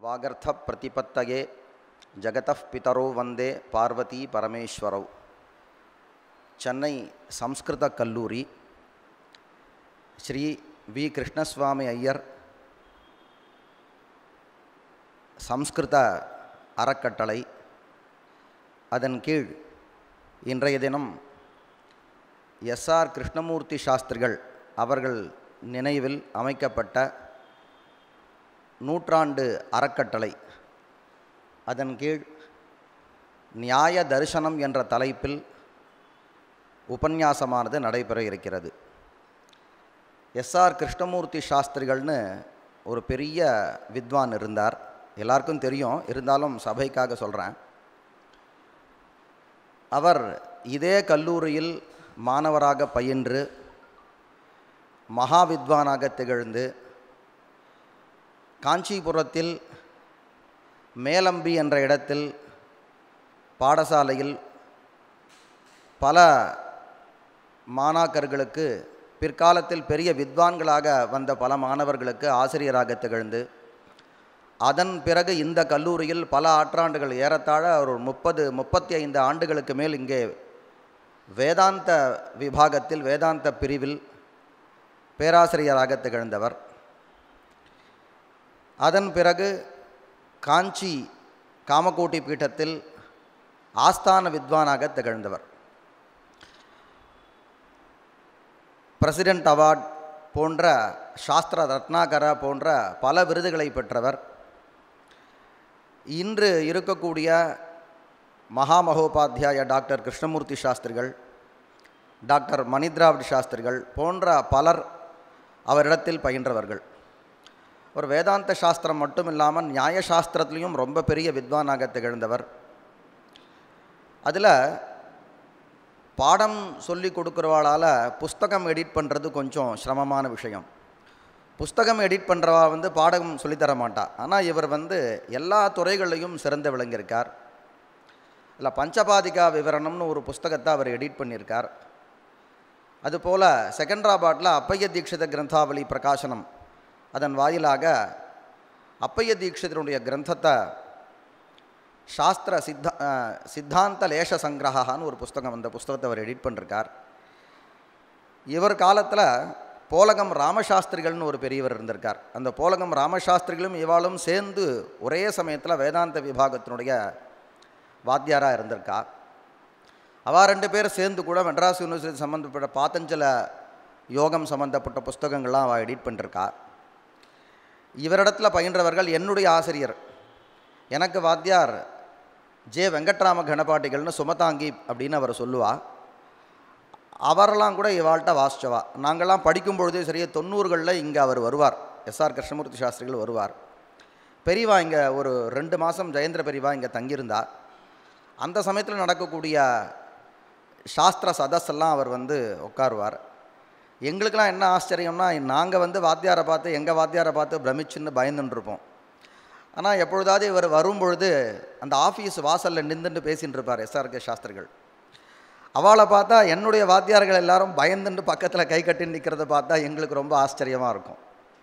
ವಾಗರ್ಥ ಪ್ರತಿಪತ್ತಗೆ ಜಗತಃ ಪಿತರೋ ವಂದೇ பார்வதி பரமேஸ்வரவ் சென்னை சம்ஸ்கிருத கல்லூரி ஸ்ரீ வி கிருஷ்ணசுவாமி ஐயர் சம்ஸ்கிருத அறக்கட்டளை அதன் கீழ் இன்றைய தினம் எஸ்ஆர் கிருஷ்ணமூர்த்தி சாஸ்திரிகள் அவர்கள் நினைவில் அமைக்கப்பட்ட நூற்றாண்டு அறக்கட்டளை அதன் கீழ் நியாய தரிசனம் என்ற தலைப்பில் உபன்யாசமானது நடைபெற இருக்கிறது எஸ்ஆர் கிருஷ்ணமூர்த்தி சாஸ்திரிகள்னு ஒரு பெரிய வித்வான் இருந்தார் எல்லாருக்கும் தெரியும் இருந்தாலும் சபைக்காக சொல்கிறேன் அவர் இதே கல்லூரியில் மாணவராக பயின்று மகா வித்வானாக திகழ்ந்து காஞ்சிபுரத்தில் மேலம்பி என்ற இடத்தில் பாடசாலையில் பல மாணாக்கர்களுக்கு பிற்காலத்தில் பெரிய வித்வான்களாக வந்த பல மாணவர்களுக்கு ஆசிரியராக திகழ்ந்து அதன் பிறகு இந்த கல்லூரியில் பல ஆற்றாண்டுகள் ஏறத்தாழ ஒரு முப்பது முப்பத்தி ஐந்து ஆண்டுகளுக்கு மேல் இங்கே வேதாந்த விபாகத்தில் வேதாந்த பிரிவில் பேராசிரியராக திகழ்ந்தவர் அதன் பிறகு காஞ்சி காமகோட்டி பீட்டத்தில் ஆஸ்தான வித்வானாக திகழ்ந்தவர் பிரசிடென்ட் அவார்ட் போன்ற சாஸ்திர ரத்னாகர போன்ற பல விருதுகளை பெற்றவர் இன்று இருக்கக்கூடிய மகாமகோபாத்தியாய டாக்டர் கிருஷ்ணமூர்த்தி சாஸ்திரிகள் டாக்டர் மணித்ராவிட் சாஸ்திரிகள் போன்ற பலர் அவரிடத்தில் பயின்றவர்கள் ஒரு வேதாந்த சாஸ்திரம் மட்டும் இல்லாமல் நியாய சாஸ்திரத்துலேயும் ரொம்ப பெரிய வித்வானாக திகழ்ந்தவர் அதில் பாடம் சொல்லி கொடுக்குறவாளால் புஸ்தகம் எடிட் பண்ணுறது கொஞ்சம் சிரமமான விஷயம் புஸ்தகம் எடிட் பண்ணுறவா வந்து பாடம் சொல்லித்தர மாட்டா ஆனால் இவர் வந்து எல்லா துறைகள்லையும் சிறந்து விளங்கியிருக்கார் இல்லை பஞ்சபாதிகா விவரணம்னு ஒரு புஸ்தகத்தை அவர் எடிட் பண்ணியிருக்கார் அதுபோல் செகண்ட்ராபாட்டில் அப்பைய தீட்சித கிரந்தாவளி பிரகாசனம் அதன் வாயிலாக அப்பைய தீட்சிதனுடைய கிரந்தத்தை சாஸ்திர சித்தா சித்தாந்த லேச சங்கிரகான்னு ஒரு புஸ்தகம் அந்த புஸ்தகத்தை அவர் எடிட் பண்ணிருக்கார் இவர் காலத்தில் போலகம் ராமசாஸ்திரிகள்னு ஒரு பெரியவர் இருந்திருக்கார் அந்த போலகம் ராமசாஸ்திரிகளும் இவாளும் சேர்ந்து ஒரே சமயத்தில் வேதாந்த விபாகத்தினுடைய வாத்தியாராக இருந்திருக்கா அவள் ரெண்டு பேர் சேர்ந்து கூட மெட்ராஸ் யூனிவர்சிட்டி சம்மந்தப்பட்ட பாத்தஞ்சல யோகம் சம்மந்தப்பட்ட புஸ்தகங்கள்லாம் அவள் எடிட் பண்ணிருக்கா இவரிடத்தில் பயின்றவர்கள் என்னுடைய ஆசிரியர் எனக்கு வாத்தியார் ஜே வெங்கட்ராம கணபாட்டிகள்னு சுமதாங்கி அப்படின்னு அவர் சொல்லுவா அவரெல்லாம் கூட இவாள்கிட்ட வாசிச்சவா நாங்கள்லாம் படிக்கும் பொழுதே சரியா தொண்ணூறுகளில் இங்கே அவர் வருவார் எஸ்ஆர் கிருஷ்ணமூர்த்தி சாஸ்திரிகள் வருவார் பெரியவா இங்கே ஒரு ரெண்டு மாதம் ஜெயேந்திர பெரியவா இங்கே தங்கியிருந்தார் அந்த சமயத்தில் நடக்கக்கூடிய சாஸ்திர சதஸெல்லாம் அவர் வந்து உட்காருவார் எங்களுக்கெல்லாம் என்ன ஆச்சரியம்னா நாங்கள் வந்து வாத்தியாரை பார்த்து எங்கள் வாத்தியாரை பார்த்து பிரமிச்சுன்னு பயந்துட்டுருப்போம் ஆனால் எப்பொழுதாவது இவர் வரும் பொழுது அந்த ஆஃபீஸ் வாசலில் நின்றுட்டு பேசின்னு இருப்பார் எஸ்ஆர்கே சாஸ்திரிகள் அவளை பார்த்தா என்னுடைய வாத்தியார்கள் எல்லாரும் பயந்துட்டு பக்கத்தில் கை கட்டி நிற்கிறத பார்த்தா எங்களுக்கு ரொம்ப ஆச்சரியமாக இருக்கும்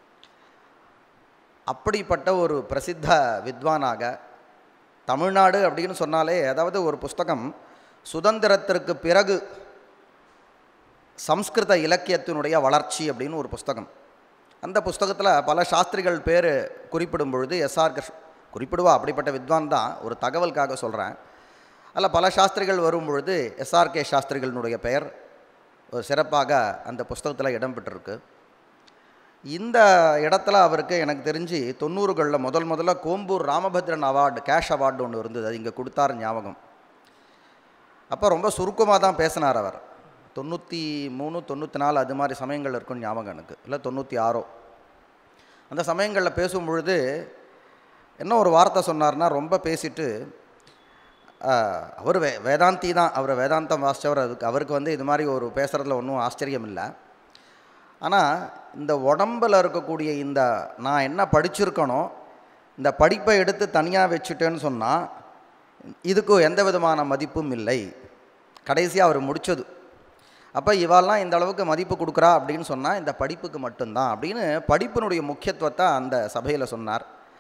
அப்படிப்பட்ட ஒரு பிரசித்த வித்வானாக தமிழ்நாடு அப்படின்னு சொன்னாலே அதாவது ஒரு புஸ்தகம் சுதந்திரத்திற்கு பிறகு சம்ஸ்கிருத இலக்கியத்தினுடைய வளர்ச்சி அப்படின்னு ஒரு புஸ்தகம் அந்த புஸ்தகத்தில் பல சாஸ்திரிகள் பேர் குறிப்பிடும் பொழுது எஸ்ஆர் கிருஷ் குறிப்பிடுவா அப்படிப்பட்ட வித்வான் தான் ஒரு தகவலுக்காக சொல்கிறேன் அதில் பல சாஸ்திரிகள் வரும் பொழுது எஸ்ஆர்கே சாஸ்திரிகளினுடைய பெயர் ஒரு சிறப்பாக அந்த புஸ்தகத்தில் இடம்பெற்றிருக்கு இந்த இடத்துல அவருக்கு எனக்கு தெரிஞ்சு தொண்ணூறுகளில் முதல் முதல்ல Kombur Ramabhadran award cash award ஒன்று இருந்தது அது இங்கே கொடுத்தார் ஞாபகம் அப்போ ரொம்ப சுருக்கமாக தான் பேசினார் அவர் தொண்ணூற்றி மூணு தொண்ணூற்றி நாலு அது மாதிரி சமயங்கள் இருக்கும் ஞாபகம் எனக்கு இல்லை தொண்ணூற்றி ஆறோ அந்த சமயங்களில் பேசும் பொழுது என்ன ஒரு வார்த்தை சொன்னார்னா ரொம்ப பேசிட்டு அவர் வே வேதாந்தி தான் அவர் வேதாந்தம் வாசித்தவர் அதுக்கு அவருக்கு வந்து இது மாதிரி ஒரு பேசுகிறதுல ஒன்றும் ஆச்சரியம் இல்லை ஆனால் இந்த உடம்பில் இருக்கக்கூடிய இந்த நான் என்ன படிச்சிருக்கனோ இந்த படிப்பை எடுத்து தனியாக வச்சுட்டேன்னு சொன்னால் இதுக்கு எந்த விதமான மதிப்பும் இல்லை கடைசியாக அவர் முடித்தது அப்போ இவாள்லாம் இந்த அளவுக்கு மதிப்பு கொடுக்குறா அப்படின்னு சொன்னால் இந்த படிப்புக்கு மட்டும்தான் அப்படின்னு படிப்பினுடைய முக்கியத்துவத்தை அந்த சபையில் சொன்னார்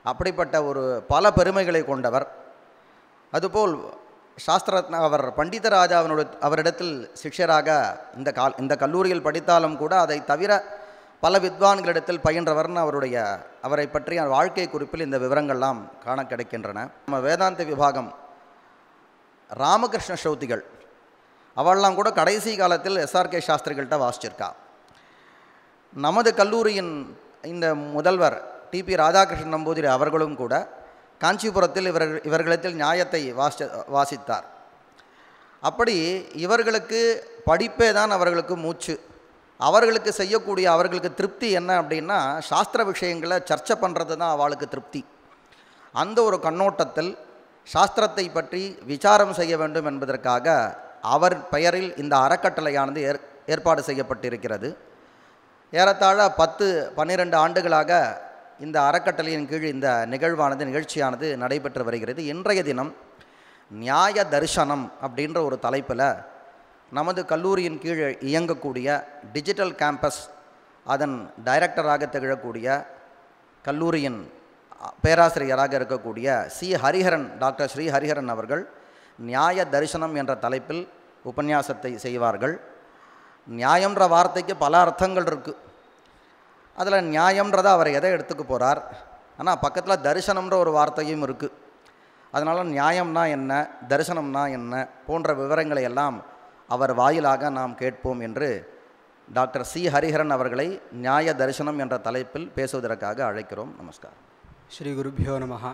அப்படிப்பட்ட ஒரு பல பெருமைகளை கொண்டவர் அதுபோல் சாஸ்திரத்ன அவர் பண்டிதராஜாவினோட அவரிடத்தில் சிஷ்யராக இந்த கால் இந்த கல்லூரியில் படித்தாலும் கூட அதை தவிர பல வித்வான்களிடத்தில் பயின்றவர்னு அவருடைய அவரை பற்றிய வாழ்க்கை குறிப்பில் இந்த விவரங்கள்லாம் காண கிடைக்கின்றன நம்ம வேதாந்த விபாகம் ராமகிருஷ்ண ஸ்ரௌதிகள் அவள்லாம் கூட கடைசி காலத்தில் எஸ்ஆர்கே சாஸ்திரிகள்கிட்ட வாசிச்சிருக்கா நமது கல்லூரியின் இந்த முதல்வர் டிபி ராதாகிருஷ்ணன் நம்பூதிரி அவர்களும் கூட காஞ்சிபுரத்தில் இவர் இவர்களிடத்தில் நியாயத்தை வாசி வாசித்தார் அப்படி இவர்களுக்கு படிப்பே தான் அவர்களுக்கு மூச்சு அவர்களுக்கு செய்யக்கூடிய அவர்களுக்கு திருப்தி என்ன அப்படின்னா சாஸ்திர விஷயங்களை சர்ச்சை பண்ணுறது தான் அவளுக்கு திருப்தி அந்த ஒரு கண்ணோட்டத்தில் சாஸ்திரத்தை பற்றி விசாரம் செய்ய வேண்டும் என்பதற்காக அவர் பெயரில் இந்த அறக்கட்டளையானது ஏற் ஏற்பாடு செய்யப்பட்டிருக்கிறது ஏறத்தாழ பத்து பன்னிரெண்டு ஆண்டுகளாக இந்த அறக்கட்டளையின் கீழ் இந்த நிகழ்வானது நிகழ்ச்சியானது நடைபெற்று வருகிறது இன்றைய தினம் நியாய தரிசனம் அப்படின்ற ஒரு தலைப்பில் நமது கல்லூரியின் கீழ் இயங்கக்கூடிய டிஜிட்டல் கேம்பஸ் அதன் டைரக்டராக திகழக்கூடிய கல்லூரியின் பேராசிரியராக இருக்கக்கூடிய சி ஹரிஹரன் டாக்டர் ஸ்ரீ ஹரிஹரன் அவர்கள் நியாய தரிசனம் என்ற தலைப்பில் உபன்யாசத்தை செய்வார்கள் நியாயம்ன்ற வார்த்தைக்கு பல அர்த்தங்கள் இருக்குது அதில் நியாயம்ன்றதை அவர் எதை எடுத்துக்க போகிறார் ஆனால் பக்கத்தில் தரிசனம்ன்ற ஒரு வார்த்தையும் இருக்குது அதனால் நியாயம்னா என்ன தரிசனம்னா என்ன போன்ற விவரங்களை எல்லாம் அவர் வாயிலாக நாம் கேட்போம் என்று டாக்டர் சி ஹரிஹரன் அவர்களை நியாய தரிசனம் என்ற தலைப்பில் பேசுவதற்காக அழைக்கிறோம் நமஸ்காரம் श्रीगुरुभ्यो नमः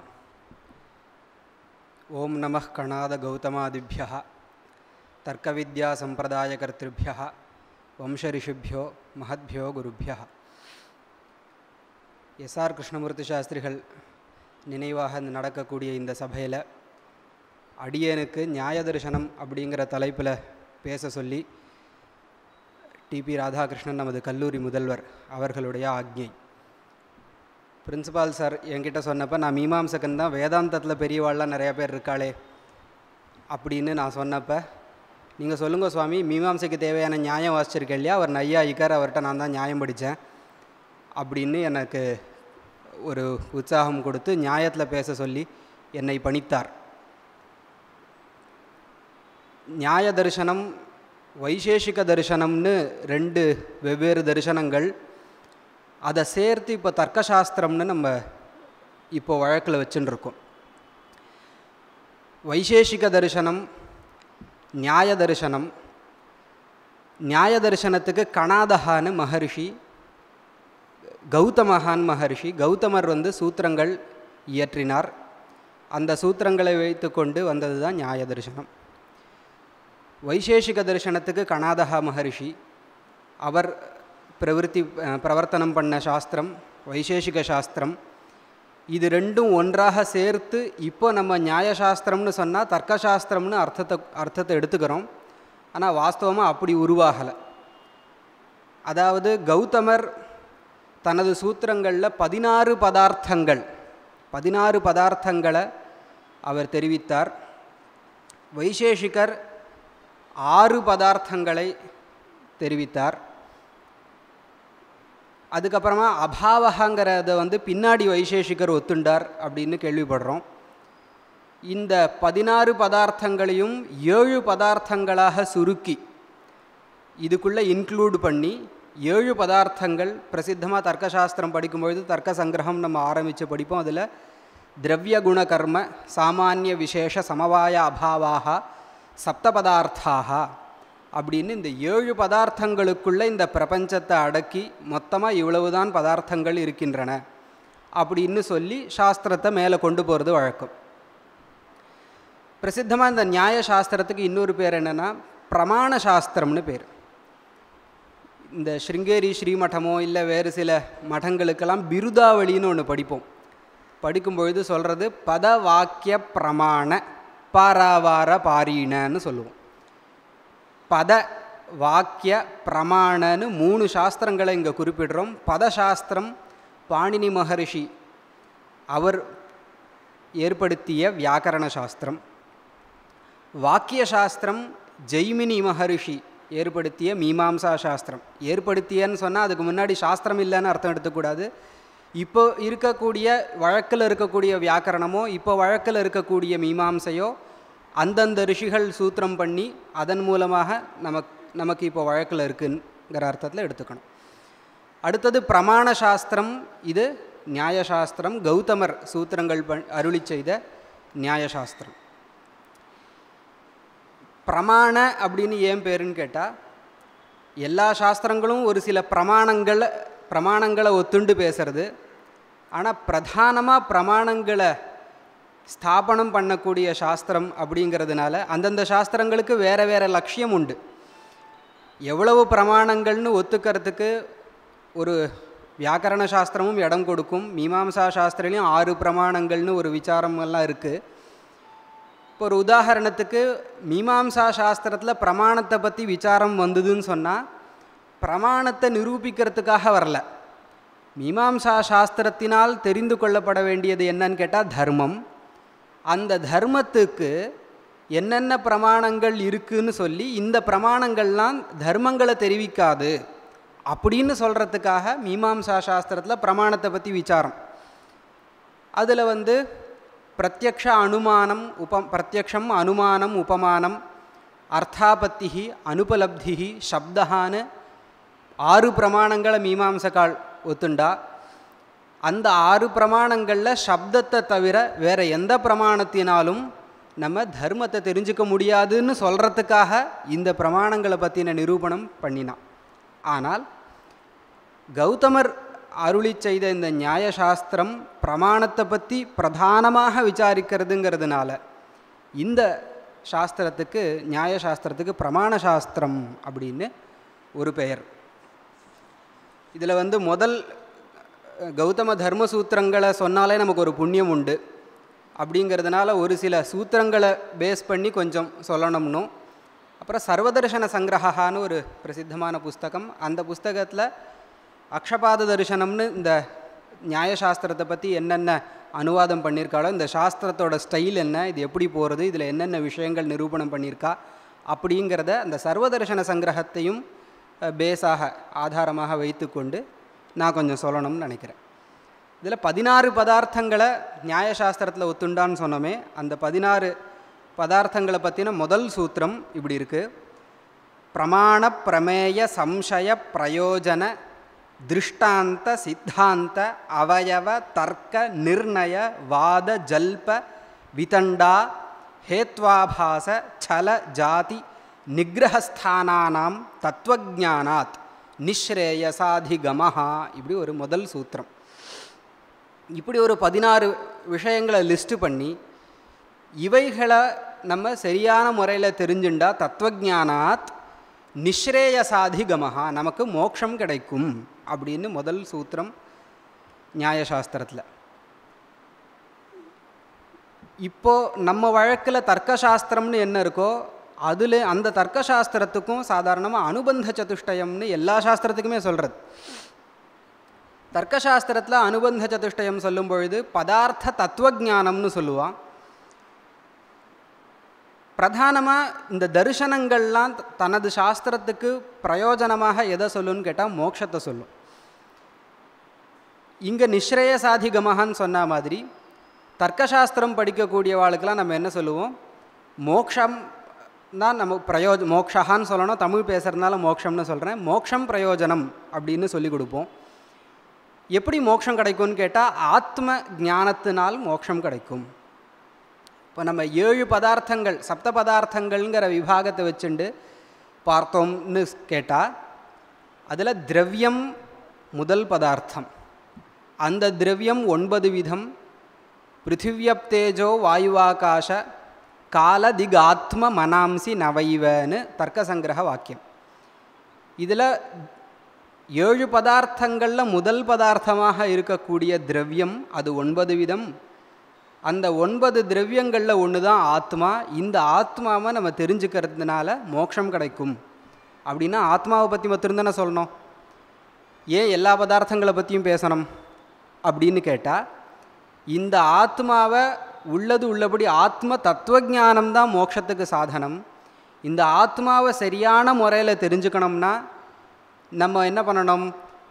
ॐ नमः कणादगौतमादिभ्यः तर्कविद्यासम्प्रदायकर्तृभ्यः वंशऋषिभ्यो महद्भ्यो குருभ्यः எஸ்ஆர் கிருஷ்ணமூர்த்தி சாஸ்திரிகள் நினைவாக நடக்கக்கூடிய இந்த சபையில் அடியனுக்கு நியாய தரிசனம் அப்படிங்கிற தலைப்பில் பேச சொல்லி டிபி ராதாகிருஷ்ணன் நமது கல்லூரி முதல்வர் அவர்களுடைய ஆக்ஞை பிரின்சிபால் சார் என்கிட்ட சொன்னப்போ நான் மீமாம்சகன் தான் வேதாந்தத்தில் பெரியவாள்லாம் நிறையா பேர் இருக்காளே அப்படின்னு நான் சொன்னப்போ நீங்கள் சொல்லுங்கள் சுவாமி மீமாம்சைக்கு தேவையான நியாயம் வாசிச்சிருக்கேன் இல்லையா அவர் நையா இக்கார் அவர்கிட்ட நான் தான் நியாயம் படித்தேன் அப்படின்னு எனக்கு ஒரு உற்சாகம் கொடுத்து நியாயத்தில் பேச சொல்லி என்னை பணித்தார் நியாய தரிசனம் வைசேஷிக தரிசனம்னு ரெண்டு வெவ்வேறு தரிசனங்கள் அதை சேர்த்து இப்போ தர்க்கசாஸ்திரம்னு நம்ம இப்போ வழக்கில் வச்சுன்னு இருக்கோம் வைசேஷிக தரிசனம் நியாய தரிசனம் நியாய தரிசனத்துக்கு கணாதகான்னு மகர்ஷி கௌதமகான் மகர்ஷி கௌதமர் வந்து சூத்திரங்கள் இயற்றினார் அந்த சூத்திரங்களை வைத்துக்கொண்டு வந்தது தான் நியாய தரிசனம் வைசேஷிக தரிசனத்துக்கு கணாதகா மகர்ஷி அவர் பிரவருத்தி பிரவர்த்தனம் பண்ண சாஸ்திரம் வைசேஷிக சாஸ்திரம் இது ரெண்டும் ஒன்றாக சேர்த்து இப்போ நம்ம நியாயசாஸ்திரம்னு சொன்னால் தர்க்கசாஸ்திரம்னு அர்த்தத்தை அர்த்தத்தை எடுத்துக்கிறோம் ஆனால் வாஸ்தவமாக அப்படி உருவாகலை அதாவது கௌதமர் தனது சூத்திரங்களில் பதினாறு பதார்த்தங்கள் பதினாறு பதார்த்தங்களை அவர் தெரிவித்தார் வைசேஷிகர் ஆறு பதார்த்தங்களை தெரிவித்தார் அதுக்கப்புறமா அபாவகங்கிறத வந்து பின்னாடி வைசேஷிகர் ஒத்துண்டார் அப்படின்னு கேள்விப்படுறோம் இந்த பதினாறு பதார்த்தங்களையும் ஏழு பதார்த்தங்களாக சுருக்கி இதுக்குள்ளே இன்க்ளூட் பண்ணி ஏழு பதார்த்தங்கள் பிரசித்தமாக தர்க்கசாஸ்திரம் படிக்கும்பொழுது தர்க்க சங்கிரகம் நம்ம ஆரம்பித்து படிப்போம் அதில் திரவிய குண கர்ம சாமானிய விசேஷ சமவாய அபாவாக சப்த பதார்த்தாக அப்படின்னு இந்த ஏழு பதார்த்தங்களுக்குள்ளே இந்த பிரபஞ்சத்தை அடக்கி மொத்தமாக இவ்வளவுதான் பதார்த்தங்கள் இருக்கின்றன அப்படின்னு சொல்லி சாஸ்திரத்தை மேலே கொண்டு போகிறது வழக்கம் பிரசித்தமாக இந்த நியாய சாஸ்திரத்துக்கு இன்னொரு பேர் என்னென்னா பிரமாண சாஸ்திரம்னு பேர் இந்த ஸ்ருங்கேரி ஸ்ரீமட்டமோ இல்லை வேறு சில மடங்களுக்கெல்லாம் பிருதாவளின்னு ஒன்று படிப்போம் படிக்கும்பொழுது சொல்கிறது பத வாக்கிய பிரமாண பாராவார பாரீணன்னு சொல்லுவோம் பத வாக்கிய பிரமாணன்னு மூணு சாஸ்திரங்களை இங்கே குறிப்பிடுறோம் பதசாஸ்திரம் பாணினி மகரிஷி அவர் ஏற்படுத்திய வியாக்கரண சாஸ்திரம் வாக்கிய சாஸ்திரம் ஜெய்மினி மகரிஷி ஏற்படுத்திய மீமாம்சா சாஸ்திரம் ஏற்படுத்தியன்னு சொன்னால் அதுக்கு முன்னாடி சாஸ்திரம் இல்லைன்னு அர்த்தம் எடுத்துக்கூடாது இப்போ இருக்கக்கூடிய வழக்கில் இருக்கக்கூடிய வியாக்கரணமோ இப்போ வழக்கில் இருக்கக்கூடிய மீமாம்சையோ அந்தந்த ரிஷிகள் சூத்திரம் பண்ணி அதன் மூலமாக நமக்கு நமக்கு இப்போ வழக்கில் இருக்குங்கிற அர்த்தத்தில் எடுத்துக்கணும் அடுத்தது பிரமாண சாஸ்திரம் இது நியாயசாஸ்திரம் கௌதமர் சூத்திரங்கள் பண் அருளி செய்த நியாயசாஸ்திரம் பிரமாண அப்படின்னு ஏன் பேருன்னு கேட்டால் எல்லா சாஸ்திரங்களும் ஒரு சில பிரமாணங்களை பிரமாணங்களை ஒத்துண்டு பேசுறது ஆனால் பிரதானமாக பிரமாணங்களை ஸ்தாபனம் பண்ணக்கூடிய சாஸ்திரம் அப்படிங்கிறதுனால அந்தந்த சாஸ்திரங்களுக்கு வேறு வேறு லட்சியம் உண்டு எவ்வளவு பிரமாணங்கள்னு ஒத்துக்கிறதுக்கு ஒரு வியாக்கரண சாஸ்திரமும் இடம் கொடுக்கும் மீமாம்சா சாஸ்திரலையும் ஆறு பிரமாணங்கள்னு ஒரு விசாரம் எல்லாம் இருக்குது இப்போ ஒரு உதாரணத்துக்கு மீமாம்சா சாஸ்திரத்தில் பிரமாணத்தை பற்றி விசாரம் வந்ததுன்னு சொன்னால் பிரமாணத்தை நிரூபிக்கிறதுக்காக வரல மீமாம்சா சாஸ்திரத்தினால் தெரிந்து கொள்ளப்பட வேண்டியது என்னன்னு கேட்டால் தர்மம் அந்த தர்மத்துக்கு என்னென்ன பிரமாணங்கள் இருக்குன்னு சொல்லி இந்த பிரமாணங்கள்லாம் தர்மங்களை தெரிவிக்காது அப்படின்னு சொல்கிறதுக்காக மீமாம்சா சாஸ்திரத்தில் பிரமாணத்தை பற்றி விசாரம் அதில் வந்து பிரத்யக்ஷ அனுமானம் உப பிரத்யக்ஷம் அனுமானம் உபமானம் அர்த்தாபத்தி அனுபலப்தி சப்தஹான்னு ஆறு பிரமாணங்களை மீமாம்சக்கால் ஒத்துண்டா அந்த ஆறு பிரமாணங்களில் சப்தத்தை தவிர வேறு எந்த பிரமாணத்தினாலும் நம்ம தர்மத்தை தெரிஞ்சுக்க முடியாதுன்னு சொல்கிறதுக்காக இந்த பிரமாணங்களை பற்றின நிரூபணம் பண்ணினான் ஆனால் கௌதமர் அருளி செய்த இந்த நியாயசாஸ்திரம் பிரமாணத்தை பற்றி பிரதானமாக விசாரிக்கிறதுங்கிறதுனால இந்த சாஸ்திரத்துக்கு நியாயசாஸ்திரத்துக்கு பிரமாண சாஸ்திரம் அப்படின்னு ஒரு பெயர் இதில் வந்து முதல் கௌதம தர்ம சூத்திரங்களை சொன்னாலே நமக்கு ஒரு புண்ணியம் உண்டு அப்படிங்கிறதுனால ஒரு சில சூத்திரங்களை பேஸ் பண்ணி கொஞ்சம் சொல்லணும்னும் அப்புறம் சர்வதர்ஷன சங்கிரகான்னு ஒரு பிரசித்தமான புஸ்தகம் அந்த புஸ்தகத்தில் அக்ஷபாத தரிசனம்னு இந்த நியாயசாஸ்திரத்தை பற்றி என்னென்ன அனுவாதம் பண்ணியிருக்காளோ இந்த சாஸ்திரத்தோட ஸ்டைல் என்ன இது எப்படி போகிறது இதில் என்னென்ன விஷயங்கள் நிரூபணம் பண்ணியிருக்கா அப்படிங்கிறத அந்த சர்வதர்ஷன சங்கிரகத்தையும் பேஸாக ஆதாரமாக வைத்துக்கொண்டு நான் கொஞ்சம் சொல்லணும்னு நினைக்கிறேன் இதில் பதினாறு பதார்த்தங்களை நியாயசாஸ்திரத்தில் ஒத்துண்டான்னு சொன்னோமே அந்த பதினாறு பதார்த்தங்களை பற்றின முதல் சூத்திரம் இப்படி இருக்குது பிரமாண பிரமேய சம்சய பிரயோஜன திருஷ்டாந்த சித்தாந்த அவயவ தர்க்க நிர்ணய வாத ஜல்ப விதண்டா ஹேத்வாபாச சல ஜாதி நிகிரகஸ்தானானாம் தத்துவஜானாத் நிஸ்ரேயசாதிகமஹா இப்படி ஒரு முதல் சூத்திரம் இப்படி ஒரு பதினாறு விஷயங்களை லிஸ்ட்டு பண்ணி இவைகளை நம்ம சரியான முறையில் தெரிஞ்சுண்டா தத்துவஜானாத் நிஸ்ரேயசாதிகமஹா நமக்கு மோட்சம் கிடைக்கும் அப்படின்னு முதல் சூத்திரம் நியாயசாஸ்திரத்தில் இப்போ நம்ம வழக்கில் தர்க்கசாஸ்திரம்னு என்ன இருக்கோ அதில் அந்த தர்க்கசாஸ்திரத்துக்கும் சாதாரணமாக அனுபந்த சதுஷ்டயம்னு எல்லா சாஸ்திரத்துக்குமே சொல்கிறது தர்க்கசாஸ்திரத்தில் அனுபந்த சதுஷ்டயம் சொல்லும் பொழுது பதார்த்த தத்துவஜானம்னு சொல்லுவான் பிரதானமாக இந்த தரிசனங்கள்லாம் தனது சாஸ்திரத்துக்கு பிரயோஜனமாக எதை சொல்லுன்னு கேட்டால் மோட்சத்தை சொல்லும் இங்கே நிஸ்ரேயசாதிகமகான்னு சொன்ன மாதிரி தர்க்கசாஸ்திரம் படிக்கக்கூடியவாளுக்கெல்லாம் நம்ம என்ன சொல்லுவோம் மோக்ஷம் தான் நம்ம பிரயோஜ மோக்ஷகான்னு சொல்லணும் தமிழ் பேசுகிறதுனால மோக்ஷம்னு சொல்கிறேன் மோக்ஷம் பிரயோஜனம் அப்படின்னு சொல்லி கொடுப்போம் எப்படி மோட்சம் கிடைக்கும்னு கேட்டால் ஆத்ம ஞானத்தினால் மோட்சம் கிடைக்கும் இப்போ நம்ம ஏழு பதார்த்தங்கள் சப்த பதார்த்தங்கள்ங்கிற விபாகத்தை வச்சுண்டு பார்த்தோம்னு கேட்டால் அதில் திரவியம் முதல் பதார்த்தம் அந்த திரவியம் ஒன்பது விதம் பிருத்திவியப்தேஜோ வாயுவாகாச காலதிகாத்ம மனாம்சி நவைவன்னு தர்க்க சங்கிரக வாக்கியம் இதில் ஏழு பதார்த்தங்களில் முதல் பதார்த்தமாக இருக்கக்கூடிய திரவியம் அது ஒன்பது விதம் அந்த ஒன்பது திரவியங்களில் ஒன்று தான் ஆத்மா இந்த ஆத்மாவை நம்ம தெரிஞ்சுக்கிறதுனால மோட்சம் கிடைக்கும் அப்படின்னா ஆத்மாவை பற்றி மட்டும்தானே சொல்லணும் ஏன் எல்லா பதார்த்தங்களை பற்றியும் பேசணும் அப்படின்னு கேட்டால் இந்த ஆத்மாவை உள்ளது உள்ளபடி ஆத்ம தத்துவஜானம் தான் மோட்சத்துக்கு சாதனம் இந்த ஆத்மாவை சரியான முறையில் தெரிஞ்சுக்கணும்னா நம்ம என்ன பண்ணணும்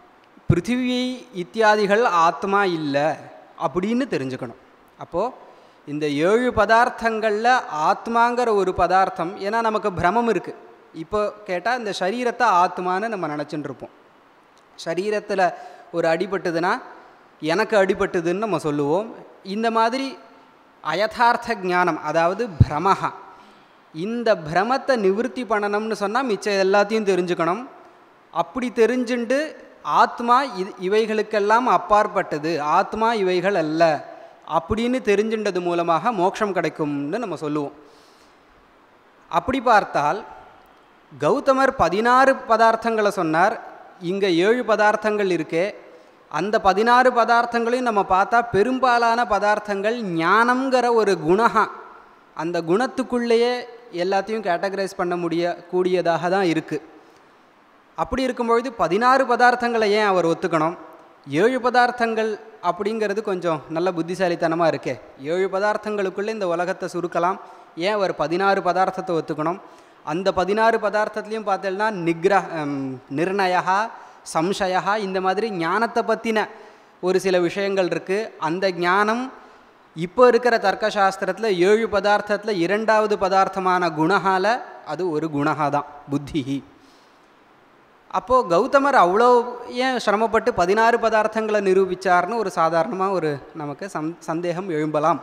பிருத்திவி இத்தியாதிகள் ஆத்மா இல்லை அப்படின்னு தெரிஞ்சுக்கணும் அப்போது இந்த ஏழு பதார்த்தங்களில் ஆத்மாங்கிற ஒரு பதார்த்தம் ஏன்னா நமக்கு பிரமம் இருக்குது இப்போ கேட்டால் இந்த சரீரத்தை ஆத்மான்னு நம்ம நினச்சிட்டு இருப்போம் சரீரத்தில் ஒரு அடிபட்டுதுன்னா எனக்கு அடிபட்டுதுன்னு நம்ம சொல்லுவோம் இந்த மாதிரி அயதார்த்த ஞானம் அதாவது பிரமஹா இந்த பிரமத்தை நிவர்த்தி பண்ணணும்னு சொன்னால் மிச்சம் எல்லாத்தையும் தெரிஞ்சுக்கணும் அப்படி தெரிஞ்சுண்டு ஆத்மா இது இவைகளுக்கெல்லாம் அப்பாற்பட்டது ஆத்மா இவைகள் அல்ல அப்படின்னு தெரிஞ்சுண்டது மூலமாக மோட்சம் கிடைக்கும்னு நம்ம சொல்லுவோம் அப்படி பார்த்தால் கௌதமர் பதினாறு பதார்த்தங்களை சொன்னார் இங்கே ஏழு பதார்த்தங்கள் இருக்கே அந்த பதினாறு பதார்த்தங்களையும் நம்ம பார்த்தா பெரும்பாலான பதார்த்தங்கள் ஞானம்ங்கிற ஒரு குணகா அந்த குணத்துக்குள்ளேயே எல்லாத்தையும் கேட்டகரைஸ் பண்ண முடிய கூடியதாக தான் இருக்குது அப்படி இருக்கும்பொழுது பதினாறு பதார்த்தங்களை ஏன் அவர் ஒத்துக்கணும் ஏழு பதார்த்தங்கள் அப்படிங்கிறது கொஞ்சம் நல்ல புத்திசாலித்தனமாக இருக்கே ஏழு பதார்த்தங்களுக்குள்ளே இந்த உலகத்தை சுருக்கலாம் ஏன் அவர் பதினாறு பதார்த்தத்தை ஒத்துக்கணும் அந்த பதினாறு பதார்த்தத்துலேயும் பார்த்தேன்னா நிக்ர நிர்ணயா சம்சயா இந்த மாதிரி ஞானத்தை பற்றின ஒரு சில விஷயங்கள் இருக்குது அந்த ஞானம் இப்போ இருக்கிற தர்க்கசாஸ்திரத்தில் ஏழு பதார்த்தத்தில் இரண்டாவது பதார்த்தமான குணகால அது ஒரு குணகா தான் புத்திஹி அப்போது கௌதமர் அவ்வளோ ஏன் சிரமப்பட்டு பதினாறு பதார்த்தங்களை நிரூபித்தார்னு ஒரு சாதாரணமாக ஒரு நமக்கு சந் சந்தேகம் எழும்பலாம்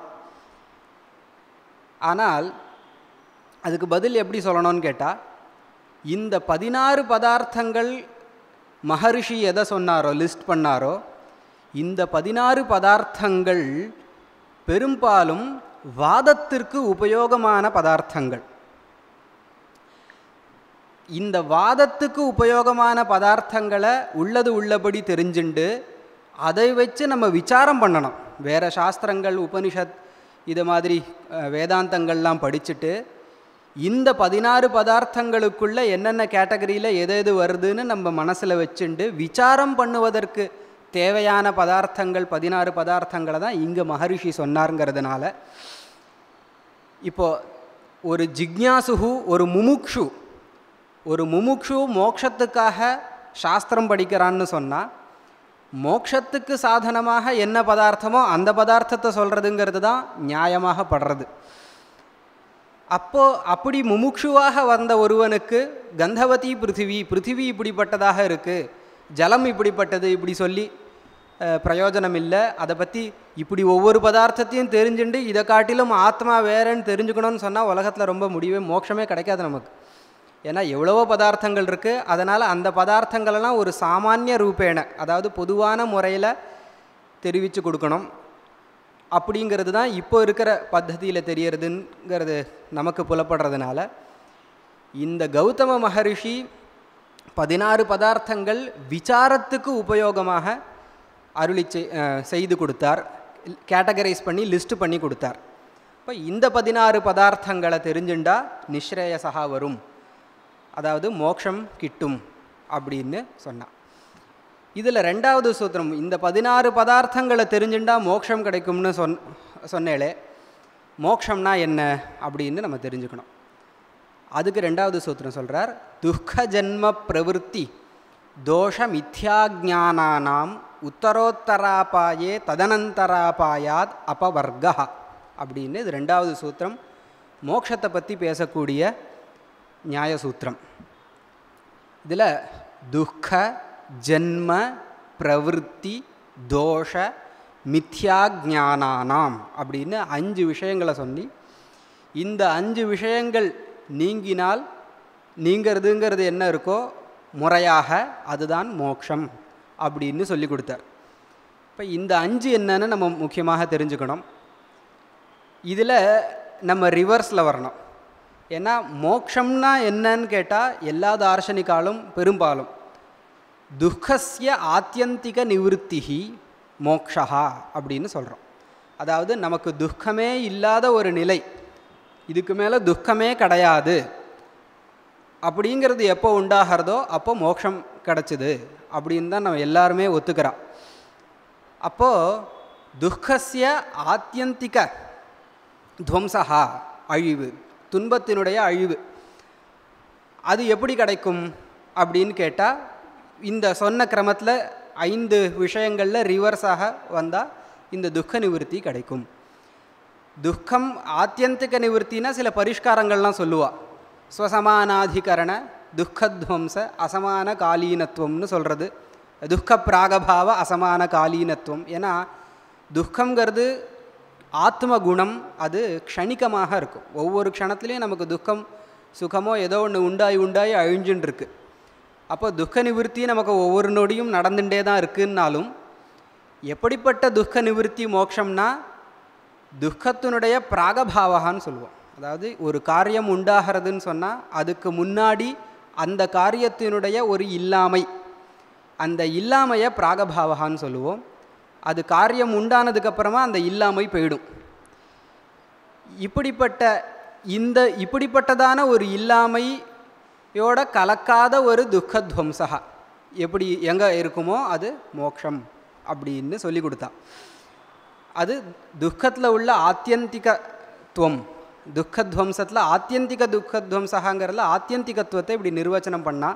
ஆனால் அதுக்கு பதில் எப்படி சொல்லணும்னு கேட்டால் இந்த பதினாறு பதார்த்தங்கள் மகரிஷி எதை சொன்னாரோ லிஸ்ட் பண்ணாரோ இந்த பதினாறு பதார்த்தங்கள் பெரும்பாலும் வாதத்திற்கு உபயோகமான பதார்த்தங்கள் இந்த வாதத்துக்கு உபயோகமான பதார்த்தங்களை உள்ளது உள்ளபடி தெரிஞ்சுண்டு அதை வச்சு நம்ம விசாரம் பண்ணணும் வேறு சாஸ்திரங்கள் உபனிஷத் இது மாதிரி அஹ், வேதாந்தங்கள்லாம் படிச்சுட்டு இந்த பதினாறு பதார்த்தங்களுக்குள்ள என்னென்ன கேட்டகரியில் எது எது வருதுன்னு நம்ம மனசில் வச்சுண்டு விசாரம் பண்ணுவதற்கு தேவையான பதார்த்தங்கள் பதினாறு பதார்த்தங்களை தான் இங்கே மகரிஷி சொன்னாருங்கிறதுனால இப்போ ஒரு ஜிக்ஞாசுகு ஒரு முமுக்ஷு ஒரு முமுக்ஷு மோட்சத்துக்காக சாஸ்திரம் படிக்கிறான்னு சொன்னால் மோட்சத்துக்கு சாதனமாக என்ன பதார்த்தமோ அந்த பதார்த்தத்தை சொல்கிறதுங்கிறது தான் நியாயமாக படுறது அப்போ அப்படி முமுக்ஷுவாக வந்த ஒருவனுக்கு கந்தவதி பிருத்திவி பிருத்திவி இப்படிப்பட்டதாக இருக்குது ஜலம் இப்படிப்பட்டது இப்படி சொல்லி அஹ், பிரயோஜனம் இல்லை அதை பற்றி இப்படி ஒவ்வொரு பதார்த்தத்தையும் தெரிஞ்சுண்டு இதை காட்டிலும் ஆத்மா வேறேன்னு தெரிஞ்சுக்கணும்னு சொன்னால் உலகத்தில் ரொம்ப முடிவே மோட்சமே கிடைக்காது நமக்கு ஏன்னா எவ்வளவோ பதார்த்தங்கள் இருக்குது அதனால் அந்த பதார்த்தங்களெல்லாம் ஒரு சாமானிய ரூபேண அதாவது பொதுவான முறையில் தெரிவித்து கொடுக்கணும் அப்படிங்கிறது தான் இப்போ இருக்கிற பத்ததியில் தெரியறதுங்கிறது நமக்கு புலப்படுறதுனால இந்த கௌதம மகரிஷி பதினாறு பதார்த்தங்கள் விசாரத்துக்கு உபயோகமாக அருளி செய்- அஹ், செய்து கொடுத்தார் கேட்டகரைஸ் பண்ணி லிஸ்ட் பண்ணி கொடுத்தார் இப்போ இந்த பதினாறு பதார்த்தங்களை தெரிஞ்சுண்டா நிஸ்ரேயசகா வரும் அதாவது மோட்சம் கிட்டும் அப்படின்னு சொன்னான் இதில் ரெண்டாவது சூத்திரம் இந்த பதினாறு பதார்த்தங்களை தெரிஞ்சுண்டா மோட்சம் கிடைக்கும்னு சொன் சொன்னேளே மோட்சம்னா என்ன அப்படின்னு நம்ம தெரிஞ்சுக்கணும் அதுக்கு ரெண்டாவது சூத்திரம் சொல்கிறார் துக்க ஜன்ம பிரவருத்தி தோஷ மித்யாஜானானாம் உத்தரோத்தராபாயே ததனந்தராபாயாத் அபவர்கா அப்படின்னு இது ரெண்டாவது சூத்திரம் மோட்சத்தை பற்றி பேசக்கூடிய நியாய சூத்திரம் இதில் துக்க ஜன்ம பிரவருத்தி தோஷ மித்யாஜானானாம் அப்படின்னு அஞ்சு விஷயங்களை சொல்லி இந்த அஞ்சு விஷயங்கள் நீங்கினால் நீங்கிறதுங்கிறது என்ன இருக்கோ முறையாக அதுதான் மோட்சம் அப்படின்னு சொல்லி கொடுத்தார் இப்போ இந்த அஞ்சு என்னன்னு நம்ம முக்கியமாக தெரிஞ்சுக்கணும் இதில் நம்ம ரிவர்ஸில் வரணும் ஏன்னா மோக்ஷம்னா என்னன்னு கேட்டால் எல்லா தார்ஷனிக்காலும் பெரும்பாலும் துக்கஸ்ய ஆத்தியந்திக நிவிருத்திகி மோக்ஷா அப்படின்னு சொல்கிறோம் அதாவது நமக்கு துக்கமே இல்லாத ஒரு நிலை இதுக்கு மேலே துக்கமே கிடையாது அப்படிங்கிறது எப்போ உண்டாகிறதோ அப்போ மோட்சம் கிடச்சிது அப்படின்னு தான் நம்ம எல்லாருமே ஒத்துக்கிறா அப்போது துக்கஸ்ய ஆத்தியந்திக துவம்சா அழிவு துன்பத்தினுடைய அழிவு அது எப்படி கிடைக்கும் அப்படின்னு கேட்டால் இந்த சொன்ன கிரமத்தில் ஐந்து விஷயங்களில் ரிவர்ஸாக வந்தால் இந்த துக்க நிவர்த்தி கிடைக்கும் துக்கம் ஆத்தியந்திக நிவர்த்தினா சில பரிஷ்காரங்கள்லாம் சொல்லுவா ஸ்வசமானாதிகரண துக்கத்வம்ச அசமான காலீனத்துவம்னு சொல்கிறது துக்க பிராகபாவ அசமான காலீனத்துவம் ஏன்னா துக்கங்கிறது ஆத்ம குணம் அது க்ஷணிகமாக இருக்கும் ஒவ்வொரு க்ஷணத்துலேயும் நமக்கு துக்கம் சுகமோ ஏதோ ஒன்று உண்டாய் உண்டாய் அழிஞ்சுன்னு இருக்கு அப்போ துக்க நிவர்த்தி நமக்கு ஒவ்வொரு நொடியும் நடந்துட்டே தான் இருக்குன்னாலும் எப்படிப்பட்ட துக்க நிவர்த்தி மோட்சம்னா துக்கத்தினுடைய பிராகபாவகான்னு சொல்லுவோம் அதாவது ஒரு காரியம் உண்டாகிறதுன்னு சொன்னால் அதுக்கு முன்னாடி அந்த காரியத்தினுடைய ஒரு இல்லாமை அந்த இல்லாமையை பிராகபாவகான்னு சொல்லுவோம் அது காரியம் உண்டானதுக்கப்புறமா அந்த இல்லாமை போயிடும் இப்படிப்பட்ட இந்த இப்படிப்பட்டதான ஒரு இல்லாமையோட கலக்காத ஒரு துக்கத்வம்சகா எப்படி எங்கே இருக்குமோ அது மோக்ஷம் அப்படின்னு சொல்லி கொடுத்தான் அது துக்கத்தில் உள்ள ஆத்தியந்திகத்துவம் துக்கத்வம்சத்தில் ஆத்தியந்திக துக்கத்வம்சகாங்கிறதுல ஆத்தியந்திகத்துவத்தை இப்படி நிர்வச்சனம் பண்ணா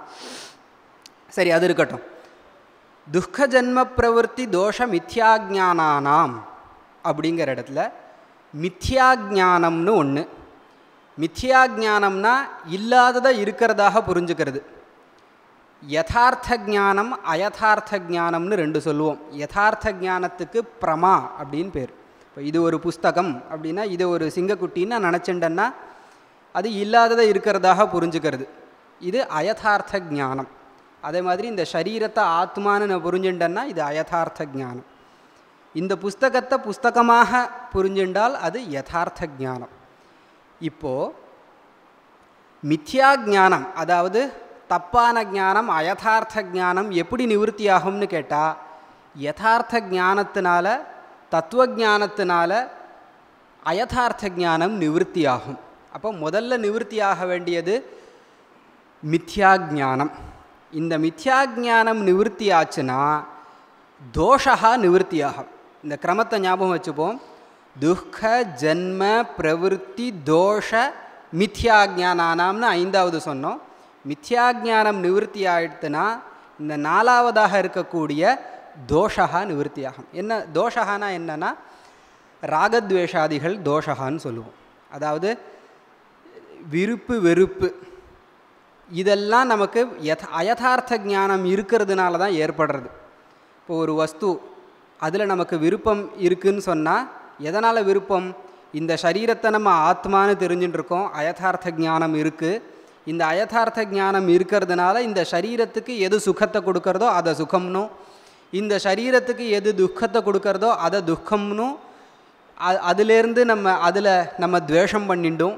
சரி அது இருக்கட்டும் துக்க ஜன்ம பிரவருத்தி தோஷ மித்யாஜானானாம் அப்படிங்கிற இடத்துல மித்யாஜானம்னு ஒன்று மித்யாஜானம்னா இல்லாததை இருக்கிறதாக புரிஞ்சுக்கிறது யதார்த்த ஜானம் அயதார்த்த ஜானம்னு ரெண்டு சொல்லுவோம் யதார்த்த ஜானத்துக்கு பிரமா அப்படின்னு பேர் இப்போ இது ஒரு புஸ்தகம் அப்படின்னா இது ஒரு சிங்கக்குட்டின்னு நான் நினச்சிட்டேன்னா அது இல்லாததை இருக்கிறதாக புரிஞ்சுக்கிறது இது அயதார்த்த ஜானம் அதே மாதிரி இந்த சரீரத்தை ஆத்மான்னு நான் புரிஞ்சுட்டேன்னா இது அயதார்த்த ஜானம் இந்த புஸ்தகத்தை புஸ்தகமாக புரிஞ்சுண்டால் அது யதார்த்த ஜானம் இப்போது மித்யா ஞானம் அதாவது தப்பான ஞானம் அயதார்த்த ஞானம் எப்படி நிவர்த்தியாகும்னு கேட்டால் யதார்த்த ஞானத்தினால தத்துவ ஞானத்தினால அயதார்த்த ஞானம் நிவர்த்தியாகும் அப்போ முதல்ல நிவர்த்தியாக வேண்டியது மித்யா ஞானம் இந்த மித்யா ஞானம் நிவர்த்தி ஆச்சுன்னா தோஷா நிவர்த்தியாகும் இந்த கிரமத்தை ஞாபகம் வச்சுப்போம் துக்க ஜன்ம பிரவருத்தி தோஷ மித்யா ஜானானாம்னு ஐந்தாவது சொன்னோம் மித்யா ஜானம் நிவர்த்தி ஆயிடுத்துனா இந்த நாலாவதாக இருக்கக்கூடிய தோஷா நிவர்த்தியாகும் என்ன தோஷகானா என்னன்னா ராகத்வேஷாதிகள் தோஷகான்னு சொல்லுவோம் அதாவது விருப்பு வெறுப்பு இதெல்லாம் நமக்கு யத அயதார்த்த ஞானம் இருக்கிறதுனால தான் ஏற்படுறது இப்போ ஒரு வஸ்து அதில் நமக்கு விருப்பம் இருக்குன்னு சொன்னால் எதனால் விருப்பம் இந்த சரீரத்தை நம்ம ஆத்மான்னு தெரிஞ்சுட்டு இருக்கோம் அயதார்த்த ஞானம் இருக்குது இந்த அயதார்த்த ஞானம் இருக்கிறதுனால இந்த சரீரத்துக்கு எது சுகத்தை கொடுக்கறதோ அதை சுகம்னும் இந்த சரீரத்துக்கு எது துக்கத்தை கொடுக்கறதோ அதை துக்கம்னும் அ- அதிலேருந்து நம்ம அதில் நம்ம துவேஷம் பண்ணிண்டும்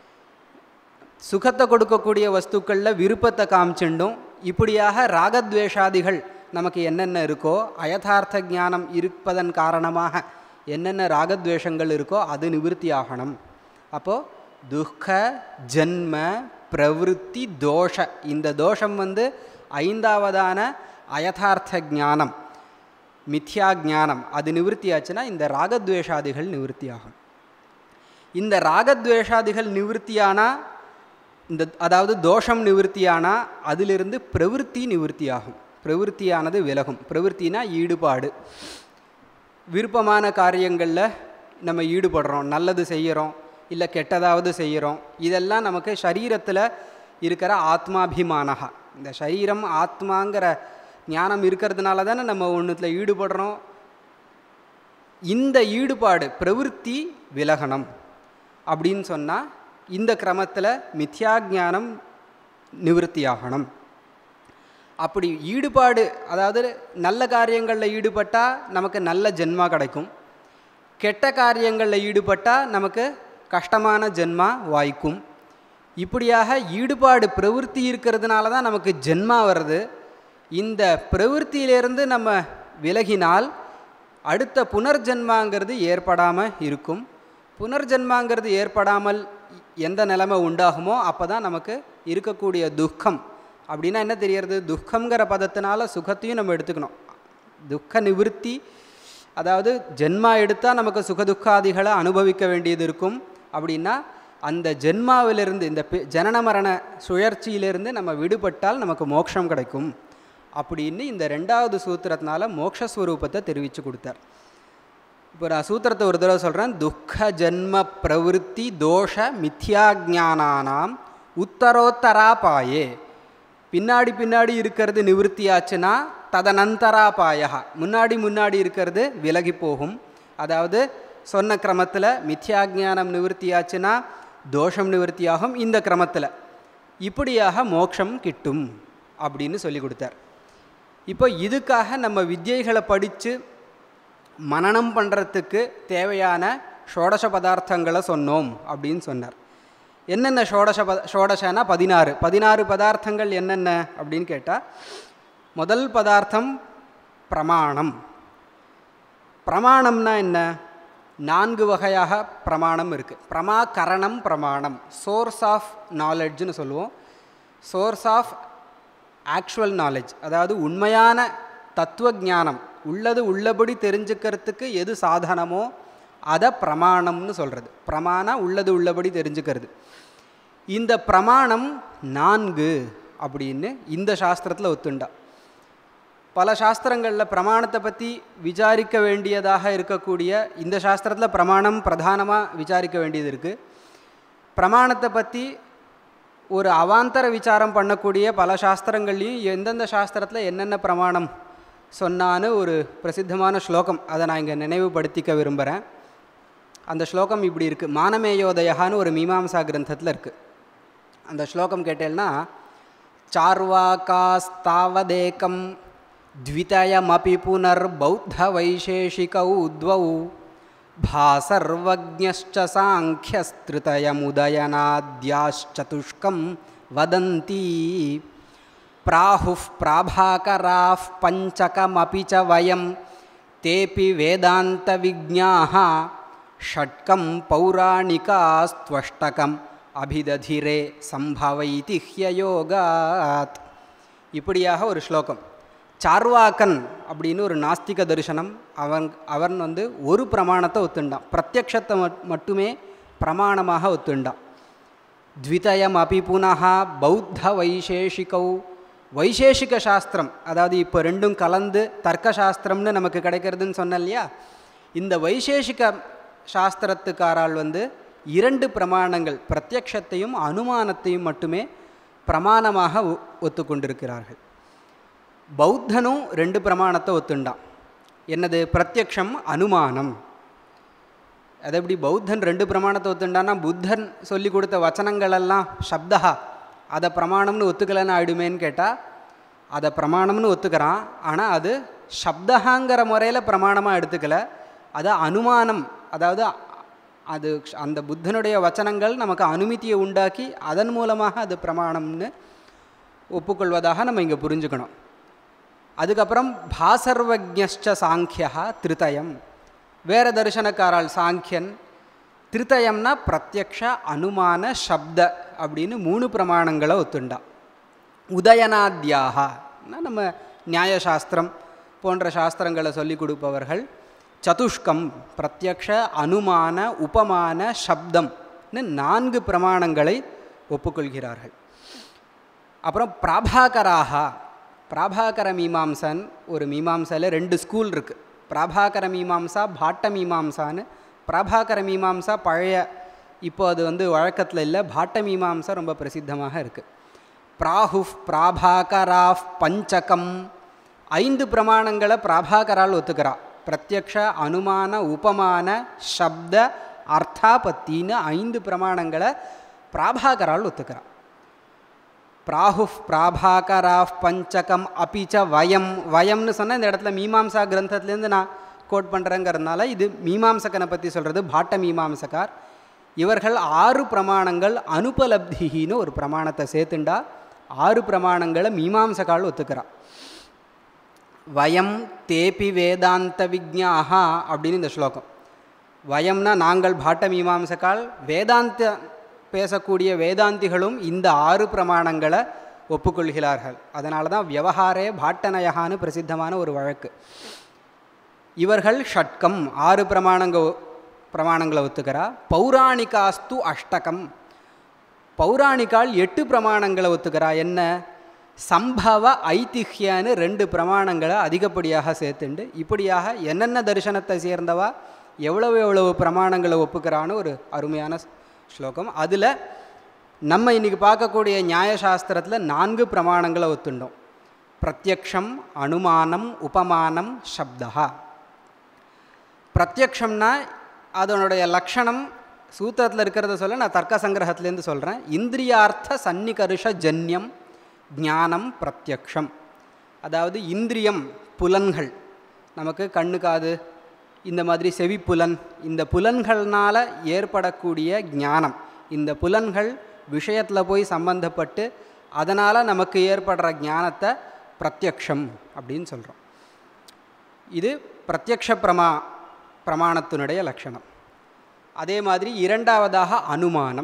சுகத்தை கொடுக்கக்கூடிய வஸ்துக்களில் விருப்பத்தை காமிச்சுண்டும் இப்படியாக ராகத்வேஷாதிகள் நமக்கு என்னென்ன இருக்கோ அயதார்த்த ஞானம் இருப்பதன் காரணமாக என்னென்ன ராகத்வேஷங்கள் இருக்கோ அது நிவிருத்தி ஆகணும் அப்போது துக்க ஜன்ம பிரவருத்தி தோஷ இந்த தோஷம் வந்து ஐந்தாவதான அயதார்த்த ஞானம் மித்யா ஞானம் அது நிவிருத்தி ஆச்சுன்னா இந்த ராகத்வேஷாதிகள் நிவிருத்தி ஆகும் இந்த ராகத்வேஷாதிகள் நிவிருத்தியானா இந்த அதாவது தோஷம் நிவிருத்தியானா அதிலிருந்து பிரவிற்த்தி நிவிருத்தியாகும் பிரவிற்த்தியானது விலகும் பிரவிற்த்தினா ஈடுபாடு விருப்பமான காரியங்களில் நம்ம ஈடுபடுறோம் நல்லது செய்கிறோம் இல்லை கெட்டதாவது செய்கிறோம் இதெல்லாம் நமக்கு சரீரத்தில் இருக்கிற ஆத்மாபிமானகா இந்த சரீரம் ஆத்மாங்கிற ஞானம் இருக்கிறதுனால தானே நம்ம ஒன்றுத்தில் ஈடுபடுறோம் இந்த ஈடுபாடு பிரவிற்த்தி விலகணும் அப்படின்னு சொன்னால் இந்த கிரமத்தில் மித்யா ஞானம் நிவிருத்தியாகணும் அப்படி ஈடுபாடு அதாவது நல்ல காரியங்களில் ஈடுபட்டால் நமக்கு நல்ல ஜென்மா கிடைக்கும் கெட்ட காரியங்களில் ஈடுபட்டால் நமக்கு கஷ்டமான ஜென்மா வாய்க்கும் இப்படியாக ஈடுபாடு பிரவிற்த்தி இருக்கிறதுனால தான் நமக்கு ஜென்மா வருது இந்த பிரவிற்த்தியிலேருந்து நம்ம விலகினால் அடுத்த புனர்ஜென்மாங்கிறது ஏற்படாமல் இருக்கும் புனர்ஜென்மாங்கிறது ஏற்படாமல் எந்த நிலைமை உண்டாகுமோ அப்போ தான் நமக்கு இருக்கக்கூடிய துக்கம் அப்படின்னா என்ன தெரியறது துக்கங்கிற பதத்தினால சுகத்தையும் நம்ம எடுத்துக்கணும் துக்க நிவிருத்தி அதாவது ஜென்மா எடுத்தால் நமக்கு சுகதுக்காதிகளை அனுபவிக்க வேண்டியது இருக்கும் அப்படின்னா அந்த ஜென்மாவிலிருந்து இந்த பி- ஜனன மரண சுழற்சியிலிருந்து நம்ம விடுபட்டால் நமக்கு மோட்சம் கிடைக்கும் அப்படின்னு இந்த ரெண்டாவது சூத்திரத்தினால மோக்ஷஸ்வரூபத்தை தெரிவித்து கொடுத்தார் இப்போ நான் சூத்திரத்தை ஒரு தடவை சொல்கிறேன் துக்க ஜன்ம பிரவருத்தி தோஷ மித்யாஜானானாம் உத்தரோத்தராபாயே பின்னாடி பின்னாடி இருக்கிறது நிவர்த்தியாச்சுன்னா ததனந்தராபாயா முன்னாடி முன்னாடி இருக்கிறது விலகி போகும் அதாவது சொன்ன கிரமத்தில் மித்யாஜானம் நிவர்த்தியாச்சுன்னா தோஷம் நிவர்த்தியாகும் இந்த கிரமத்தில் இப்படியாக மோட்சம் கிட்டும் அப்படின்னு சொல்லி கொடுத்தார் இப்போ இதுக்காக நம்ம வித்யைகளை படித்து மனனம் பண்ணுறதுக்கு தேவையான ஷோடச பதார்த்தங்களை சொன்னோம் அப்படின்னு சொன்னார் என்னென்ன ஷோடச பத ஷோடசனா பதினாறு பதினாறு பதார்த்தங்கள் என்னென்ன அப்படின்னு கேட்டால் முதல் பதார்த்தம் பிரமாணம் பிரமாணம்னா என்ன நான்கு வகையாக பிரமாணம் இருக்குது பிரமாகரணம் பிரமாணம் சோர்ஸ் ஆஃப் நாலெட்ஜ்னு சொல்லுவோம் சோர்ஸ் ஆஃப் ஆக்சுவல் நாலேஜ் அதாவது உண்மையான தத்துவ ஞானம் உள்ளது உள்ளபடி தெரிஞ்சுக்கிறதுக்கு எது சாதனமோ அதை பிரமாணம்னு சொல்கிறது பிரமாணா உள்ளது உள்ளபடி தெரிஞ்சுக்கிறது இந்த பிரமாணம் நான்கு அப்படின்னு இந்த சாஸ்திரத்தில் ஒத்துண்டா பல சாஸ்திரங்களில் பிரமாணத்தை பற்றி விசாரிக்க வேண்டியதாக இருக்கக்கூடிய இந்த சாஸ்திரத்தில் பிரமாணம் பிரதானமாக விசாரிக்க வேண்டியது இருக்குது பிரமாணத்தை பற்றி ஒரு அவாந்தர விசாரம் பண்ணக்கூடிய பல சாஸ்திரங்கள்லையும் எந்தெந்த சாஸ்திரத்தில் என்னென்ன பிரமாணம் சொன்னான்னு ஒரு பிரசித்தமான ஸ்லோகம் அதை நான் இங்கே நினைவுபடுத்திக்க விரும்புகிறேன் அந்த ஸ்லோகம் இப்படி இருக்குது மானமேயோதயான்னு ஒரு மீமாம்சா கிரந்தத்தில் இருக்குது அந்த ஸ்லோகம் கேட்டேன்னா சார்வாகாஸ்தாவதேக்கம் द्वितयमपि पुनर्बौद्धवैशेषिकौ द्वौ भासर्वज्ञश्च साङ्ख्यस्त्रितयमुदयनाद्याश्चतुष्कं वदन्ति प्राहुः प्राभाकराः पञ्चकमपि च वयं तेऽपि वेदान्तविज्ञाः षट्कं पौराणिकास्त्वष्टकम् அபிததிரே சம்பவைதி ஹ்யயோகாத் இப்படியாக ஒரு ஸ்லோகம் சார்வாக்கன் அப்படின்னு ஒரு நாஸ்திக தரிசனம் அவன் அவன் வந்து ஒரு பிரமாணத்தை ஒத்துண்டான் பிரத்யக்ஷத்தை மட்டுமே பிரமாணமாக ஒத்துண்டான் த்விதயம் அபி புனகா பௌத்த வைசேஷிகௌ வைசேஷிக சாஸ்திரம் அதாவது இப்போ ரெண்டும் கலந்து தர்க்க சாஸ்திரம்னு நமக்கு கிடைக்கிறதுன்னு சொன்ன இல்லையா இந்த வைசேஷிக சாஸ்திரத்துக்காரால் வந்து இரண்டு பிரமாணங்கள் பிரத்யக்ஷத்தையும் அனுமானத்தையும் மட்டுமே பிரமாணமாக ஒத்துக்கொண்டிருக்கிறார்கள் பௌத்தனும் ரெண்டு பிரமாணத்தை ஒத்துண்டான் என்னது பிரத்யக்ஷம் அனுமானம் அது எப்படி பௌத்தன் ரெண்டு பிரமாணத்தை ஒத்துண்டான்னா புத்தன் சொல்லி கொடுத்த வச்சனங்களெல்லாம் சப்தா அதை பிரமாணம்னு ஒத்துக்கலைன்னு ஆயிடுமேன்னு கேட்டால் அதை பிரமாணம்னு ஒத்துக்கிறான் ஆனால் அது சப்தகாங்கிற முறையில் பிரமாணமாக எடுத்துக்கல அது அனுமானம் அதாவது அது அந்த புத்தனுடைய வச்சனங்கள் நமக்கு அனுமதியை உண்டாக்கி அதன் மூலமாக அது பிரமாணம்னு ஒப்புக்கொள்வதாக நம்ம இங்கே புரிஞ்சுக்கணும் அதுக்கப்புறம் பாசர்வஜ்ஞஷ்ட சாங்கியா திருத்தயம் வேற தரிசனக்காரால் சாங்கியன் திருத்தயம்னா பிரத்யக்ஷ அனுமான சப்த அப்படின்னு மூணு பிரமாணங்களை ஒத்துண்டா உதயநாத்யாக நம்ம நியாயசாஸ்திரம் போன்ற சாஸ்திரங்களை சொல்லிக் கொடுப்பவர்கள் சதுஷ்கம் பிரத்யக்ஷ அனுமான உபமான சப்தம்னு நான்கு பிரமாணங்களை ஒப்புக்கொள்கிறார்கள் அப்புறம் பிராபாகராக பிராபாகர மீமாம்சன் ஒரு மீமாம்சாவில் ரெண்டு ஸ்கூல் இருக்குது பிராபாகர மீமாம்சா பாட்ட மீமாம்சான்னு பிராபாகர மீமாம்சா பழைய இப்போ அது வந்து வழக்கத்தில் இல்லை பாட்ட மீமாம்சா ரொம்ப பிரசித்தமாக இருக்குது பிராஹுஃப் பிராபாகராஃப் பஞ்சகம் ஐந்து பிரமாணங்களை பிராபாகரால் ஒத்துக்கிறா பிரத்யக்ஷ அனுமான உபமான சப்த அர்த்தாபத்தின்னு ஐந்து பிரமாணங்களை பிராபாகரால் ஒத்துக்கிறா பிராஹுஃப் பிராபாகராஃப் பஞ்சகம் அபிச்ச வயம் வயம்னு சொன்னால் இந்த இடத்துல மீமாம்சா கிரந்தத்துலேருந்து நான் கோட் பண்ணுறேங்கிறதுனால இது மீமாம்சகனை பற்றி சொல்கிறது பாட்ட மீமாம்சகார் இவர்கள் ஆறு பிரமாணங்கள் அனுபலப்தின்னு ஒரு பிரமாணத்தை சேர்த்துண்டா ஆறு பிரமாணங்களை மீமாம்சகால் ஒத்துக்கிறா வயம் தேபி வேதாந்த விஜ்ஞாகா அப்படின்னு இந்த ஸ்லோகம் வயம்னா நாங்கள் பாட்ட மீமாம்சகால் வேதாந்த பேசக்கூடிய வேதாந்திகளும் இந்த ஆறு பிரமாணங்களை ஒப்புக்கொள்கிறார்கள் அதனால தான் வியவஹாரே பாட்டநயகான்னு பிரசித்தமான ஒரு வழக்கு இவர்கள் ஷட்கம் ஆறு பிரமாணங்க பிரமாணங்களை ஒத்துக்கிறா பௌராணிகாஸ்து அஷ்டகம் பௌராணிகால் எட்டு பிரமாணங்களை ஒத்துக்கிறா என்ன சம்பவ ஐதிஹ்யன்னு ரெண்டு பிரமாணங்களை அதிகப்படியாக சேர்த்துண்டு இப்படியாக என்னென்ன தரிசனத்தை சேர்ந்தவா எவ்வளவு எவ்வளவு பிரமாணங்களை ஒப்புக்கிறான்னு ஒரு அருமையான ஸ்லோகம் அதில் நம்ம இன்னைக்கு பார்க்கக்கூடிய நியாயசாஸ்திரத்தில் நான்கு பிரமாணங்களை ஒத்துண்டோம் பிரத்யக்ஷம் அனுமானம் உபமானம் சப்தா பிரத்யக்ஷம்னா அதனுடைய லக்ஷணம் சூத்திரத்தில் இருக்கிறத சொல்ல நான் தர்க்க சங்கிரகத்திலேருந்து சொல்கிறேன் இந்திரியார்த்த சன்னிகருஷ ஜன்யம் ஞானம் பிரத்யக்ஷம் அதாவது இந்திரியம் புலன்கள் நமக்கு கண்ணு காது இந்த மாதிரி செவி புலன் இந்த புலன்கள்னால் ஏற்படக்கூடிய ஞானம் இந்த புலன்கள் விஷயத்தில் போய் சம்பந்தப்பட்டு அதனால் நமக்கு ஏற்படுற ஞானத்தை பிரத்யக்ஷம் அப்படின்னு சொல்கிறோம் இது பிரத்யக்ஷ பிரமா பிரமாணத்தினுடைய லட்சணம் அதே மாதிரி இரண்டாவதாக அனுமானம்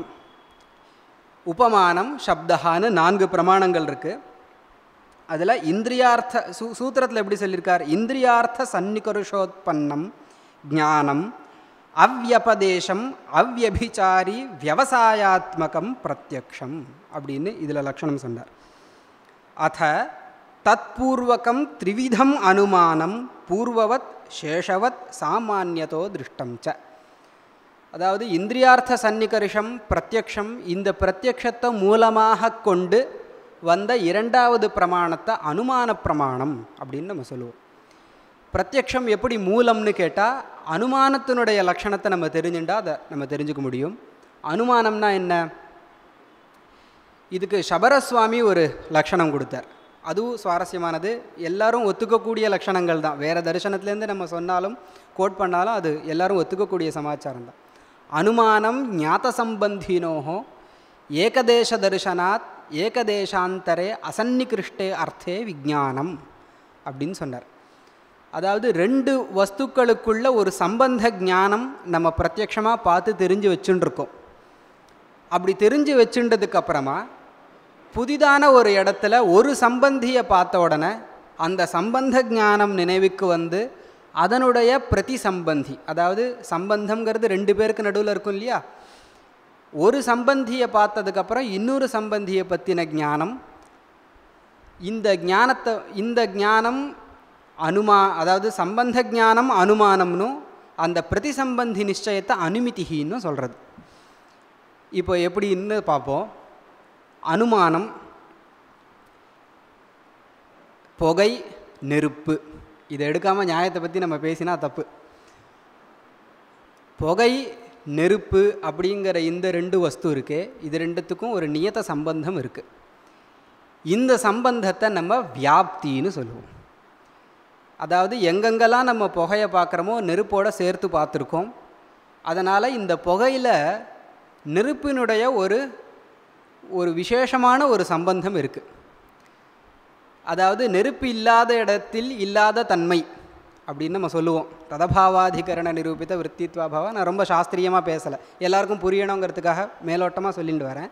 உபமானம் சப்தஹான்னு நான்கு பிரமாணங்கள் இருக்குது அதில் இந்திரியார்த்த சூ சூத்திரத்தில் எப்படி சொல்லியிருக்கார் இந்திரியார்த்த சன்னிகருஷோத்பன்னம் ஞானம் அவ்யபதேசம் அவ்யபிச்சாரி வியவசாயாத்மகம் பிரத்யக்ஷம் அப்படின்னு இதில் லட்சணம் சொன்னார் அத தத்பூர்வகம் த்ரிவிதம் அனுமானம் பூர்வவத் சேஷவத் சாமானியதோ திருஷ்டம் ச அதாவது இந்திரியார்த்த சன்னிகர்ஷம் பிரத்யக்ஷம் இந்த பிரத்யக்ஷத்தை மூலமாக கொண்டு வந்த இரண்டாவது பிரமாணத்தை அனுமான பிரமாணம் அப்படின்னு நம்ம சொல்லுவோம் பிரத்யக்ஷம் எப்படி மூலம்னு கேட்டால் அனுமானத்தினுடைய லட்சணத்தை நம்ம தெரிஞ்சுட்டா அதை நம்ம தெரிஞ்சுக்க முடியும் அனுமானம்னா என்ன இதுக்கு சபரசுவாமி ஒரு லட்சணம் கொடுத்தார் அதுவும் சுவாரஸ்யமானது எல்லாரும் ஒத்துக்கக்கூடிய லட்சணங்கள் தான் வேறு தரிசனத்துலேருந்து நம்ம சொன்னாலும் கோட் பண்ணாலும் அது எல்லாரும் ஒத்துக்கக்கூடிய சமாச்சாரம் தான் அனுமானம் ஞாத சம்பந்தினோஹோ ஏகதேச தரிசனாத் ஏகதேசாந்தரே அசன்னிகிருஷ்டே அர்த்தே விஜானம் அப்படின்னு சொன்னார் அதாவது ரெண்டு வஸ்துக்களுக்குள்ள ஒரு சம்பந்த ஞானம் நம்ம பிரத்யக்ஷமாக பார்த்து தெரிஞ்சு வச்சுட்டுருக்கோம் அப்படி தெரிஞ்சு வச்சுட்டதுக்கு அப்புறமா புதிதான ஒரு இடத்துல ஒரு சம்பந்தியை பார்த்த உடனே அந்த சம்பந்த ஞானம் நினைவுக்கு வந்து அதனுடைய பிரதி சம்பந்தி அதாவது சம்பந்தம்ங்கிறது ரெண்டு பேருக்கு நடுவில் இருக்கும் இல்லையா ஒரு சம்பந்தியை பார்த்ததுக்கப்புறம் இன்னொரு சம்பந்தியை பற்றின ஞானம் இந்த ஞானத்தை இந்த ஞானம் அனுமா அதாவது சம்பந்த ஞானம் அனுமானம்னும் அந்த பிரதிசம்பந்தி நிச்சயத்தை அனுமிதிகின்னு சொல்கிறது இப்போ எப்படின்னு பார்ப்போம் அனுமானம் புகை நெருப்பு இதை எடுக்காமல் நியாயத்தை பற்றி நம்ம பேசினா தப்பு புகை நெருப்பு அப்படிங்கிற இந்த ரெண்டு வஸ்து இருக்கே இது ரெண்டுத்துக்கும் ஒரு நியத சம்பந்தம் இருக்குது இந்த சம்பந்தத்தை நம்ம வியாப்தின்னு சொல்லுவோம் அதாவது எங்கெங்கெல்லாம் நம்ம புகையை பார்க்குறோமோ நெருப்போட சேர்த்து பார்த்துருக்கோம் அதனால் இந்த புகையில் நெருப்பினுடைய ஒரு ஒரு விசேஷமான ஒரு சம்பந்தம் இருக்குது அதாவது நெருப்பு இல்லாத இடத்தில் இல்லாத தன்மை அப்படின்னு நம்ம சொல்லுவோம் ததபாவாதிகரண நிரூபித்த விற்த்தித்வாபாவா நான் ரொம்ப சாஸ்திரியமாக பேசலை எல்லாருக்கும் புரியணுங்கிறதுக்காக மேலோட்டமாக சொல்லிட்டு வரேன்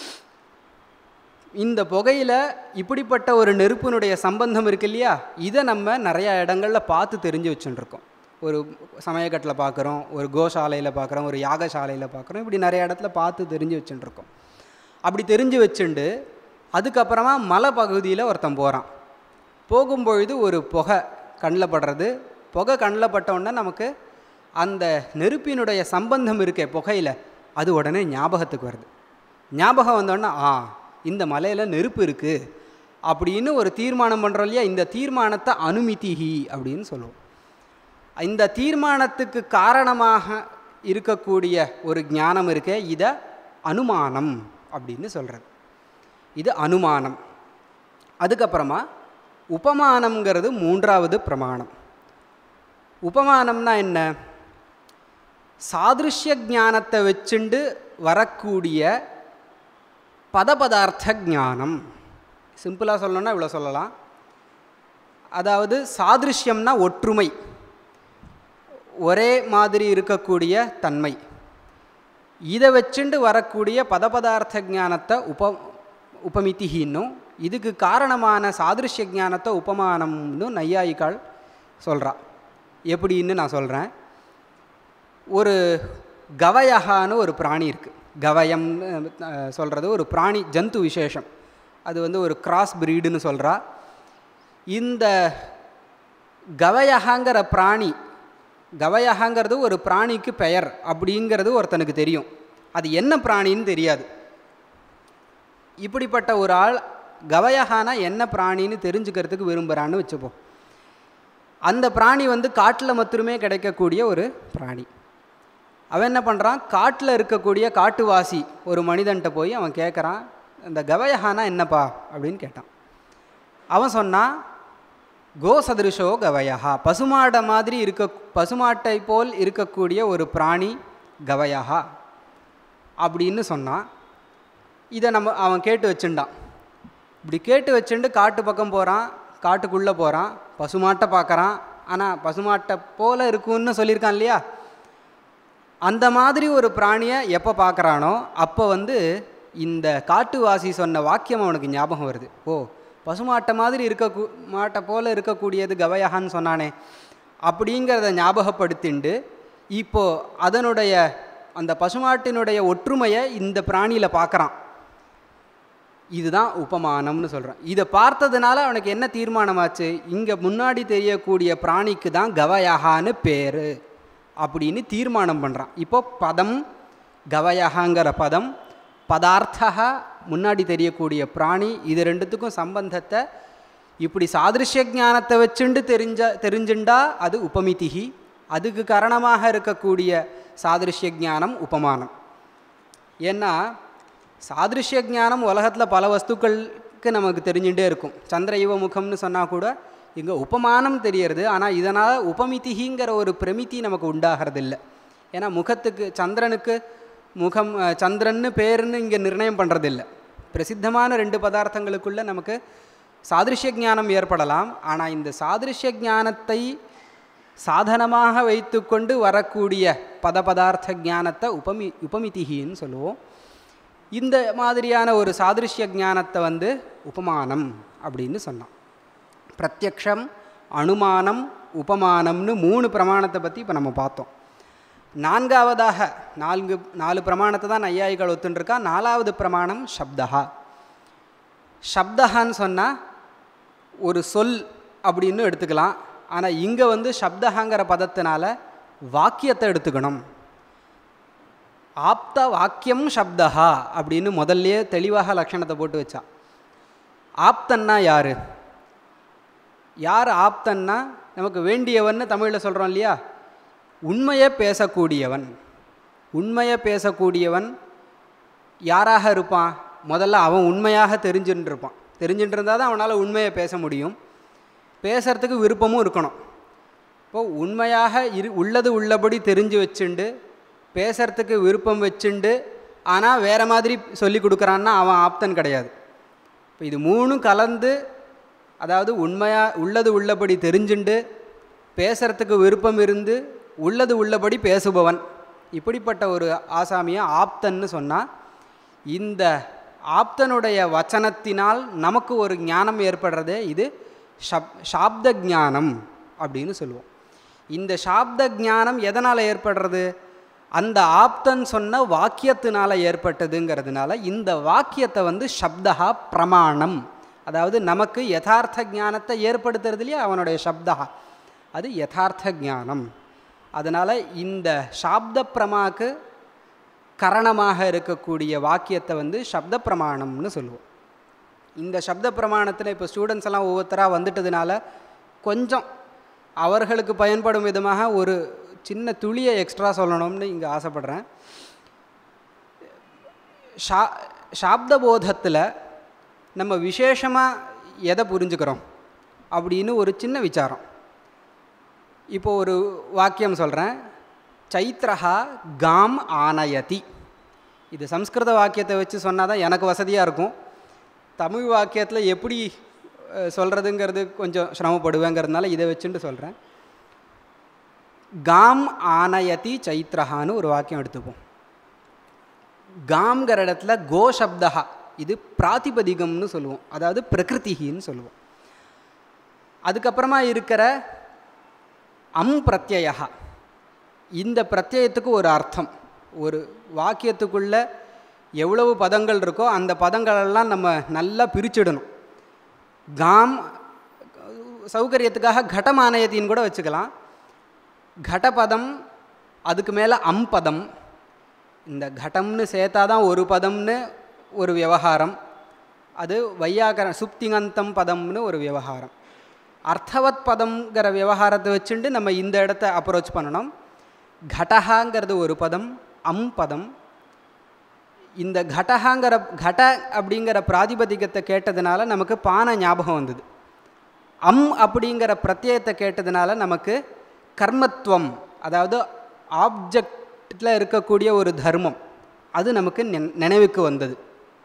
இந்த புகையில் இப்படிப்பட்ட ஒரு நெருப்பினுடைய சம்பந்தம் இருக்கு இல்லையா இதை நம்ம நிறையா இடங்களில் பார்த்து தெரிஞ்சு வச்சுட்டுருக்கோம் ஒரு சமயக்கட்டில் பார்க்குறோம் ஒரு கோசாலையில் பார்க்குறோம் ஒரு யாகசாலையில் பார்க்குறோம் இப்படி நிறைய இடத்துல பார்த்து தெரிஞ்சு வச்சுட்டுருக்கோம் அப்படி தெரிஞ்சு வச்சுண்டு அதுக்கப்புறமா மலை பகுதியில் ஒருத்தன் போகிறான் போகும்பொழுது ஒரு புகை கண்ணில் படுறது புகை கண்ணில் பட்டவுடனே நமக்கு அந்த நெருப்பினுடைய சம்பந்தம் இருக்கே புகையில் அது உடனே ஞாபகத்துக்கு வருது ஞாபகம் வந்தோடனே ஆ இந்த மலையில் நெருப்பு இருக்குது அப்படின்னு ஒரு தீர்மானம் பண்ணுறோம் இல்லையா இந்த தீர்மானத்தை அனுமிதிஹி அப்படின்னு சொல்லுவோம் இந்த தீர்மானத்துக்கு காரணமாக இருக்கக்கூடிய ஒரு ஞானம் இருக்கே இதை அனுமானம் அப்படின்னு சொல்கிறது இது அனுமானம் அதுக்கப்புறமா உபமானம்ங்கிறது மூன்றாவது பிரமாணம் உபமானம்னா என்ன சாதிருஷ்ய ஞானத்தை வச்சுண்டு வரக்கூடிய பதபதார்த்த ஞானம் சிம்பிளாக சொல்லணும்னா இவ்வளோ சொல்லலாம் அதாவது சாதிருஷ்யம்னா ஒற்றுமை ஒரே மாதிரி இருக்கக்கூடிய தன்மை இதை வச்சுண்டு வரக்கூடிய பதபதார்த்த ஞானத்தை உப உபமிதிகின்னும் இதுக்கு காரணமான சாதிருஷ்ய ஞானத்தை உபமானம்னு நையாயிக்காள் சொல்கிறா எப்படின்னு நான் சொல்கிறேன் ஒரு கவயகான்னு ஒரு பிராணி இருக்குது கவயம்னு சொல்கிறது ஒரு பிராணி ஜந்து விசேஷம் அது வந்து ஒரு கிராஸ் பிரீடுன்னு சொல்கிறா இந்த கவயகாங்கிற பிராணி கவயகாங்கிறது ஒரு பிராணிக்கு பெயர் அப்படிங்கிறது ஒருத்தனுக்கு தெரியும் அது என்ன பிராணின்னு தெரியாது இப்படிப்பட்ட ஒரு ஆள் கவயகானா என்ன பிராணின்னு தெரிஞ்சுக்கிறதுக்கு விரும்புகிறான்னு வச்சுப்போம் அந்த பிராணி வந்து காட்டில் மட்டுமே கிடைக்கக்கூடிய ஒரு பிராணி அவன் என்ன பண்ணுறான் காட்டில் இருக்கக்கூடிய காட்டுவாசி ஒரு மனிதன்ட்ட போய் அவன் கேட்குறான் இந்த கவயஹானா என்னப்பா அப்படின்னு கேட்டான் அவன் சொன்னான் கோ சதிருஷோ கவயஹா பசுமாடை மாதிரி இருக்க பசுமாட்டை போல் இருக்கக்கூடிய ஒரு பிராணி கவயஹா அப்படின்னு சொன்னான் இதை நம்ம அவன் கேட்டு வச்சுட்டான் இப்படி கேட்டு வச்சுட்டு காட்டு பக்கம் போகிறான் காட்டுக்குள்ளே போகிறான் பசுமாட்டை பார்க்குறான் ஆனால் பசுமாட்டை போல இருக்குன்னு சொல்லியிருக்கான் இல்லையா அந்த மாதிரி ஒரு பிராணியை எப்போ பார்க்குறானோ அப்போ வந்து இந்த காட்டுவாசி சொன்ன வாக்கியம் அவனுக்கு ஞாபகம் வருது ஓ பசுமாட்டை மாதிரி இருக்க மாட்டை போல இருக்கக்கூடியது கவயகான்னு சொன்னானே அப்படிங்கிறத ஞாபகப்படுத்திண்டு இப்போ அதனுடைய அந்த பசுமாட்டினுடைய ஒற்றுமையை இந்த பிராணியில் பார்க்குறான் இதுதான் உபமானம்னு சொல்கிறான் இதை பார்த்ததுனால அவனுக்கு என்ன தீர்மானமாச்சு இங்கே முன்னாடி தெரியக்கூடிய பிராணிக்கு தான் கவயகான்னு பேர் அப்படின்னு தீர்மானம் பண்ணுறான் இப்போ பதம் கவயகாங்கிற பதம் பதார்த்தா முன்னாடி தெரியக்கூடிய பிராணி இது ரெண்டுத்துக்கும் சம்பந்தத்தை இப்படி சாதிருஷ்ய ஞானத்தை வச்சுண்டு தெரிஞ்ச தெரிஞ்சுண்டா அது உபமிதிகி அதுக்கு காரணமாக இருக்கக்கூடிய சாதிருஷ்ய ஞானம் உபமானம் ஏன்னா சாதிருஷ்ய ஞானம் உலகத்தில் பல வஸ்துக்களுக்கு நமக்கு தெரிஞ்சுட்டே இருக்கும் சந்திர யுவ முகம்னு சொன்னால் கூட இங்கே உபமானம் தெரியறது ஆனால் இதனால் உபமிதிகிங்கிற ஒரு பிரமித்தி நமக்கு உண்டாகிறது இல்லை ஏன்னா முகத்துக்கு சந்திரனுக்கு முகம் அஹ், சந்திரன்னு பேருன்னு இங்கே நிர்ணயம் பண்ணுறதில்ல பிரசித்தமான ரெண்டு பதார்த்தங்களுக்குள்ளே நமக்கு சாதிருஷ்ய ஞானம் ஏற்படலாம் ஆனால் இந்த சாதிருஷ்ய ஞானத்தை சாதனமாக வைத்துக்கொண்டு வரக்கூடிய பத பதார்த்த ஞானத்தை உபமி உபமிதிகின்னு சொல்லுவோம் இந்த மாதிரியான ஒரு சாதிருஷ்ய ஞானத்தை வந்து உபமானம் அப்படின்னு சொன்னான் பிரத்யக்ஷம் அனுமானம் உபமானம்னு மூணு பிரமாணத்தை பற்றி இப்போ நம்ம பார்த்தோம் நான்காவதாக நான்கு நாலு பிரமாணத்தை தான் நையாயிகள் ஒத்துன்றிருக்கா நாலாவது பிரமாணம் சப்தஹா சப்தஹான்னு சொன்னால் ஒரு சொல் அப்படின்னு எடுத்துக்கலாம் ஆனால் இங்கே வந்து சப்தஹாங்கிற பதத்தினால வாக்கியத்தை எடுத்துக்கணும் ஆப்த வாக்கியம் சப்தஹா அப்படின்னு முதல்லயே தெளிவாக லட்சணத்தை போட்டு வச்சா ஆப்தன்னா யார் யார் ஆப்தன்னா நமக்கு வேண்டியவன்னு தமிழில் சொல்கிறோம் இல்லையா உண்மையை பேசக்கூடியவன் உண்மையை பேசக்கூடியவன் யாராக இருப்பான் முதல்ல அவன் உண்மையாக தெரிஞ்சுட்டு இருப்பான் தெரிஞ்சுட்டு இருந்தால் தான் அவனால் உண்மையை பேச முடியும் பேசுகிறதுக்கு விருப்பமும் இருக்கணும் இப்போது உண்மையாக இரு உள்ளது உள்ளபடி தெரிஞ்சு வச்சுண்டு பேசுகிறதுக்கு விருப்பம் வச்சுண்டு ஆனால் வேறு மாதிரி சொல்லி கொடுக்குறான்னா அவன் ஆப்தன் கிடையாது இப்போ இது மூணும் கலந்து அதாவது உண்மையாக உள்ளது உள்ளபடி தெரிஞ்சுண்டு பேசுகிறதுக்கு விருப்பம் இருந்து உள்ளது உள்ளபடி பேசுபவன் இப்படிப்பட்ட ஒரு ஆசாமியை ஆப்தன்னு சொன்னால் இந்த ஆப்தனுடைய வச்சனத்தினால் நமக்கு ஒரு ஞானம் ஏற்படுறதே இது ஷப் சாப்த ஞானம் அப்படின்னு சொல்லுவோம் இந்த சாப்த ஞானம் எதனால் ஏற்படுறது அந்த ஆப்தன் சொன்ன வாக்கியத்தினால ஏற்பட்டதுங்கிறதுனால இந்த வாக்கியத்தை வந்து சப்தா பிரமாணம் அதாவது நமக்கு யதார்த்த ஞானத்தை ஏற்படுத்துறது இல்லையா அவனுடைய சப்தா அது யதார்த்த ஞானம் அதனால் இந்த சாப்த பிரமாக்கு கரணமாக இருக்கக்கூடிய வாக்கியத்தை வந்து சப்த பிரமாணம்னு சொல்லுவோம் இந்த சப்த பிரமாணத்தில் இப்போ ஸ்டூடெண்ட்ஸ் எல்லாம் ஒவ்வொருத்தராக வந்துட்டதுனால கொஞ்சம் அவர்களுக்கு பயன்படும் விதமாக ஒரு சின்ன துளியை எக்ஸ்ட்ரா சொல்லணும்னு இங்கே ஆசைப்படுறேன் ஷா சாப்த போதத்தில் நம்ம விசேஷமாக எதை புரிஞ்சுக்கிறோம் அப்படின்னு ஒரு சின்ன விசாரம் இப்போ ஒரு வாக்கியம் சொல்கிறேன் சைத்ரஹா காம் ஆனயதி இது சம்ஸ்கிருத வாக்கியத்தை வச்சு சொன்னால் தான் எனக்கு வசதியாக இருக்கும் தமிழ் வாக்கியத்தில் எப்படி சொல்கிறதுங்கிறது கொஞ்சம் சிரமப்படுவேங்கிறதுனால இதை வச்சுட்டு சொல்கிறேன் காம் ஆனயதி சைத்ரஹான்னு ஒரு வாக்கியம் எடுத்துப்போம் காம்ங்கிற இடத்துல கோ சப்தா இது பிராதிபதிகம்னு சொல்லுவோம் அதாவது பிரகிருதின்னு சொல்லுவோம் அதுக்கப்புறமா இருக்கிற அம் பிரத்யயா இந்த பிரத்யயத்துக்கு ஒரு அர்த்தம் ஒரு வாக்கியத்துக்குள்ள எவ்வளவு பதங்கள் இருக்கோ அந்த பதங்களெல்லாம் நம்ம நல்லா பிரிச்சிடணும் காம் சௌகரியத்துக்காக கடமானயத்தின்னு கூட வச்சுக்கலாம் கடபதம் அதுக்கு மேலே அம்பதம் இந்த கடம்னு சேர்த்தா தான் ஒரு பதம்னு ஒரு விவகாரம் அது வையாகர சுப்திங்கந்தம் பதம்னு ஒரு விவகாரம் அர்த்தவத் பதம்ங்கிற விவகாரத்தை வச்சுட்டு நம்ம இந்த இடத்த அப்ரோச் பண்ணணும் கடகாங்கிறது ஒரு பதம் அம் பதம் இந்த கடகாங்கிற கட அப்படிங்கிற பிராதிபதிகத்தை கேட்டதுனால நமக்கு பானை ஞாபகம் வந்தது அம் அப்படிங்கிற பிரத்யயத்தை கேட்டதுனால நமக்கு கர்மத்துவம் அதாவது ஆப்ஜெக்டில் இருக்கக்கூடிய ஒரு தர்மம் அது நமக்கு நின்- நினைவுக்கு வந்தது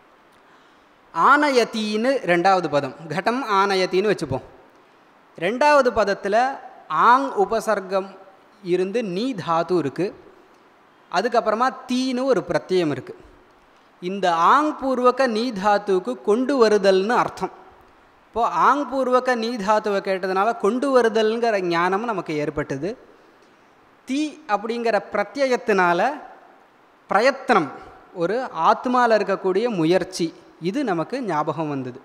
ஆனயத்தின்னு ரெண்டாவது பதம் கடம் ஆனயத்தின்னு வச்சுப்போம் ரெண்டாவது பதத்தில் ஆங் உபசர்க்கம் இருந்து நீ தாத்து இருக்குது அதுக்கப்புறமா தீன்னு ஒரு பிரத்யயம் இருக்குது இந்த ஆங் பூர்வக நீ தாத்துவுக்கு கொண்டு வருதல்னு அர்த்தம் இப்போது ஆங் பூர்வக நீ தாத்துவை கேட்டதுனால கொண்டு வருதல்ங்கிற ஞானம் நமக்கு ஏற்பட்டது தீ அப்படிங்கிற பிரத்யயத்தினால பிரயத்தனம் ஒரு ஆத்மாவில் இருக்கக்கூடிய முயற்சி இது நமக்கு ஞாபகம் வந்தது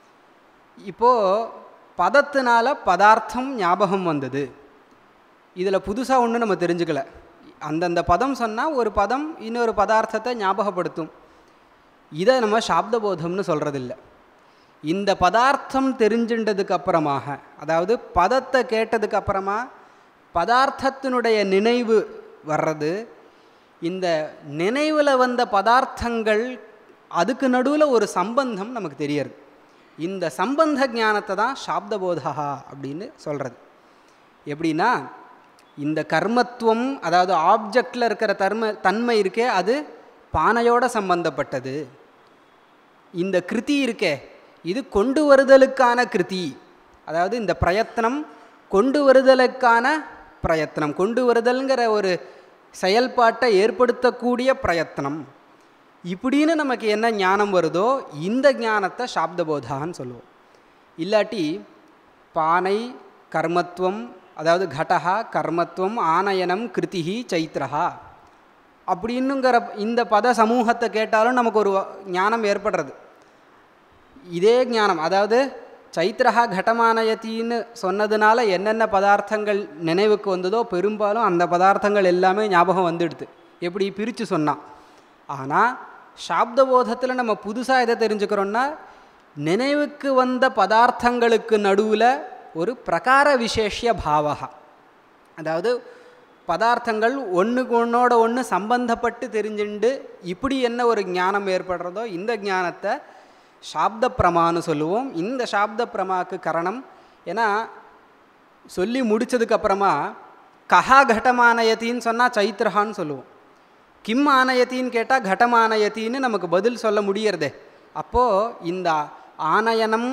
இப்போது பதத்தினால பதார்த்தம் ஞாபகம் வந்தது இதில் புதுசாக ஒன்றும் நம்ம தெரிஞ்சுக்கல அந்தந்த பதம் சொன்னால் ஒரு பதம் இன்னொரு பதார்த்தத்தை ஞாபகப்படுத்தும் இதை நம்ம சாப்தபோதம்னு சொல்கிறதில்ல இந்த பதார்த்தம் தெரிஞ்சின்றதுக்கு அப்புறமாக அதாவது பதத்தை கேட்டதுக்கு அப்புறமா பதார்த்தத்தினுடைய நினைவு வர்றது இந்த நினைவில் வந்த பதார்த்தங்கள் அதுக்கு நடுவில் ஒரு சம்பந்தம் நமக்கு தெரியறது இந்த சம்பந்த ஞானத்தை தான் சாப்தபோதா அப்படின்னு சொல்கிறது எப்படின்னா இந்த கர்மத்துவம் அதாவது ஆப்ஜெக்டில் இருக்கிற தர்ம தன்மை இருக்கே அது பானையோட சம்பந்தப்பட்டது இந்த கிருதி இருக்கே இது கொண்டு வருதலுக்கான கிருதி அதாவது இந்த பிரயத்தனம் கொண்டு வருதலுக்கான பிரயத்தனம் கொண்டு வருதல்ங்கிற ஒரு செயல்பாட்டை ஏற்படுத்தக்கூடிய பிரயத்தனம் இப்படின்னு நமக்கு என்ன ஞானம் வருதோ இந்த ஞானத்தை சாப்தபோதான்னு சொல்லுவோம் இல்லாட்டி பானை கர்மத்துவம் அதாவது கடகா கர்மத்துவம் ஆனயனம் கிருதிஹி சைத்ரஹா அப்படின்னுங்கிற இந்த பத சமூகத்தை கேட்டாலும் நமக்கு ஒரு வ- ஞானம் ஏற்படுறது இதே ஞானம் அதாவது சைத்ரஹா கடமானயத்தின்னு சொன்னதுனால என்னென்ன பதார்த்தங்கள் நினைவுக்கு வந்ததோ பெரும்பாலும் அந்த பதார்த்தங்கள் எல்லாமே ஞாபகம் வந்துடுது எப்படி பிரித்து சொன்னான் ஆனால் சாப்தபோதத்தில் நம்ம புதுசாக எதை தெரிஞ்சுக்கிறோன்னா நினைவுக்கு வந்த பதார்த்தங்களுக்கு நடுவில் ஒரு பிரகார விசேஷிய பாவகா அதாவது பதார்த்தங்கள் ஒன்றுக்கு ஒன்றோட ஒன்று சம்பந்தப்பட்டு தெரிஞ்சுண்டு இப்படி என்ன ஒரு ஞானம் ஏற்படுறதோ இந்த ஞானத்தை சாப்த பிரமான்னு சொல்லுவோம் இந்த சாப்த பிரமாக்கு கரணம் ஏன்னா சொல்லி முடிச்சதுக்கு அப்புறமா கஹா கடமானயத்தின்னு சொன்னால் சைத்ரஹான்னு சொல்லுவோம் கிம் ஆனயத்தின்னு கேட்டால் கடமானயத்தின்னு நமக்கு பதில் சொல்ல முடியறதே அப்போது இந்த ஆனயனம்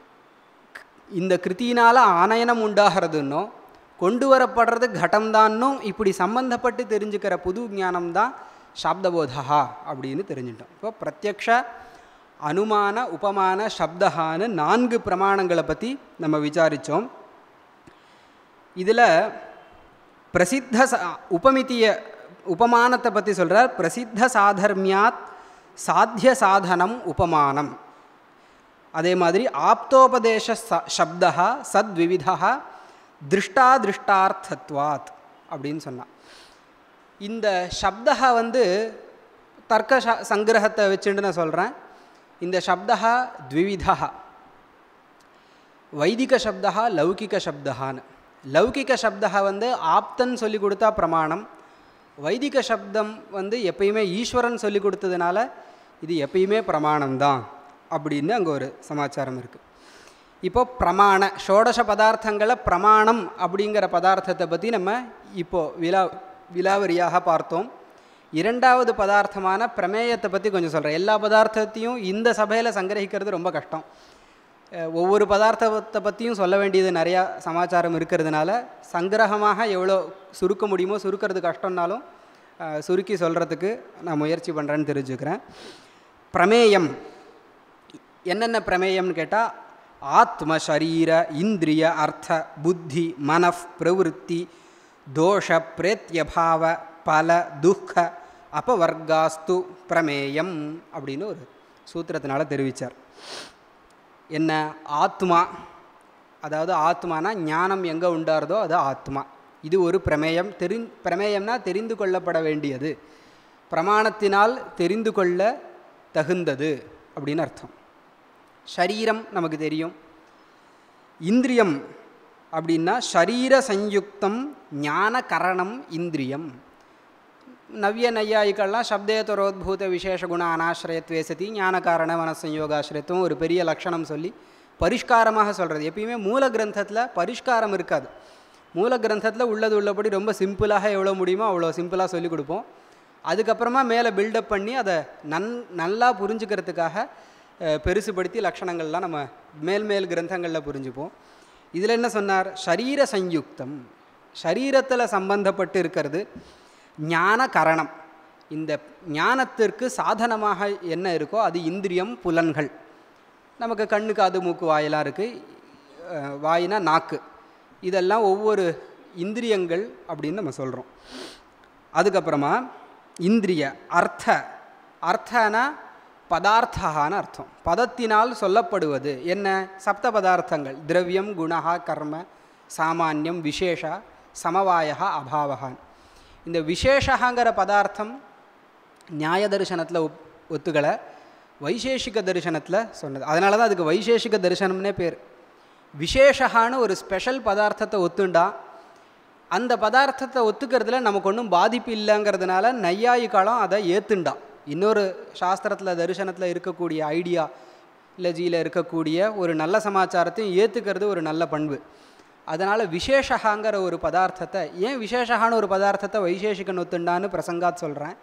இந்த கிருத்தியினால் ஆனயனம் உண்டாகிறதுன்னோ கொண்டு வரப்படுறது கடம்தான்னும் இப்படி சம்பந்தப்பட்டு தெரிஞ்சுக்கிற புது ஞானம் தான் சாப்தபோதா அப்படின்னு தெரிஞ்சுட்டோம் இப்போ பிரத்யக்ஷ அனுமான உபமான சப்தஹான்னு நான்கு பிரமாணங்களை பற்றி நம்ம விசாரித்தோம் இதில் பிரசித்த ச உபமித்திய உபமானத்தை பற்றி சொல்கிறார் பிரசித்த சாதர்மியாத் சாத்திய சாதனம் உபமானம் அதே மாதிரி ஆப்தோபதேச ச சப்தா சத்விவிதா திருஷ்டாதிருஷ்டார்த்தத்வாத் அப்படின்னு சொன்னான் இந்த சப்தா வந்து தர்க்க ச சங்கிரகத்தை வச்சுட்டு நான் சொல்கிறேன் இந்த சப்தா த்விவிதா வைதிக சப்தா லௌகிக சப்தஹான்னு லௌகிக சப்தா வந்து ஆப்தன் சொல்லி கொடுத்தா பிரமாணம் வைதிக சப்தம் வந்து எப்பயுமே ஈஸ்வரன் சொல்லி கொடுத்ததுனால இது எப்பயுமே பிரமாணம்தான் அப்படின்னு அங்கே ஒரு சமாச்சாரம் இருக்குது இப்போ பிரமாண ஷோடச பதார்த்தங்களை பிரமாணம் அப்படிங்கிற பதார்த்தத்தை பற்றி நம்ம இப்போது விலா விலாவரியாக பார்த்தோம் இரண்டாவது பதார்த்தமான பிரமேயத்தை பற்றி கொஞ்சம் சொல்கிறேன் எல்லா பதார்த்தத்தையும் இந்த சபையில் சங்கிரகிக்கிறது ரொம்ப கஷ்டம் அஹ் ஒவ்வொரு பதார்த்தத்தை பற்றியும் சொல்ல வேண்டியது நிறையா சமாச்சாரம் இருக்கிறதுனால சங்கிரகமாக எவ்வளோ சுருக்க முடியுமோ சுருக்கிறது கஷ்டம்னாலும் அஹ் சுருக்கி சொல்கிறதுக்கு நான் முயற்சி பண்ணுறேன்னு தெரிஞ்சுக்கிறேன் பிரமேயம் என்னென்ன பிரமேயம்னு கேட்டால் ஆத்ம சரீர இந்திரிய அர்த்த புத்தி மனஃப் பிரவருத்தி தோஷ பிரேத்தியபாவ பல துக்க அபவர்காஸ்து பிரமேயம் அப்படின்னு ஒரு சூத்திரத்தினால தெரிவித்தார் என்ன ஆத்மா அதாவது ஆத்மானா ஞானம் எங்கே உண்டாருதோ அது ஆத்மா இது ஒரு பிரமேயம் தெரி பிரமேயம்னா தெரிந்து கொள்ளப்பட வேண்டியது பிரமாணத்தினால் தெரிந்து கொள்ள தகுந்தது அப்படின்னு அர்த்தம் ஷரீரம் நமக்கு தெரியும் இந்திரியம் அப்படின்னா ஷரீர சயுக்தம் ஞான கரணம் இந்திரியம் நவ்ய நையாயிக்கள்லாம் சப்தேதரோத்பூத விசேஷ குண அனாசிரயத்வே சதி ஞான காரண மனசயோகாசிரயத்துவம் ஒரு பெரிய லட்சணம் சொல்லி பரிஷ்காரமாக சொல்கிறது எப்பயுமே மூல கிரந்தத்தில் பரிஷ்காரம் இருக்காது மூல கிரந்தத்தில் உள்ளது உள்ளபடி ரொம்ப சிம்பிளாக எவ்வளோ முடியுமோ அவ்வளோ சிம்பிளாக சொல்லிக் கொடுப்போம் அதுக்கப்புறமா மேலே பில்டப் பண்ணி அதை நன் நல்லா புரிஞ்சுக்கிறதுக்காக அஹ், பெருசுபடுத்தி லட்சணங்கள்லாம் நம்ம மேல் மேல் கிரந்தங்களில் புரிஞ்சுப்போம் இதில் என்ன சொன்னார் ஷரீர சயுக்தம் ஷரீரத்தில் சம்பந்தப்பட்டு இருக்கிறது ஞான கரணம் இந்த ஞானத்திற்கு சாதனமாக என்ன இருக்கோ அது இந்திரியம் புலன்கள் நமக்கு கண்ணு காது மூக்கு வாயெல்லாம் இருக்குது வாயினா நாக்கு இதெல்லாம் ஒவ்வொரு இந்திரியங்கள் அப்படின்னு நம்ம சொல்கிறோம் அதுக்கப்புறமா இந்திரிய அர்த்த அர்த்தனா பதார்த்தான்னு அர்த்தம் பதத்தினால் சொல்லப்படுவது என்ன சப்த பதார்த்தங்கள் திரவியம் குணா கர்ம சாமானியம் விசேஷா சமவாய அபாவகான் இந்த விசேஷங்கிற பதார்த்தம் நியாய தரிசனத்தில் ஒப் ஒத்துக்கலை வைசேஷிக தரிசனத்தில் சொன்னது அதனால தான் அதுக்கு வைசேஷிக தரிசனம்னே பேர் விசேஷகான்னு ஒரு ஸ்பெஷல் பதார்த்தத்தை ஒத்துண்டா அந்த பதார்த்தத்தை ஒத்துக்கிறதுல நமக்கு ஒன்றும் பாதிப்பு இல்லைங்கிறதுனால நையாயிக்காலம் அதை ஏத்துண்டா இன்னொரு சாஸ்திரத்தில் தரிசனத்தில் இருக்கக்கூடிய ஐடியா இல்லஜியில் இருக்கக்கூடிய ஒரு நல்ல சமாச்சாரத்தையும் ஏற்றுக்கிறது ஒரு நல்ல பண்பு அதனால் விசேஷகாங்கிற ஒரு பதார்த்தத்தை ஏன் விசேஷகான ஒரு பதார்த்தத்தை வைசேஷிகன் ஒத்துண்டான்னு பிரசங்காத் சொல்கிறேன்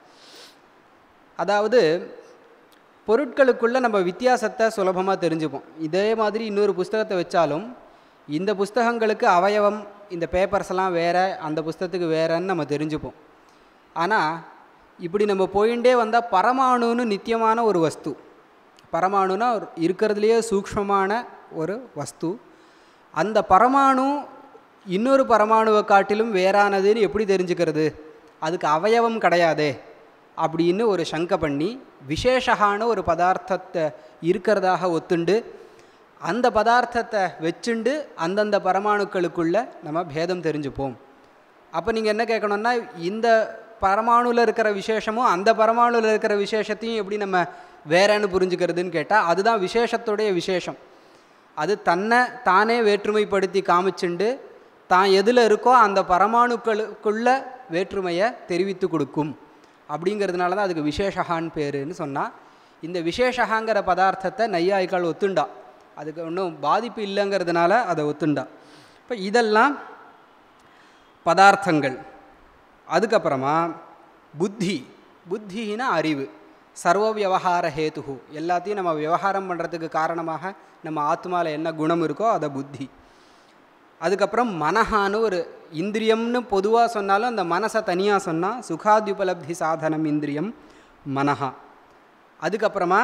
அதாவது பொருட்களுக்குள்ளே நம்ம வித்தியாசத்தை சுலபமாக தெரிஞ்சுப்போம் இதே மாதிரி இன்னொரு புஸ்தகத்தை வச்சாலும் இந்த புஸ்தகங்களுக்கு அவயவம் இந்த பேப்பர்ஸ் எல்லாம் வேறு அந்த புஸ்தகத்துக்கு வேறன்னு நம்ம தெரிஞ்சுப்போம் ஆனால் இப்படி நம்ம போயிட்டே வந்தால் பரமாணுன்னு நித்தியமான ஒரு வஸ்து பரமாணுனா ஒரு இருக்கிறதுலையே சூக்ஷ்மமான ஒரு வஸ்து அந்த பரமாணு இன்னொரு பரமாணுவை காட்டிலும் வேறானதுன்னு எப்படி தெரிஞ்சுக்கிறது அதுக்கு அவயவம் கிடையாதே அப்படின்னு ஒரு சங்கை பண்ணி விசேஷகான ஒரு பதார்த்தத்தை இருக்கிறதாக ஒத்துண்டு அந்த பதார்த்தத்தை வச்சுண்டு அந்தந்த பரமாணுக்களுக்குள்ள நம்ம பேதம் தெரிஞ்சுப்போம் அப்போ நீங்கள் என்ன கேட்கணும்னா இந்த பரமாணுவில் இருக்கிற விசேஷமும் அந்த பரமாணுவில் இருக்கிற விசேஷத்தையும் எப்படி நம்ம வேறன்னு புரிஞ்சுக்கிறதுன்னு கேட்டால் அதுதான் விசேஷத்துடைய விசேஷம் அது தன்னை தானே வேற்றுமைப்படுத்தி காமிச்சுண்டு தான் எதில் இருக்கோ அந்த பரமாணுக்களுக்குள்ள வேற்றுமையை தெரிவித்து கொடுக்கும் அப்படிங்கிறதுனால தான் அதுக்கு விசேஷகான்னு பேருன்னு சொன்னால் இந்த விசேஷகாங்கிற பதார்த்தத்தை நையாய்க்கால் ஒத்துண்டா அதுக்கு ஒன்றும் பாதிப்பு இல்லைங்கிறதுனால அதை ஒத்துண்டா இப்போ இதெல்லாம் பதார்த்தங்கள் அதுக்கப்புறமா புத்தி புத்தினா அறிவு சர்வ விவகார ஹேத்து எல்லாத்தையும் நம்ம விவகாரம் பண்ணுறதுக்கு காரணமாக நம்ம ஆத்மாவில் என்ன குணம் இருக்கோ அதை புத்தி அதுக்கப்புறம் மனஹான்னு ஒரு இந்திரியம்னு பொதுவாக சொன்னாலும் அந்த மனசை தனியாக சொன்னால் சுகாத்யுபலப்தி சாதனம் இந்திரியம் மனஹா அதுக்கப்புறமா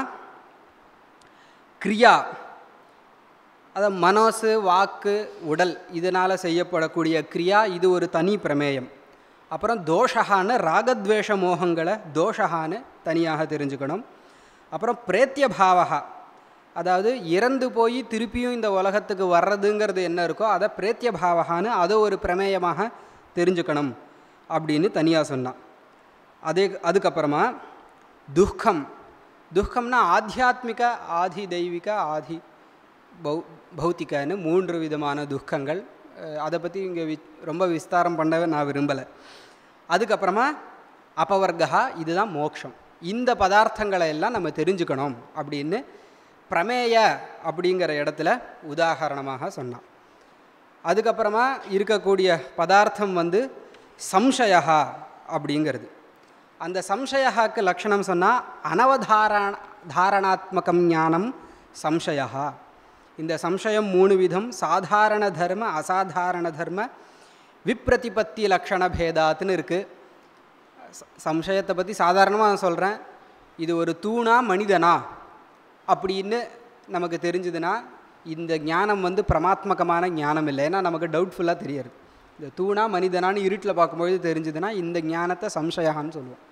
கிரியா அதை மனசு வாக்கு உடல் இதனால் செய்யப்படக்கூடிய கிரியா இது ஒரு தனி பிரமேயம் அப்புறம் தோஷகான்னு ராகத்வேஷ மோகங்களை தோஷகான்னு தனியாக தெரிஞ்சுக்கணும் அப்புறம் பிரேத்திய பாவகா அதாவது இறந்து போய் திருப்பியும் இந்த உலகத்துக்கு வர்றதுங்கிறது என்ன இருக்கோ அதை பிரேத்திய பாவகான்னு அதை ஒரு பிரமேயமாக தெரிஞ்சுக்கணும் அப்படின்னு தனியாக சொன்னான் அதே அதுக்கப்புறமா துக்கம் துக்கம்னா ஆத்தியாத்மிக ஆதி தெய்வீக ஆதி பௌ பௌத்திகன்னு மூன்று விதமான துக்கங்கள் அஹ் அதை பற்றி இங்கே வி ரொம்ப விஸ்தாரம் பண்ணவே நான் விரும்பலை அதுக்கப்புறமா அபவர்கா இதுதான் மோட்சம் இந்த பதார்த்தங்களை எல்லாம் நம்ம தெரிஞ்சுக்கணும் அப்படின்னு பிரமேய அப்படிங்கிற இடத்துல உதாகரணமாக சொன்னான் அதுக்கப்புறமா இருக்கக்கூடிய பதார்த்தம் வந்து சம்சயா அப்படிங்கிறது அந்த சம்சயாக்கு லக்ஷணம் சொன்னால் அனவதாரண தாரணாத்மகம் ஞானம் சம்சயா இந்த சம்சயம் மூணு விதம் சாதாரண தர்ம அசாதாரண தர்ம விப்ரதிபத்தி லக்ஷண பேதாத்துன்னு இருக்குது சம்சயத்தை பற்றி சாதாரணமாக நான் சொல்கிறேன் இது ஒரு தூணா மனிதனா அப்படின்னு நமக்கு தெரிஞ்சுதுன்னா இந்த ஞானம் வந்து பிரமாத்மகமான ஞானம் இல்லை ஏன்னா நமக்கு டவுட்ஃபுல்லாக தெரியாது இந்த தூணா மனிதனான்னு இருட்டில் பார்க்கும்பொழுது தெரிஞ்சுதுன்னா இந்த ஞானத்தை சம்சயான்னு சொல்லுவோம்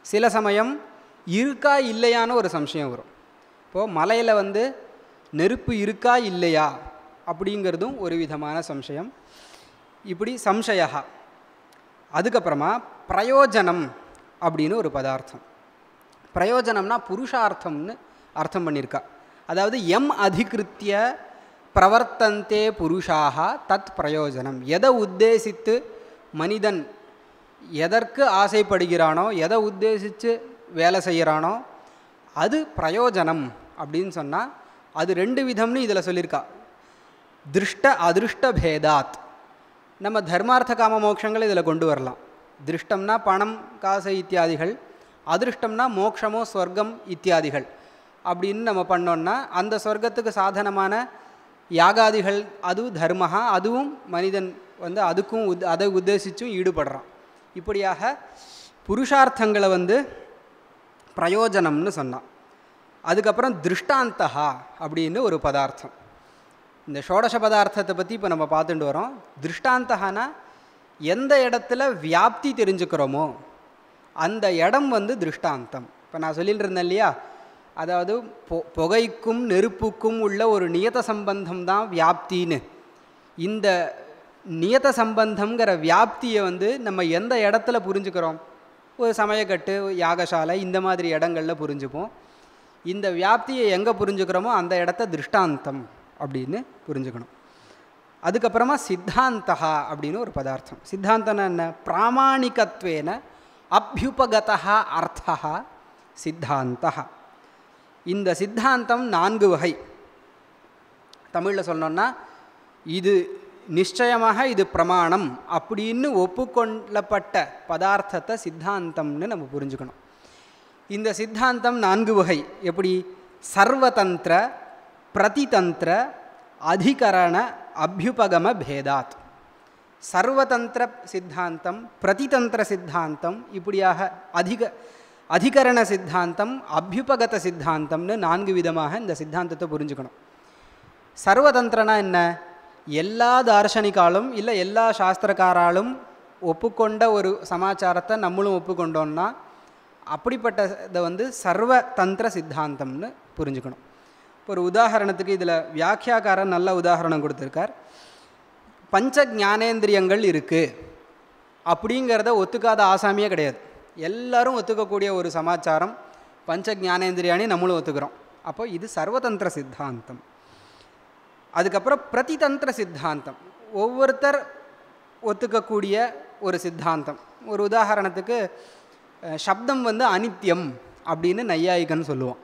சில சமயம் இருக்கா இல்லையான்னு ஒரு சம்சயம் வரும் இப்போது மலையில் வந்து நெருப்பு இருக்கா இல்லையா அப்படிங்கிறதும் ஒரு விதமான சம்சயம் இப்படி சம்சயா அதுக்கப்புறமா பிரயோஜனம் அப்படின்னு ஒரு பதார்த்தம் பிரயோஜனம்னா புருஷார்த்தம்னு அர்த்தம் பண்ணியிருக்கா அதாவது எம் அதிகிருத்திய பிரவர்த்தந்தே புருஷாக தத் பிரயோஜனம் எதை உத்தேசித்து மனிதன் எதற்கு ஆசைப்படுகிறானோ எதை உத்தேசித்து வேலை செய்கிறானோ அது பிரயோஜனம் அப்படின்னு சொன்னால் அது ரெண்டு விதம்னு இதில் சொல்லியிருக்கா திருஷ்ட அதிருஷ்ட பேதாத் நம்ம தர்மார்த்த காம மோட்சங்களை இதில் கொண்டு வரலாம் திருஷ்டம்னா பணம் காசு இத்தியாதிகள் அதிருஷ்டம்னா மோட்சமோ ஸ்வர்க்கம் இத்தியாதிகள் அப்படின்னு நம்ம பண்ணோன்னா அந்த சொர்க்கத்துக்கு சாதனமான யாகாதிகள் அதுவும் தர்மஹா அதுவும் மனிதன் வந்து அதுக்கும் உத் அதை உத்தேசிச்சும் ஈடுபடுறான் இப்படியாக புருஷார்த்தங்களை வந்து பிரயோஜனம்னு சொன்னான் அதுக்கப்புறம் திருஷ்டாந்தகா அப்படின்னு ஒரு பதார்த்தம் இந்த ஷோடச பதார்த்தத்தை பற்றி இப்போ நம்ம பார்த்துட்டு வரோம் திருஷ்டாந்தகனா எந்த இடத்துல வியாப்தி தெரிஞ்சுக்கிறோமோ அந்த இடம் வந்து திருஷ்டாந்தம் இப்போ நான் சொல்லிட்டு இருந்தேன் இல்லையா அதாவது பொ புகைக்கும் நெருப்புக்கும் உள்ள ஒரு நியத சம்பந்தம் தான் வியாப்தின்னு இந்த நியத சம்பந்தங்கிற வியாப்தியை வந்து நம்ம எந்த இடத்துல புரிஞ்சுக்கிறோம் ஒரு சமயக்கட்டு யாகசாலை இந்த மாதிரி இடங்களில் புரிஞ்சுப்போம் இந்த வியாப்தியை எங்கே புரிஞ்சுக்கிறோமோ அந்த இடத்த திருஷ்டாந்தம் அப்படின்னு புரிஞ்சுக்கணும் அதுக்கப்புறமா சித்தாந்தகா அப்படின்னு ஒரு பதார்த்தம் சித்தாந்தம்னா என்ன பிராமாணிகத்வேன அபியுபகதா அர்த்தா சித்தாந்தா இந்த சித்தாந்தம் நான்கு வகை தமிழில் சொன்னோன்னா இது நிச்சயமாக இது பிரமாணம் அப்படின்னு ஒப்புக்கொள்ளப்பட்ட பதார்த்தத்தை சித்தாந்தம்னு நம்ம புரிஞ்சுக்கணும் இந்த சித்தாந்தம் நான்கு வகை எப்படி சர்வதந்திர பிரதிதந்திர அதிகரண அபியுபகம பேதாத் சர்வதந்திர சித்தாந்தம் பிரதிதந்திர சித்தாந்தம் இப்படியாக அதிக அதிகரண சித்தாந்தம் அபியுபகத சித்தாந்தம்னு நான்கு விதமாக இந்த சித்தாந்தத்தை புரிஞ்சுக்கணும் சர்வதந்திரனா என்ன எல்லா தார்சனிகாலும் இல்லை எல்லா சாஸ்திரக்காராலும் ஒப்புக்கொண்ட ஒரு சமாச்சாரத்தை நம்மளும் ஒப்புக்கொண்டோம்னா அப்படிப்பட்டதை வந்து சர்வ தந்திர சித்தாந்தம்னு புரிஞ்சுக்கணும் இப்போ ஒரு உதாரணத்துக்கு இதில் வியாக்கியாக்காரன் நல்ல உதாரணம் கொடுத்துருக்கார் பஞ்ச ஞானேந்திரியங்கள் இருக்குது அப்படிங்கிறத ஒத்துக்காத ஆசாமியே கிடையாது எல்லாரும் ஒத்துக்கக்கூடிய ஒரு சமாச்சாரம் பஞ்ச ஞானேந்திரியானி நம்மளும் ஒத்துக்கிறோம் அப்போ இது சர்வதந்திர சித்தாந்தம் அதுக்கப்புறம் பிரதிதந்திர சித்தாந்தம் ஒவ்வொருத்தர் ஒத்துக்கக்கூடிய ஒரு சித்தாந்தம் ஒரு உதாரணத்துக்கு அஹ், சப்தம் வந்து அனித்யம் அப்படின்னு நையாயிகன்னு சொல்லுவோம்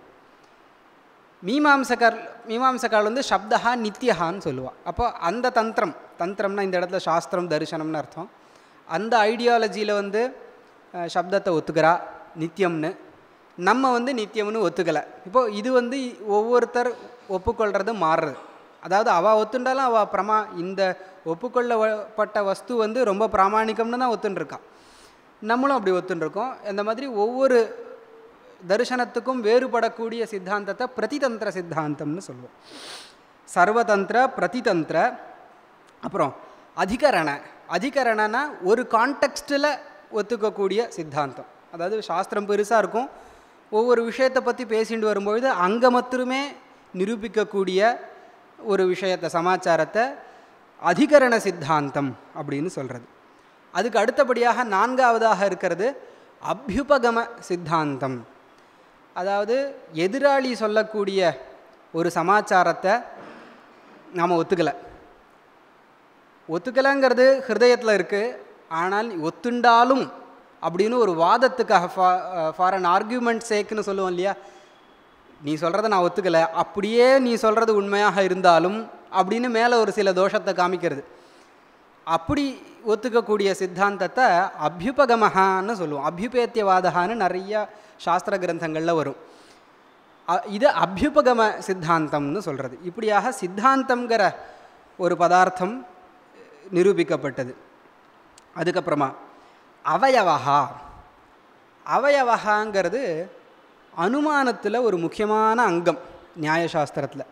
மீமாம்சகர் மீமாம்சகால் வந்து சப்தஹா நித்யஹான்னு சொல்லுவாள் அப்போ அந்த தந்திரம் தந்திரம்னா இந்த இடத்துல சாஸ்திரம் தரிசனம்னு அர்த்தம் அந்த ஐடியாலஜியில் வந்து அஹ், சப்தத்தை ஒத்துக்கிறா நித்தியம்னு நம்ம வந்து நித்தியம்னு ஒத்துக்கலை இப்போ இது வந்து ஒவ்வொருத்தர் ஒப்புக்கொள்கிறது மாறுறது அதாவது அவள் ஒத்துண்டாலும் அவள் பிரமா இந்த ஒப்புக்கொள்ளப்பட்ட வஸ்து வந்து ரொம்ப பிராமாணிகம்னு தான் ஒத்துன்ருக்கா நம்மளும் அப்படி ஒத்துன்ருக்கோம் இந்த மாதிரி ஒவ்வொரு தரிசனத்துக்கும் வேறுபடக்கூடிய சித்தாந்தத்தை பிரதிதந்திர சித்தாந்தம்னு சொல்லுவோம் சர்வதந்திர பிரதிதந்திர அப்புறம் அதிகரண அதிகரணனா ஒரு கான்டெக்ஸ்டில் ஒத்துக்கக்கூடிய சித்தாந்தம் அதாவது சாஸ்திரம் பெருசாக இருக்கும் ஒவ்வொரு விஷயத்தை பற்றி பேசிட்டு வரும்பொழுது அங்கே மட்டுமே நிரூபிக்கக்கூடிய ஒரு விஷயத்தை சமாச்சாரத்தை அதிகரண சித்தாந்தம் அப்படின்னு சொல்கிறது அதுக்கு அடுத்தபடியாக நான்காவதாக இருக்கிறது அபியுபகம சித்தாந்தம் அதாவது எதிராளி சொல்லக்கூடிய ஒரு சமாச்சாரத்தை நாம் ஒத்துக்கலை ஒத்துக்கலைங்கிறது ஹிருதயத்தில் இருக்குது ஆனால் ஒத்துண்டாலும் அப்படின்னு ஒரு வாதத்துக்காக ஃபா ஃபார் அன் ஆர்கியூமெண்ட் சேக்குன்னு சொல்லுவோம் இல்லையா நீ சொல்கிறத நான் ஒத்துக்கலை அப்படியே நீ சொல்கிறது உண்மையாக இருந்தாலும் அப்படின்னு மேலே ஒரு சில தோஷத்தை காமிக்கிறது அப்படி ஒத்துக்கக்கூடிய சித்தாந்தத்தை அபியுபகமகான்னு சொல்லுவோம் அபியுபேத்தியவாதகான்னு நிறைய சாஸ்திர கிரந்தங்களில் வரும் அ- இது அபியுபகம சித்தாந்தம்னு சொல்கிறது இப்படியாக சித்தாந்தம்ங்கிற ஒரு பதார்த்தம் நிரூபிக்கப்பட்டது அதுக்கப்புறமா அவயவகா அவயவகாங்கிறது அனுமானத்தில் ஒரு முக்கியமான அங்கம் நியாயசாஸ்திரத்தில்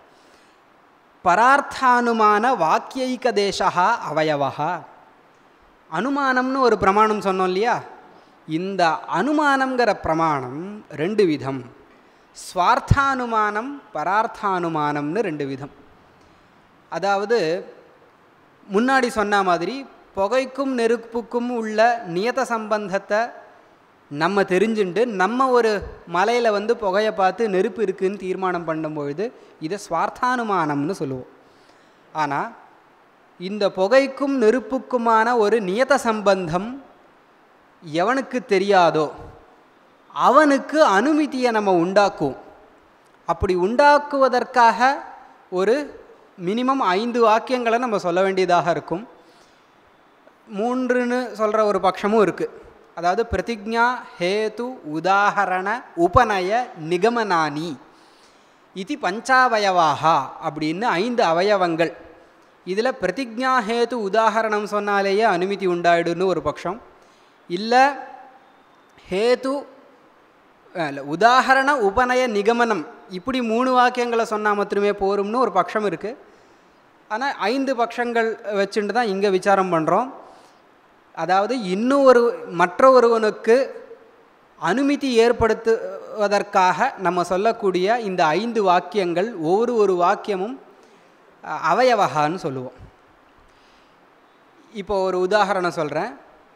பரார்த்தானுமான வாக்கியைக தேசா அவயவா அனுமானம்னு ஒரு பிரமாணம் சொன்னோம் இல்லையா இந்த அனுமானங்கிற பிரமாணம் ரெண்டு விதம் ஸ்வார்த்தானுமானம் பரார்த்தானுமானம்னு ரெண்டு விதம் அதாவது முன்னாடி சொன்ன மாதிரி புகைக்கும் நெருப்புக்கும் உள்ள நியத சம்பந்தத்தை நம்ம தெரிஞ்சுண்டு நம்ம ஒரு மலையில் வந்து புகையை பார்த்து நெருப்பு இருக்குன்னு தீர்மானம் பண்ணும்பொழுது இதை ஸ்வார்த்தானுமானம்னு சொல்லுவோம் ஆனால் இந்த புகைக்கும் நெருப்புக்குமான ஒரு நியத சம்பந்தம் எவனுக்கு தெரியாதோ அவனுக்கு அனுமதியை நம்ம உண்டாக்குவோம் அப்படி உண்டாக்குவதற்காக ஒரு மினிமம் ஐந்து வாக்கியங்களை நம்ம சொல்ல வேண்டியதாக இருக்கும் மூன்றுன்னு சொல்கிற ஒரு பட்சமும் இருக்குது அதாவது பிரதிஜா ஹேது உதாகரண உபநய நிகமனானி இது பஞ்சாவயவாக அப்படின்னு ஐந்து அவயவங்கள் இதில் பிரதிஜா ஹேது உதாகரணம் சொன்னாலேயே அனுமதி உண்டாயிடுன்னு ஒரு பட்சம் இல்லை ஹேது இல்லை உதாகரண உபநய நிகமனம் இப்படி மூணு வாக்கியங்களை சொன்னால் மட்டுமே போரும்னு ஒரு பட்சம் இருக்குது ஆனால் ஐந்து பட்சங்கள் வச்சுட்டு தான் இங்கே விசாரம் பண்ணுறோம் அதாவது இன்னும் ஒரு மற்ற ஒருவனுக்கு அனுமதி ஏற்படுத்துவதற்காக நம்ம சொல்லக்கூடிய இந்த ஐந்து வாக்கியங்கள் ஒவ்வொரு ஒரு வாக்கியமும் அஹ், அவயவகான்னு சொல்லுவோம் இப்போ ஒரு உதாரணம் சொல்கிறேன்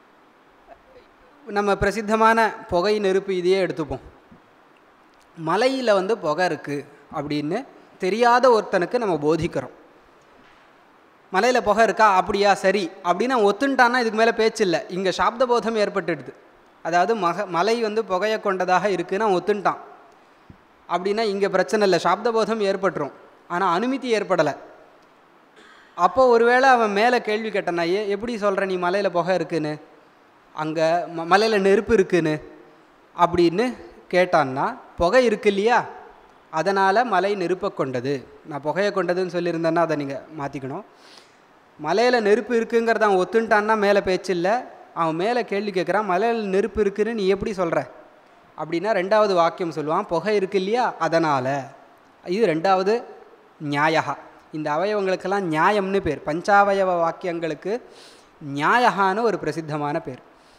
நம்ம பிரசித்தமான புகை நெருப்பு இதையே எடுத்துப்போம் மலையில் வந்து புகை இருக்குது அப்படின்னு தெரியாத ஒருத்தனுக்கு நம்ம போதிக்கிறோம் மலையில் புகை இருக்கா அப்படியா சரி அப்படின்னு அவன் ஒத்துண்டான்னா இதுக்கு மேலே பேச்சு இல்லை இங்கே சாப்த போதம் ஏற்பட்டுடுது அதாவது மக மலை வந்து புகையை கொண்டதாக இருக்குன்னு அவன் ஒத்துண்டான் அப்படின்னா இங்கே பிரச்சனை இல்லை சாப்த போதம் ஏற்பட்டுரும் ஆனால் அனுமதி ஏற்படலை அப்போ ஒருவேளை அவன் மேலே கேள்வி கேட்டானா ஏ எப்படி சொல்கிற நீ மலையில் புகை இருக்குன்னு அங்கே ம மலையில் நெருப்பு இருக்குன்னு அப்படின்னு கேட்டான்னா புகை இருக்கு இல்லையா அதனால் மலை நெருப்பை கொண்டது நான் புகையை கொண்டதுன்னு சொல்லியிருந்தேன்னா அதை நீங்கள் மாற்றிக்கணும் மலையில் நெருப்பு இருக்குங்கிறத அவன் ஒத்துன்ட்டான்னா மேலே பேச்சு இல்லை அவன் மேலே கேள்வி கேட்குறான் மலையில் நெருப்பு இருக்குன்னு நீ எப்படி சொல்கிற அப்படின்னா ரெண்டாவது வாக்கியம் சொல்லுவான் புகை இருக்கு இல்லையா அதனால் இது ரெண்டாவது நியாயகா இந்த அவயவங்களுக்கெல்லாம் நியாயம்னு பேர் பஞ்சாவயவ வாக்கியங்களுக்கு நியாயகான்னு ஒரு பிரசித்தமான பேர்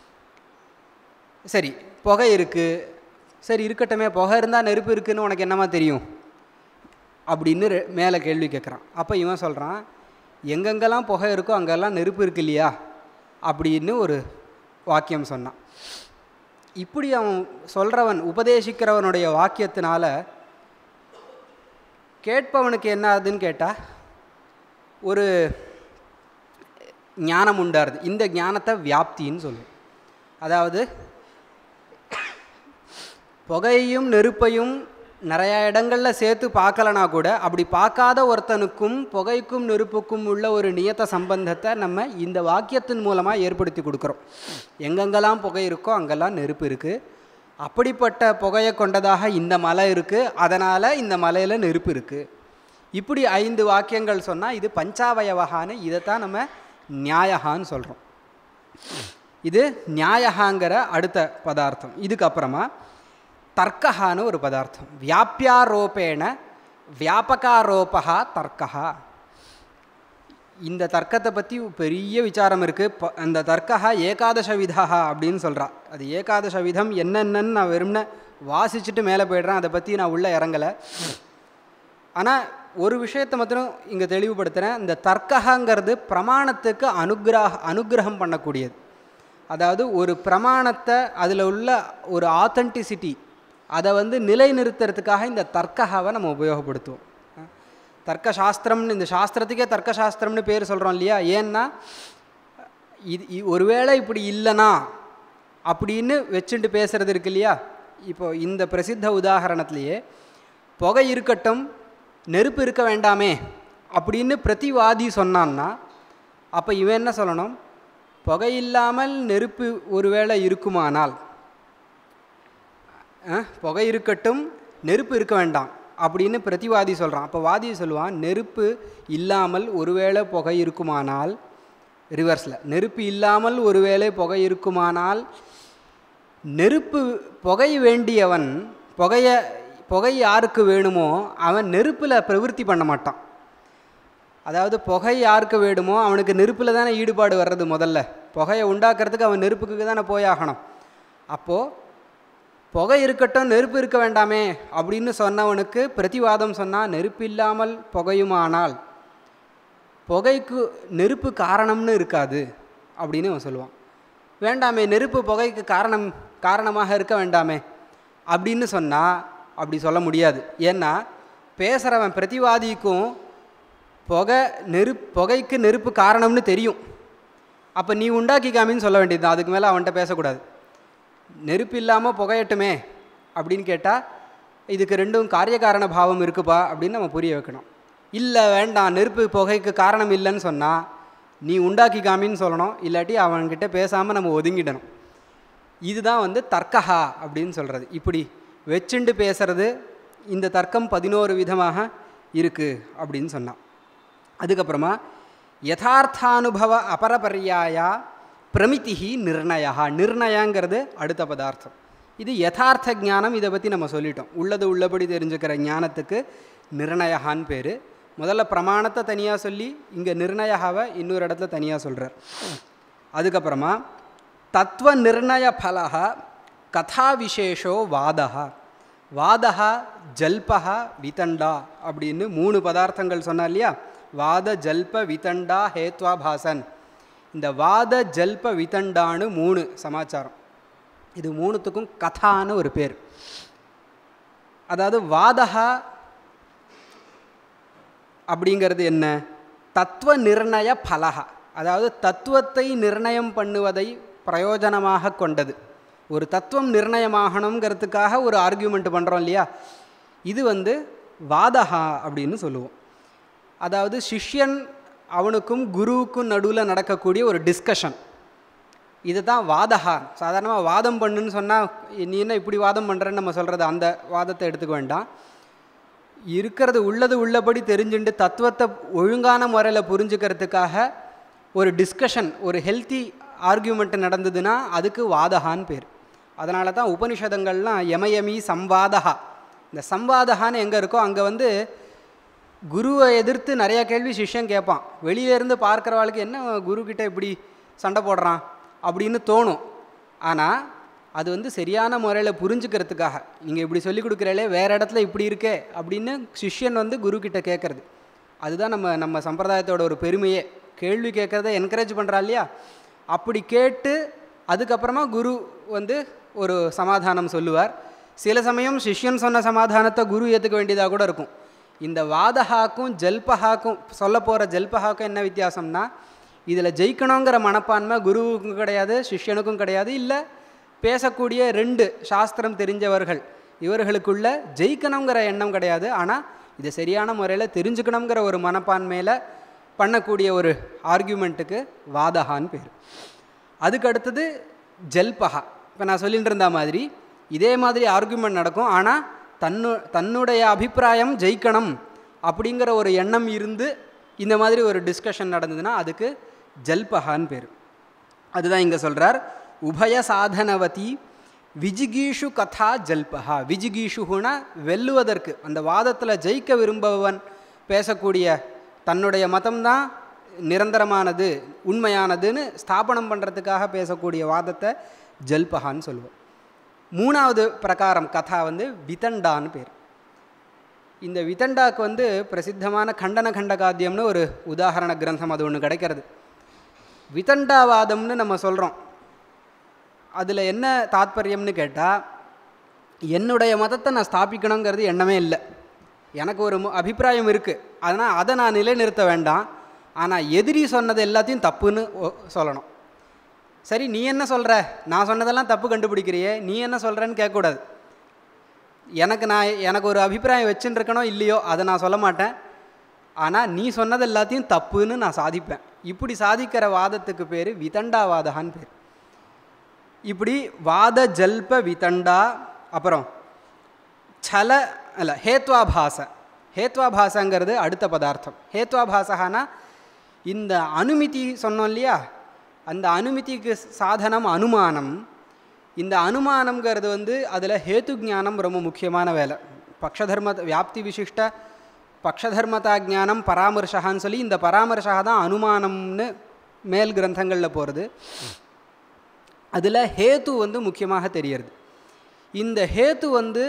சரி புகை இருக்குது சரி இருக்கட்டுமே புகை இருந்தால் நெருப்பு இருக்குன்னு உனக்கு என்னமா தெரியும் அப்படின்னு ரெ- மேலே கேள்வி கேட்குறான் அப்போ இவன் சொல்கிறான் எங்கெங்கெல்லாம் புகை இருக்கோ அங்கெல்லாம் நெருப்பு இருக்கு இல்லையா அப்படின்னு ஒரு வாக்கியம் சொன்னான் இப்படி அவன் சொல்கிறவன் உபதேசிக்கிறவனுடைய வாக்கியத்தினால கேட்பவனுக்கு என்ன ஆகுதுன்னு கேட்டால் ஒரு ஞானம் உண்டாருது இந்த ஞானத்தை வியாப்தின்னு சொல்லுவோம் அதாவது புகையையும் நெருப்பையும் நிறையா இடங்களில் சேர்த்து பார்க்கலனா கூட அப்படி பார்க்காத ஒருத்தனுக்கும் புகைக்கும் நெருப்புக்கும் உள்ள ஒரு நியத்த சம்பந்தத்தை நம்ம இந்த வாக்கியத்தின் மூலமாக ஏற்படுத்தி கொடுக்குறோம் எங்கெங்கெல்லாம் புகை இருக்கோ அங்கெல்லாம் நெருப்பு இருக்குது அப்படிப்பட்ட புகையை கொண்டதாக இந்த மலை இருக்குது அதனால் இந்த மலையில் நெருப்பு இருக்குது இப்படி ஐந்து வாக்கியங்கள் சொன்னால் இது பஞ்சாவயவகான்னு இதைத்தான் நம்ம நியாயகான்னு சொல்கிறோம் இது நியாயகாங்கிற அடுத்த பதார்த்தம் இதுக்கப்புறமா தர்க்கஹான்னு ஒரு பதார்த்தம் வியாபியாரோபேண வியாபகாரோபகா தர்க்கஹா இந்த தர்க்கத்தை பற்றி பெரிய விசாரம் இருக்குது அந்த தர்க்கா ஏகாதச விதா அப்படின்னு சொல்கிறா அது ஏகாதச விதம் என்னென்னு நான் வெறும்னே வாசிச்சுட்டு மேலே போயிடுறேன் அதை பற்றி நான் உள்ளே இறங்கலை ஆனால் ஒரு விஷயத்தை மாத்திரம் இங்கே தெளிவுபடுத்துகிறேன் இந்த தர்க்கங்கிறது பிரமாணத்துக்கு அனுகிரக அனுகிரகம் பண்ணக்கூடியது அதாவது ஒரு பிரமாணத்தை அதில் உள்ள ஒரு ஆத்தென்டிசிட்டி அதை வந்து நிலைநிறுத்துறதுக்காக இந்த தர்க்கஹாவை நம்ம உபயோகப்படுத்துவோம் தர்க்க சாஸ்திரம்னு இந்த சாஸ்திரத்துக்கே தர்க்க சாஸ்திரம்னு பேர் சொல்கிறோம் இல்லையா ஏன்னா இது இ- ஒருவேளை இப்படி இல்லைனா அப்படின்னு வச்சுட்டு பேசுறது இருக்கு இல்லையா இப்போ இந்த பிரசித்த உதாகரணத்திலேயே புகை இருக்கட்டும் நெருப்பு இருக்க வேண்டாமே அப்படின்னு பிரதிவாதி சொன்னான்னா அப்போ இவன் என்ன சொல்லணும் புகை இல்லாமல் நெருப்பு ஒருவேளை இருக்குமானால் அஹ், புகை இருக்கட்டும் நெருப்பு இருக்க வேண்டாம் அப்படின்னு பிரதிவாதி சொல்கிறான் அப்போ வாதி சொல்லுவான் நெருப்பு இல்லாமல் ஒருவேளை புகை இருக்குமானால் ரிவர்ஸில் நெருப்பு இல்லாமல் ஒருவேளை புகை இருக்குமானால் நெருப்பு புகை வேண்டியவன் புகைய புகை யாருக்கு வேணுமோ அவன் நெருப்பில் பிரவிற்த்தி பண்ண மாட்டான் அதாவது புகை யாருக்கு வேணுமோ அவனுக்கு நெருப்பில் தானே ஈடுபாடு வர்றது முதல்ல புகையை உண்டாக்குறதுக்கு அவன் நெருப்புக்கு தானே போயாகணும் அப்போது புகை இருக்கட்டும் நெருப்பு இருக்க வேண்டாமே அப்படின்னு சொன்னவனுக்கு பிரதிவாதம் சொன்னால் நெருப்பு இல்லாமல் புகையுமானால் புகைக்கு நெருப்பு காரணம்னு இருக்காது அப்படின்னு அவன் சொல்லுவான் வேண்டாமே நெருப்பு புகைக்கு காரணம் காரணமாக இருக்க வேண்டாமே அப்படின்னு சொன்னால் அப்படி சொல்ல முடியாது ஏன்னா பேசுகிறவன் பிரதிவாதிக்கும் புகை நெருப்பு புகைக்கு நெருப்பு காரணம்னு தெரியும் அப்போ நீ உண்டாக்கிக்காமின்னு சொல்ல வேண்டியது அதுக்கு மேலே அவன்கிட்ட பேசக்கூடாது நெருப்பு இல்லாமல் புகையட்டுமே அப்படின்னு கேட்டால் இதுக்கு ரெண்டும் காரியகாரண பாவம் இருக்குப்பா அப்படின்னு நம்ம புரிய வைக்கணும் இல்லை வேண்டாம் நெருப்பு புகைக்கு காரணம் இல்லைன்னு சொன்னால் நீ உண்டாக்கிக்காமின்னு சொல்லணும் இல்லாட்டி அவன்கிட்ட பேசாமல் நம்ம ஒதுங்கிடணும் இதுதான் வந்து தர்க்கஹா அப்படின்னு சொல்கிறது இப்படி வச்சுண்டு பேசுறது இந்த தர்க்கம் பதினோரு விதமாக இருக்குது அப்படின்னு சொன்னான் அதுக்கப்புறமா யதார்த்தானுபவ அபரபர்யாயா பிரமித்திஹி நிர்ணயா நிர்ணயங்கிறது அடுத்த பதார்த்தம் இது யதார்த்த ஞானம் இதை பற்றி நம்ம சொல்லிட்டோம் உள்ளது உள்ளபடி தெரிஞ்சுக்கிற ஞானத்துக்கு நிர்ணயகான்னு பேர் முதல்ல பிரமாணத்தை தனியாக சொல்லி இங்கே நிர்ணயாவை இன்னொரு இடத்துல தனியாக சொல்கிறார் அதுக்கப்புறமா தத்துவ நிர்ணய பலக கதா விசேஷோ வாதா வாதா ஜல்பா விதண்டா அப்படின்னு மூணு பதார்த்தங்கள் சொன்னா இல்லையா வாத ஜல்ப விதண்டா ஹேத்வாபாசன் இந்த வாத ஜல்ப விதண்டான்னு மூணு சமாச்சாரம் இது மூணுத்துக்கும் கதான்னு ஒரு பேர் அதாவது வாதகா அப்படிங்கிறது என்ன தத்துவ நிர்ணய பலகா அதாவது தத்துவத்தை நிர்ணயம் பண்ணுவதை பிரயோஜனமாக கொண்டது ஒரு தத்துவம் நிர்ணயமாகணுங்கிறதுக்காக ஒரு ஆர்கியூமெண்ட் பண்ணுறோம் இல்லையா இது வந்து வாதகா அப்படின்னு சொல்லுவோம் அதாவது சிஷ்யன் அவனுக்கும் குருவுக்கும் நடுவில் நடக்கக்கூடிய ஒரு டிஸ்கஷன் இதுதான் வாதகா சாதாரணமாக வாதம் பண்ணுன்னு சொன்னால் நீ என்ன இப்படி வாதம் பண்ணுறேன்னு நம்ம சொல்கிறது அந்த வாதத்தை எடுத்துக்க வேண்டாம் இருக்கிறது உள்ளது உள்ளபடி தெரிஞ்சுட்டு தத்துவத்தை ஒழுங்கான முறையில் புரிஞ்சுக்கிறதுக்காக ஒரு டிஸ்கஷன் ஒரு ஹெல்த்தி ஆர்கியூமெண்ட் நடந்ததுன்னா அதுக்கு வாதகான்னு பேர் அதனால தான் உபனிஷதங்கள்லாம் யமயமி சம்வாதகா இந்த சம்வாதகான்னு எங்கே இருக்கோ அங்கே வந்து குருவை எதிர்த்து நிறையா கேள்வி சிஷ்யன் கேட்பான் வெளியிலேருந்து பார்க்குறவாளுக்கு என்ன குருக்கிட்ட இப்படி சண்டை போடுறான் அப்படின்னு தோணும் ஆனால் அது வந்து சரியான முறையில் புரிஞ்சுக்கிறதுக்காக நீங்கள் இப்படி சொல்லி கொடுக்குறாலே வேறு இடத்துல இப்படி இருக்கே அப்படின்னு சிஷ்யன் வந்து குருக்கிட்ட கேட்குறது அதுதான் நம்ம நம்ம சம்பிரதாயத்தோட ஒரு பெருமையே கேள்வி கேட்குறத என்கரேஜ் பண்ணுறா இல்லையா அப்படி கேட்டு அதுக்கப்புறமா குரு வந்து ஒரு சமாதானம் சொல்லுவார் சில சமயம் சிஷ்யன் சொன்ன சமாதானத்தை குரு ஏற்றுக்க வேண்டியதாக கூட இருக்கும் இந்த வாதஹாக்கும் ஜல்பஹாக்கும் சொல்ல போகிற ஜல்பஹாக்கும் என்ன வித்தியாசம்னா இதில் ஜெயிக்கணுங்கிற மனப்பான்மை குருவுக்கும் கிடையாது சிஷ்யனுக்கும் கிடையாது இல்லை பேசக்கூடிய ரெண்டு சாஸ்திரம் தெரிஞ்சவர்கள் இவர்களுக்குள்ள ஜெயிக்கணுங்கிற எண்ணம் கிடையாது ஆனால் இதை சரியான முறையில் தெரிஞ்சுக்கணுங்கிற ஒரு மனப்பான்மையில் பண்ணக்கூடிய ஒரு ஆர்கியூமெண்ட்டுக்கு வாதகான்னு பேர் அதுக்கு அடுத்தது ஜல்பஹா இப்போ நான் சொல்லிட்டு இருந்த மாதிரி இதே மாதிரி ஆர்கியூமெண்ட் நடக்கும் ஆனால் தன்னு தன்னுடைய அபிப்பிராயம் ஜெயிக்கணும் அப்படிங்கிற ஒரு எண்ணம் இருந்து இந்த மாதிரி ஒரு டிஸ்கஷன் நடந்ததுன்னா அதுக்கு ஜல்பஹான்னு பேர் அதுதான் இங்கே சொல்கிறார் உபய சாதனவதி விஜிகீஷு கதா ஜல்பஹா விஜிகீஷுகுனா வெல்லுவதற்கு அந்த வாதத்தில் ஜெயிக்க விரும்பவன் பேசக்கூடிய தன்னுடைய மதம்தான் நிரந்தரமானது உண்மையானதுன்னு ஸ்தாபனம் பண்ணுறதுக்காக பேசக்கூடிய வாதத்தை ஜல்பஹான்னு சொல்லுவோம் மூணாவது பிரகாரம் கதா வந்து விதண்டான்னு பேர் இந்த விதண்டாக்கு வந்து பிரசித்தமான கண்டன கண்டகாத்தியம்னு ஒரு உதாரண கிரந்தம் அது ஒன்று கிடைக்கிறது விதண்டாவாதம்னு நம்ம சொல்கிறோம் அதில் என்ன தாத்பரியம்னு கேட்டால் என்னுடைய மதத்தை நான் ஸ்தாபிக்கணுங்கிறது எண்ணமே இல்லை எனக்கு ஒரு மு- அபிப்பிராயம் இருக்குது அதனால் அதை நான் நிலைநிறுத்த வேண்டாம் ஆனால் எதிரி சொன்னது எல்லாத்தையும் தப்புன்னு ஒ- சொல்லணும் சரி நீ என்ன சொல்கிற நான் சொன்னதெல்லாம் தப்பு கண்டுபிடிக்கிறியே நீ என்ன சொல்கிறேன்னு கேட்கக்கூடாது எனக்கு நான் எனக்கு ஒரு அபிப்பிராயம் வச்சுன்னு இருக்கனோ இல்லையோ அதை நான் சொல்ல மாட்டேன் ஆனால் நீ சொன்னது எல்லாத்தையும் தப்புன்னு நான் சாதிப்பேன் இப்படி சாதிக்கிற வாதத்துக்கு பேர் விதண்டாவாதகான்னு பேர் இப்படி வாத ஜல்ப விதண்டா அப்புறம் சல அல்ல ஹேத்வாபாச ஹேத்வாபாசங்கிறது அடுத்த பதார்த்தம் ஹேத்வாபாசகானா இந்த அனுமதி சொன்னோம் இல்லையா அந்த அனுமதிக்கு சாதனம் அனுமானம் இந்த அனுமானம்ங்கிறது வந்து அதில் ஹேத்து ஞானம் ரொம்ப முக்கியமான வேலை பக்ஷதர்ம வியாப்தி விசிஷ்ட பக்ஷதர்மதா ஞானம் பராமர்ஷகான்னு சொல்லி இந்த பராமர்ஷா தான் அனுமானம்னு மேல் கிரந்தங்களில் போகிறது அதில் ஹேத்து வந்து முக்கியமாக தெரியறது இந்த ஹேத்து வந்து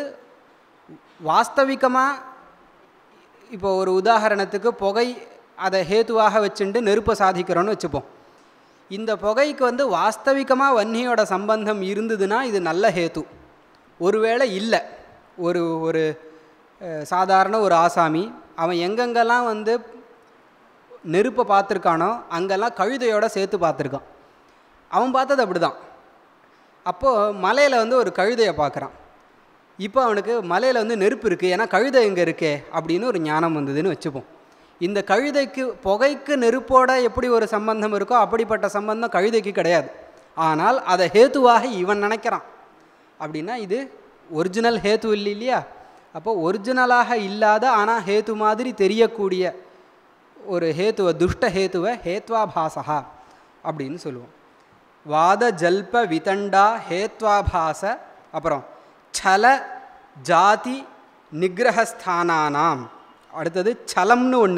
வாஸ்தவிகமாக இப்போ ஒரு உதாரணத்துக்கு புகை அதை ஹேத்துவாக வச்சுட்டு நெருப்பை சாதிக்கிறோன்னு வச்சுப்போம் இந்த புகைக்கு வந்து வாஸ்தவிகமாக வன்னியோட சம்பந்தம் இருந்ததுன்னா இது நல்ல ஹேத்து ஒருவேளை இல்லை ஒரு ஒரு அஹ், சாதாரண ஒரு ஆசாமி அவன் எங்கெங்கெல்லாம் வந்து நெருப்பை பார்த்துருக்கானோ அங்கெல்லாம் கழுதையோட சேர்த்து பார்த்துருக்கான் அவன் பார்த்தது அப்படி தான் அப்போது மலையில் வந்து ஒரு கழுதையை பார்க்குறான் இப்போ அவனுக்கு மலையில் வந்து நெருப்பு இருக்குது ஏன்னா கழுதை எங்கே இருக்கே அப்படின்னு ஒரு ஞானம் வந்ததுன்னு வச்சுப்போம் இந்த கழுதைக்கு புகைக்கு நெருப்போட எப்படி ஒரு சம்பந்தம் இருக்கோ அப்படிப்பட்ட சம்பந்தம் கழுதைக்கு கிடையாது ஆனால் அதை ஹேத்துவாக இவன் நினைக்கிறான் அப்படின்னா இது ஒரிஜினல் ஹேத்து இல்லை இல்லையா அப்போ ஒரிஜினலாக இல்லாத ஆனால் ஹேத்து மாதிரி தெரியக்கூடிய ஒரு ஹேத்துவ துஷ்ட ஹேத்துவ ஹேத்வாபாசா அப்படின்னு சொல்லுவோம் வாத ஜல்ப விதண்டா ஹேத்வாபாச அப்புறம் சல ஜாதி நிகிரகஸ்தானானாம் அடுத்தது சலம்னு ஒன்று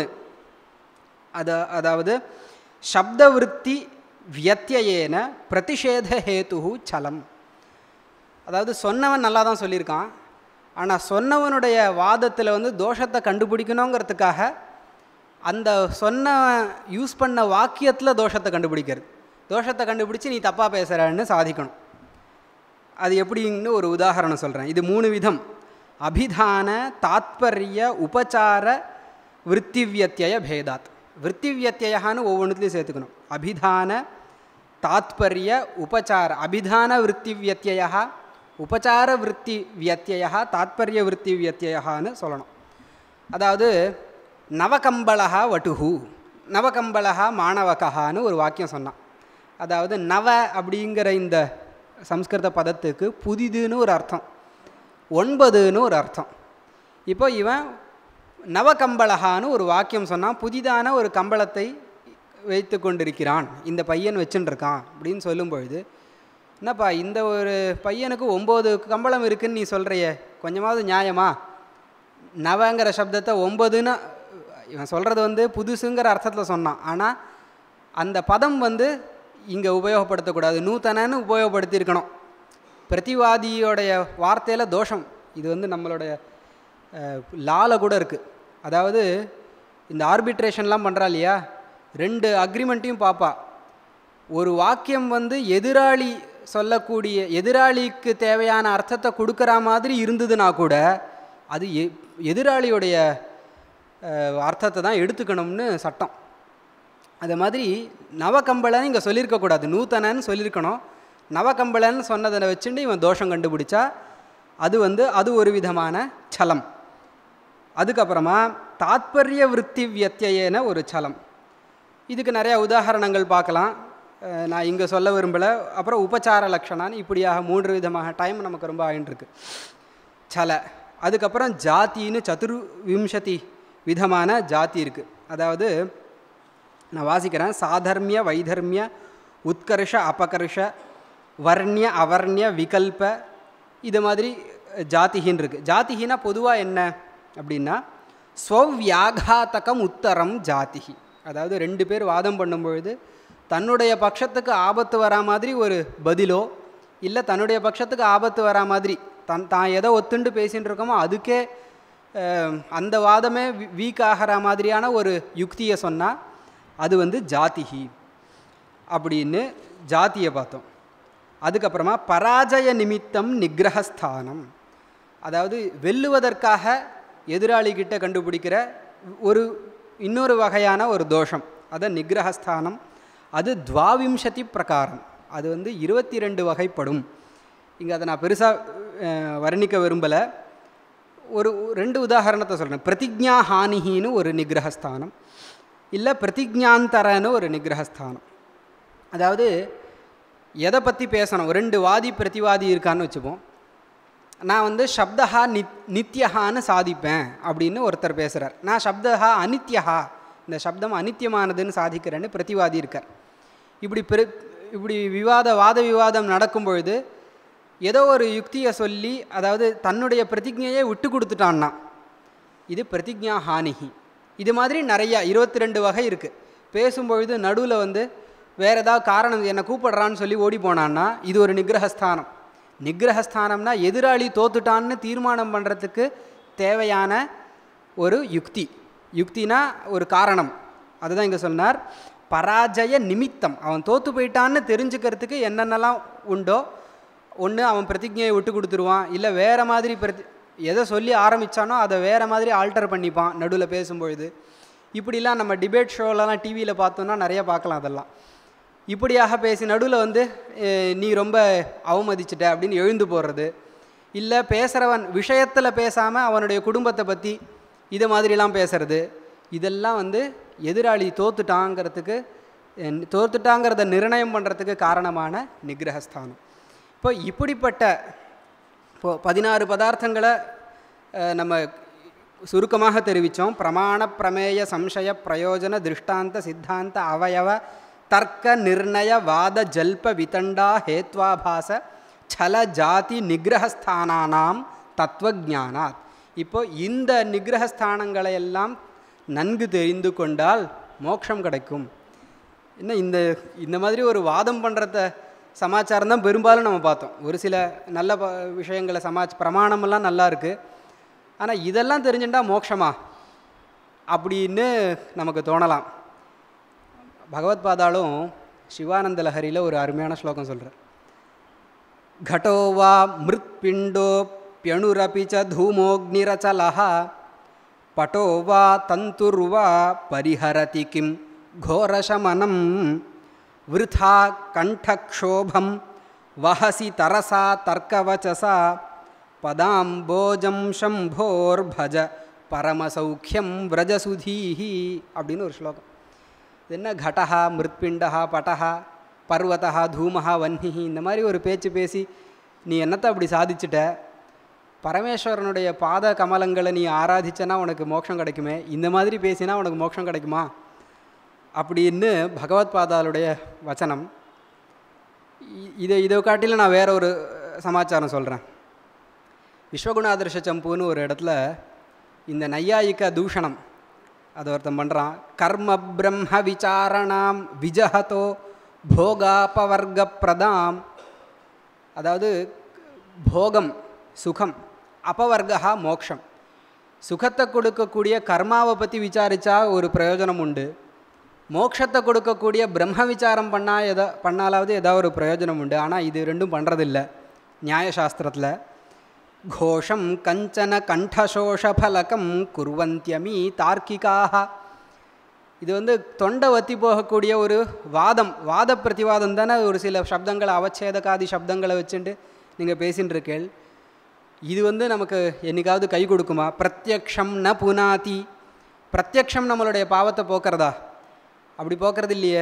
அத அதாவது சப்தவிருத்தி வியத்தியேன பிரதிஷேத ஹேத்து சலம் அதாவது சொன்னவன் நல்லா தான் சொல்லியிருக்கான் ஆனால் சொன்னவனுடைய வாதத்தில் வந்து தோஷத்தை கண்டுபிடிக்கணுங்கிறதுக்காக அந்த சொன்ன யூஸ் பண்ண வாக்கியத்தில் தோஷத்தை கண்டுபிடிக்கிறது தோஷத்தை கண்டுபிடிச்சி நீ தப்பாக பேசுகிறன்னு சாதிக்கணும் அது எப்படின்னு ஒரு உதாரணம் சொல்கிறேன் இது மூணு விதம் அபிதான தாத்பரிய உபச்சார விற்த்திவியத்திய பேதாத் விற்த்திவியத்தியான்னு ஒவ்வொன்றுத்துலையும் சேர்த்துக்கணும் அபிதான தாத்பரிய உபச்சார அபிதான விற்த்திவியத்தியா உபச்சார விற்பி வியத்தியா தாத்பரிய விற்பி வியத்தியான்னு சொல்லணும் அதாவது நவகம்பளா வட்டுஹு நவகம்பளா மாணவகான்னு ஒரு வாக்கியம் சொன்னான் அதாவது நவ அப்படிங்கிற இந்த சம்ஸ்கிருத பதத்துக்கு புதிதுன்னு ஒரு அர்த்தம் ஒன்பதுன்னு ஒரு அர்த்தம் இப்போ இவன் நவகம்பளகான்னு ஒரு வாக்கியம் சொன்னான் புதிதான ஒரு கம்பளத்தை வைத்து கொண்டிருக்கிறான் இந்த பையன் வச்சுன்னு இருக்கான் அப்படின்னு சொல்லும் பொழுது என்னப்பா இந்த ஒரு பையனுக்கு ஒம்பது கம்பளம் இருக்குன்னு நீ சொல்கிறியே கொஞ்சமாவது நியாயமா நவங்கிற சப்தத்தை ஒம்பதுன்னு இவன் சொல்கிறது வந்து புதுசுங்கிற அர்த்தத்தில் சொன்னான் ஆனால் அந்த பதம் வந்து இங்கே உபயோகப்படுத்தக்கூடாது நூத்தனன்னு உபயோகப்படுத்தியிருக்கணும் பிரதிவாதியோடைய வார்த்தையில் தோஷம் இது வந்து நம்மளுடைய லால கூட இருக்குது அதாவது இந்த ஆர்பிட்ரேஷன்லாம் பண்ணுறா இல்லையா ரெண்டு அக்ரிமெண்ட்டையும் பார்ப்பா ஒரு வாக்கியம் வந்து எதிராளி சொல்லக்கூடிய எதிராளிக்கு தேவையான அர்த்தத்தை கொடுக்குற மாதிரி இருந்ததுன்னா கூட அது எ எதிராளியுடைய அஹ், அர்த்தத்தை தான் எடுத்துக்கணும்னு சட்டம் அது மாதிரி நவகம்பளன்னு இங்கே சொல்லியிருக்கக்கூடாது நூத்தனன்னு சொல்லியிருக்கணும் நவகம்பளன்னு சொன்னதை வச்சுட்டு இவன் தோஷம் கண்டுபிடிச்சா அது வந்து அது ஒரு விதமான சலம் அதுக்கப்புறமா தாத்பரிய விற்பி வியத்தியேன ஒரு சலம் இதுக்கு நிறையா உதாரணங்கள் பார்க்கலாம் அஹ் நான் இங்கே சொல்ல விரும்பலை அப்புறம் உபச்சார லக்ஷணான்னு இப்படியாக மூன்று விதமாக டைம் நமக்கு ரொம்ப ஆயின்ட்டுருக்கு சல அதுக்கப்புறம் ஜாத்தின்னு சதுர்விம்சதி விதமான ஜாதி இருக்குது அதாவது நான் வாசிக்கிறேன் சாதர்மிய வைதர்மிய உத்கர்ஷ அபகர்ஷ வர்ணிய அவர்ணிய விகல்ப இது மாதிரி ஜாதிகின்னு இருக்குது ஜாதிகினா பொதுவாக என்ன அப்படின்னா ஸ்வவியாகாத்தகம் உத்தரம் ஜாதிகி அதாவது ரெண்டு பேர் வாதம் பண்ணும்பொழுது தன்னுடைய பட்சத்துக்கு ஆபத்து வரா மாதிரி ஒரு பதிலோ இல்லை தன்னுடைய பட்சத்துக்கு ஆபத்து வரா மாதிரி தன் தான் எதை ஒத்துண்டு பேசின்னு இருக்கோமோ அதுக்கே அஹ், அந்த வாதமே வீக் ஆகிற மாதிரியான ஒரு யுக்தியை சொன்னால் அது வந்து ஜாதிகி அப்படின்னு ஜாதியை பார்த்தோம் அதுக்கப்புறமா பராஜய நிமித்தம் நிகிரகஸ்தானம் அதாவது வெல்லுவதற்காக எதிராளிகிட்ட கண்டுபிடிக்கிற ஒரு இன்னொரு வகையான ஒரு தோஷம் அதை நிகிரகஸ்தானம் அது துவாவிம்சதி பிரகாரம் அது வந்து இருபத்தி ரெண்டு வகைப்படும் இங்கே அதை நான் பெருசாக வர்ணிக்க விரும்பலை ஒரு ரெண்டு உதாரணத்தை சொல்கிறேன் பிரதிஜ்ஞா ஹானிஹின்னு ஒரு நிகிரகஸ்தானம் இல்லை பிரதிஜ்ஞாந்தரன்னு ஒரு நிகிரகஸ்தானம் அதாவது எதை பற்றி பேசணும் ரெண்டு வாதி பிரதிவாதி இருக்கான்னு வச்சுப்போம் நான் வந்து சப்தஹா நித் நித்யஹான்னு சாதிப்பேன் அப்படின்னு ஒருத்தர் பேசுகிறார் நான் சப்தஹா அனித்யஹா இந்த சப்தம் அனித்தியமானதுன்னு சாதிக்கிறேன்னு பிரதிவாதி இருக்கார் இப்படி பெரு இப்படி விவாத வாத விவாதம் நடக்கும் பொழுது ஏதோ ஒரு யுக்தியை சொல்லி அதாவது தன்னுடைய பிரதிஜையை விட்டு கொடுத்துட்டான்னா இது பிரதிஜா ஹானிஹி இது மாதிரி நிறையா இருபத்தி ரெண்டு வகை இருக்குது பேசும்பொழுது நடுவில் வந்து வேறு ஏதாவது காரணம் என்னை கூப்பிடுறான்னு சொல்லி ஓடி போனான்னா இது ஒரு நிகிரகஸ்தானம் நிகிரகஸ்தானம்னா எதிராளி தோத்துட்டான்னு தீர்மானம் பண்ணுறதுக்கு தேவையான ஒரு யுக்தி யுக்தினா ஒரு காரணம் அதுதான் இங்கே சொன்னார் பராஜய நிமித்தம் அவன் தோத்து போயிட்டான்னு தெரிஞ்சுக்கிறதுக்கு என்னென்னலாம் உண்டோ ஒன்று அவன் பிரதிஜையை விட்டு கொடுத்துருவான் இல்லை வேறு மாதிரி பிரதி எதை சொல்லி ஆரம்பித்தானோ அதை வேறு மாதிரி ஆல்டர் பண்ணிப்பான் நடுவில் பேசும்பொழுது இப்படிலாம் நம்ம டிபேட் ஷோலலாம் டிவியில் பார்த்தோன்னா நிறைய பார்க்கலாம் அதெல்லாம் இப்படியாக பேசி நடுவில் வந்து அஹ், நீ ரொம்ப அவமதிச்சிட்ட அப்படின்னு எழுந்து போடுறது இல்லை பேசுகிறவன் விஷயத்தில் பேசாமல் அவனுடைய குடும்பத்தை பற்றி இதை மாதிரிலாம் பேசுறது இதெல்லாம் வந்து எதிராளி தோத்துட்டாங்கிறதுக்கு அஹ், தோத்துட்டாங்கிறத நிர்ணயம் பண்ணுறதுக்கு காரணமான நிகிரகஸ்தானம் இப்போ இப்படிப்பட்ட இப்போ பதினாறு பதார்த்தங்களை அஹ், நம்ம சுருக்கமாக தெரிவித்தோம் பிரமாண பிரமேய சம்சய பிரயோஜன திருஷ்டாந்த சித்தாந்த அவயவ தர்க்க நிர்ணய வாத ஜல்ப விதண்டா ஹேத்வாபாச சல ஜாதி நிகிரகஸ்தானானாம் தத்துவஜானாத் இப்போ இந்த நிகிரகஸ்தானங்களை எல்லாம் நன்கு தெரிந்து கொண்டால் மோட்சம் கிடைக்கும் இன்னும் இந்த இந்த மாதிரி ஒரு வாதம் பண்ணுறத சமாச்சாரம் தான் பெரும்பாலும் நம்ம பார்த்தோம் ஒரு சில நல்ல ப- விஷயங்களை சமாச் பிரமாணமெல்லாம் நல்லா இருக்குது ஆனால் இதெல்லாம் தெரிஞ்சுட்டா மோட்சமா அப்படின்னு நமக்கு தோணலாம் பகவத் பாதாலும் சிவானந்த லஹரியில் ஒரு அருமையான ஸ்லோகம் சொல்கிறார் घटो वा मृत्पिण्डोऽप्यणुरपि च धूमोऽग्निरचलः पटो वा तन्तुर्वा परिहरति किं घोरशमनं वृथा कण्ठक्षोभं वहसि तरसा तर्कवचसा பதாம்போஜம் शम्भोर्भज பரமசௌக்கியம் விரஜசுதீஹி அப்படின்னு ஒரு ஸ்லோகம் இது என்ன கடஹா மிருத்பிண்டஹா பட்டஹா பர்வதா தூமஹா வன்னிஹி இந்த மாதிரி ஒரு பேச்சு பேசி நீ என்னத்தை அப்படி சாதிச்சிட்ட பரமேஸ்வரனுடைய பாத கமலங்களை நீ ஆராதிச்சனா உனக்கு மோட்சம் கிடைக்குமே இந்த மாதிரி பேசினா உனக்கு மோட்சம் கிடைக்குமா அப்படின்னு பகவத் பாதாளுடைய வச்சனம் இ- இதை இதை காட்டிலும் நான் வேற ஒரு சமாச்சாரம் சொல்கிறேன் விஸ்வகுணாதர்ஷ சம்புன்னு ஒரு இடத்துல இந்த நையாயிக்க தூஷணம் அதை ஒருத்தன் பண்ணுறான் கர்ம பிரம்ம விசாரணாம் விஜஹதோ போகாபவர்க பிரதாம் அதாவது போகம் சுகம் அபவர்கா மோக்ஷம் சுகத்தை கொடுக்கக்கூடிய கர்மாவை பற்றி விசாரித்தா ஒரு பிரயோஜனம் உண்டு மோட்சத்தை கொடுக்கக்கூடிய பிரம்ம விசாரம் பண்ணால் எதா பண்ணாலாவது ஏதாவது ஒரு பிரயோஜனம் உண்டு ஆனால் இது ரெண்டும் பண்ணுறதில்ல நியாயசாஸ்திரத்தில் கோஷம் கஞ்சன கண்டசோஷபலகம் குர்வந்தியமி தார்க்கிகாக இது வந்து தொண்டை வத்தி போகக்கூடிய ஒரு வாதம் வாத பிரதிவாதம் தானே ஒரு சில சப்தங்களை அவச்சேதகாதி சப்தங்களை வச்சுட்டு நீங்கள் பேசின்னு இருக்கேள் இது வந்து நமக்கு என்னைக்காவது கை கொடுக்குமா பிரத்யக்ஷம் ந புனாதி பிரத்யக்ஷம் நம்மளுடைய பாவத்தை போக்குறதா அப்படி போக்குறது இல்லையே